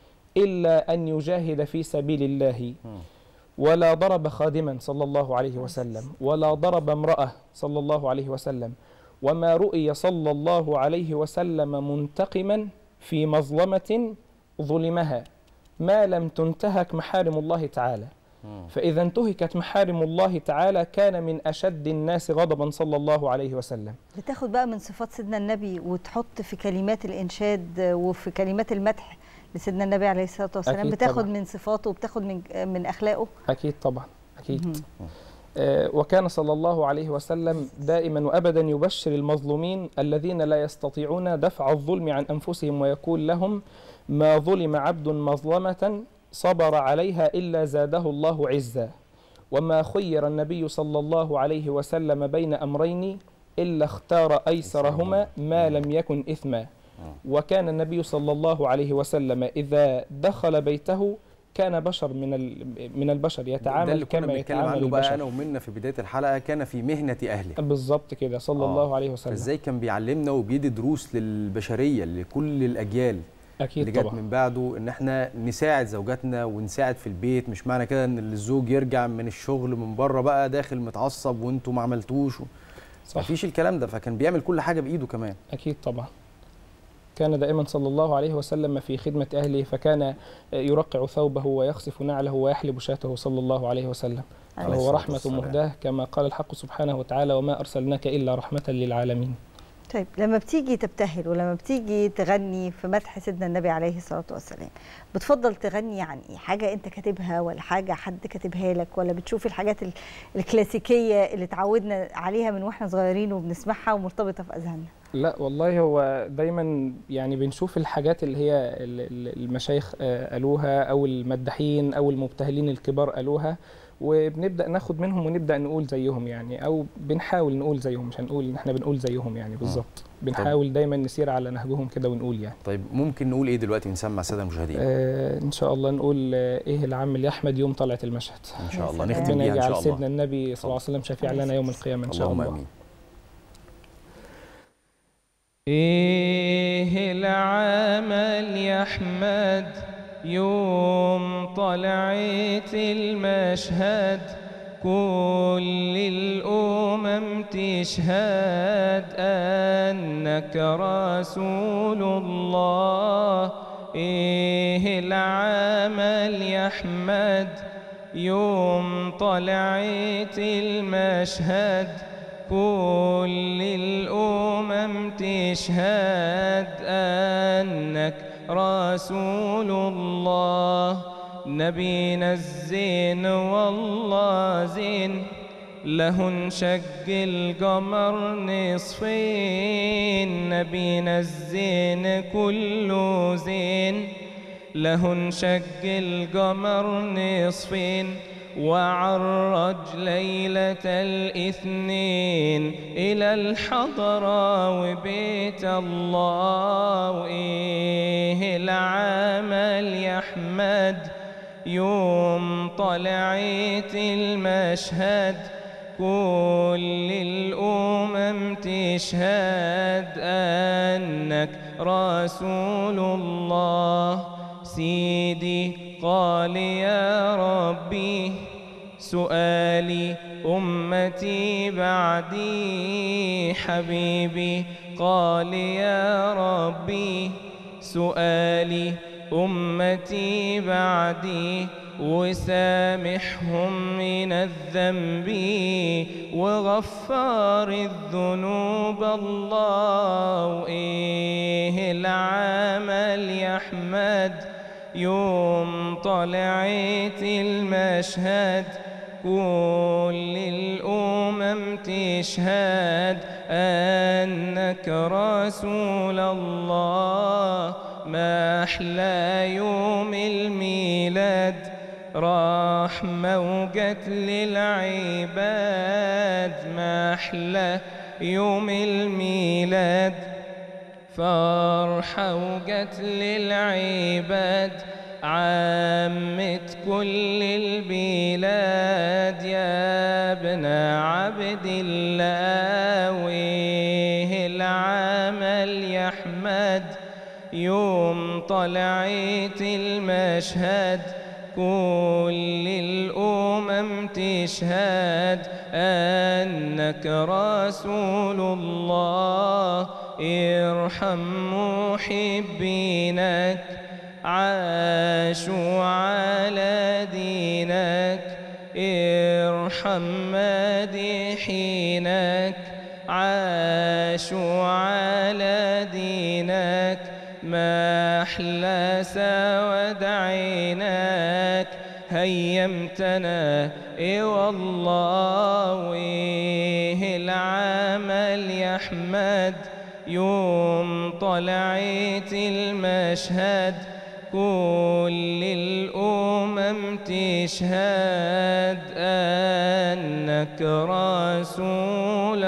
إلا أن يجاهد في سبيل الله ولا ضرب خادما صلى الله عليه وسلم ولا ضرب امرأة صلى الله عليه وسلم وما رؤي صلى الله عليه وسلم منتقما في مظلمة ظلمها ما لم تنتهك محارم الله تعالى فإذا انتهكت محارم الله تعالى كان من أشد الناس غضبا صلى الله عليه وسلم بتاخد بقى من صفات سيدنا النبي وتحط في كلمات الانشاد وفي كلمات المدح لسيدنا النبي عليه الصلاه والسلام أكيد بتاخد طبعاً. من صفاته وبتاخد من من اخلاقه أكيد طبعا أكيد آه، وكان صلى الله عليه وسلم دائما وابدا يبشر المظلومين الذين لا يستطيعون دفع الظلم عن انفسهم ويقول لهم ما ظلم عبد مظلمه صبر عليها الا زاده الله عزا وما خير النبي صلى الله عليه وسلم بين امرين الا اختار ايسرهما ما لم يكن اثما وكان النبي صلى الله عليه وسلم اذا دخل بيته كان بشر من ال- من البشر ده يتعامل اللي كنا كما بنتكلم يتعامل عنه بقى انا البشر ومنا في بدايه الحلقه كان في مهنه اهله بالظبط كده صلى آه. الله عليه وسلم فازاي كان بيعلمنا وبيدي دروس للبشريه لكل الاجيال أكيد اللي جت طبعاً. من بعده ان احنا نساعد زوجاتنا ونساعد في البيت مش معنى كده ان الزوج يرجع من الشغل من بره بقى داخل متعصب وانتوا ما عملتوش و... صح. مفيش الكلام ده فكان بيعمل كل حاجه بايده كمان أكيد طبعا كان دائما صلى الله عليه وسلم في خدمة أهله فكان يرقع ثوبه ويخسف نعله ويحلب شاته صلى الله عليه وسلم عليه فهو الصلاة رحمة والسلام. مهداة كما قال الحق سبحانه وتعالى وما أرسلناك إلا رحمة للعالمين طيب لما بتيجي تبتهل ولما بتيجي تغني في مدح سيدنا النبي عليه الصلاه والسلام بتفضل تغني عن ايه حاجه انت كاتبها ولا حاجه حد كاتبها لك ولا بتشوف الحاجات ال- الكلاسيكيه اللي اتعودنا عليها من واحنا صغيرين وبنسمعها ومرتبطه في اذهاننا لا والله هو دايما يعني بنشوف الحاجات اللي هي ال- ال- المشايخ آه، قالوها او المداحين او المبتهلين الكبار قالوها وبنبدا ناخد منهم ونبدا نقول زيهم يعني او بنحاول نقول زيهم مش هنقول ان احنا بنقول زيهم يعني بالظبط بنحاول دايما نسير على نهجهم كده ونقول يعني طيب ممكن نقول ايه دلوقتي نسمع الساده المشاهدين آه ان شاء الله نقول آه، ايه العم اللي احمد يوم طلعت المشهد ان شاء الله نختم ربنا بيها ان يجعل شاء الله سيدنا النبي صلى الله عليه وسلم شفيع لنا يوم القيامه ان شاء اللهم الله امين إيه العمل يا أحمد يوم طلعت المشهد كل الأمم تشهد أنك رسول الله إيه العمل يا أحمد يوم طلعت المشهد كل الأمم تشهد أنك رسول الله نبينا الزين والله زين له انشق القمر نصفين نبينا الزين كله زين له انشق القمر نصفين وعرج ليلة الاثنين إلى الحضرة وبيت الله وإيه العمل يا أحمد يوم طلعت المشهد كل الأمم تشهد أنك رسول الله سيدي قال يا ربي سؤالي أمتي بعدي حبيبي قال يا ربي سؤالي أمتي بعدي وسامحهم من الذنب وغفار الذنوب الله وإيه العمل يا أحمد يوم طلعت المشهد كل الأمم تشهد أنك رسول الله ما أحلى يوم الميلاد رحمة وجت للعباد ما أحلى يوم الميلاد فرحة وجت للعباد عمت كل البلاد يا ابن عبد الله ويه العمل يا أحمد يوم طلعت المشهد كل الأمم تشهد أنك رسول الله ارحم محبينك عاشوا على دينك ارحم مادحينك عاشوا على دينك ما أحلى سود عينك هيمتنا إي والله ويه العمل يا أحمد يوم طلعت المشهد كل الأمم تشهد أنك رسول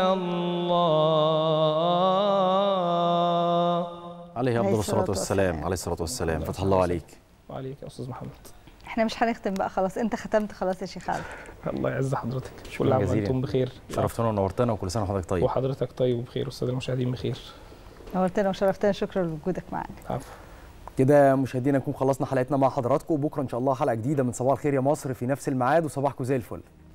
الله عليه افضل الصلاه والسلام عليه الصلاه والسلام فتح الله عليك وعليك يا استاذ محمد احنا مش هنختم بقى خلاص انت ختمت خلاص يا شيخ علي الله يعز حضرتك شكرا كل عام جزيلا. وانتم بخير شرفتنا ونورتنا وكل سنه وحضرتك طيب وحضرتك طيب وبخير والساده المشاهدين بخير نورتنا وشرفتنا شكرا لوجودك معانا عفو كده مشاهدينا نكون خلصنا حلقتنا مع حضراتكم وبكره ان شاء الله حلقه جديده من صباح الخير يا مصر في نفس الميعاد وصباحكم زي الفل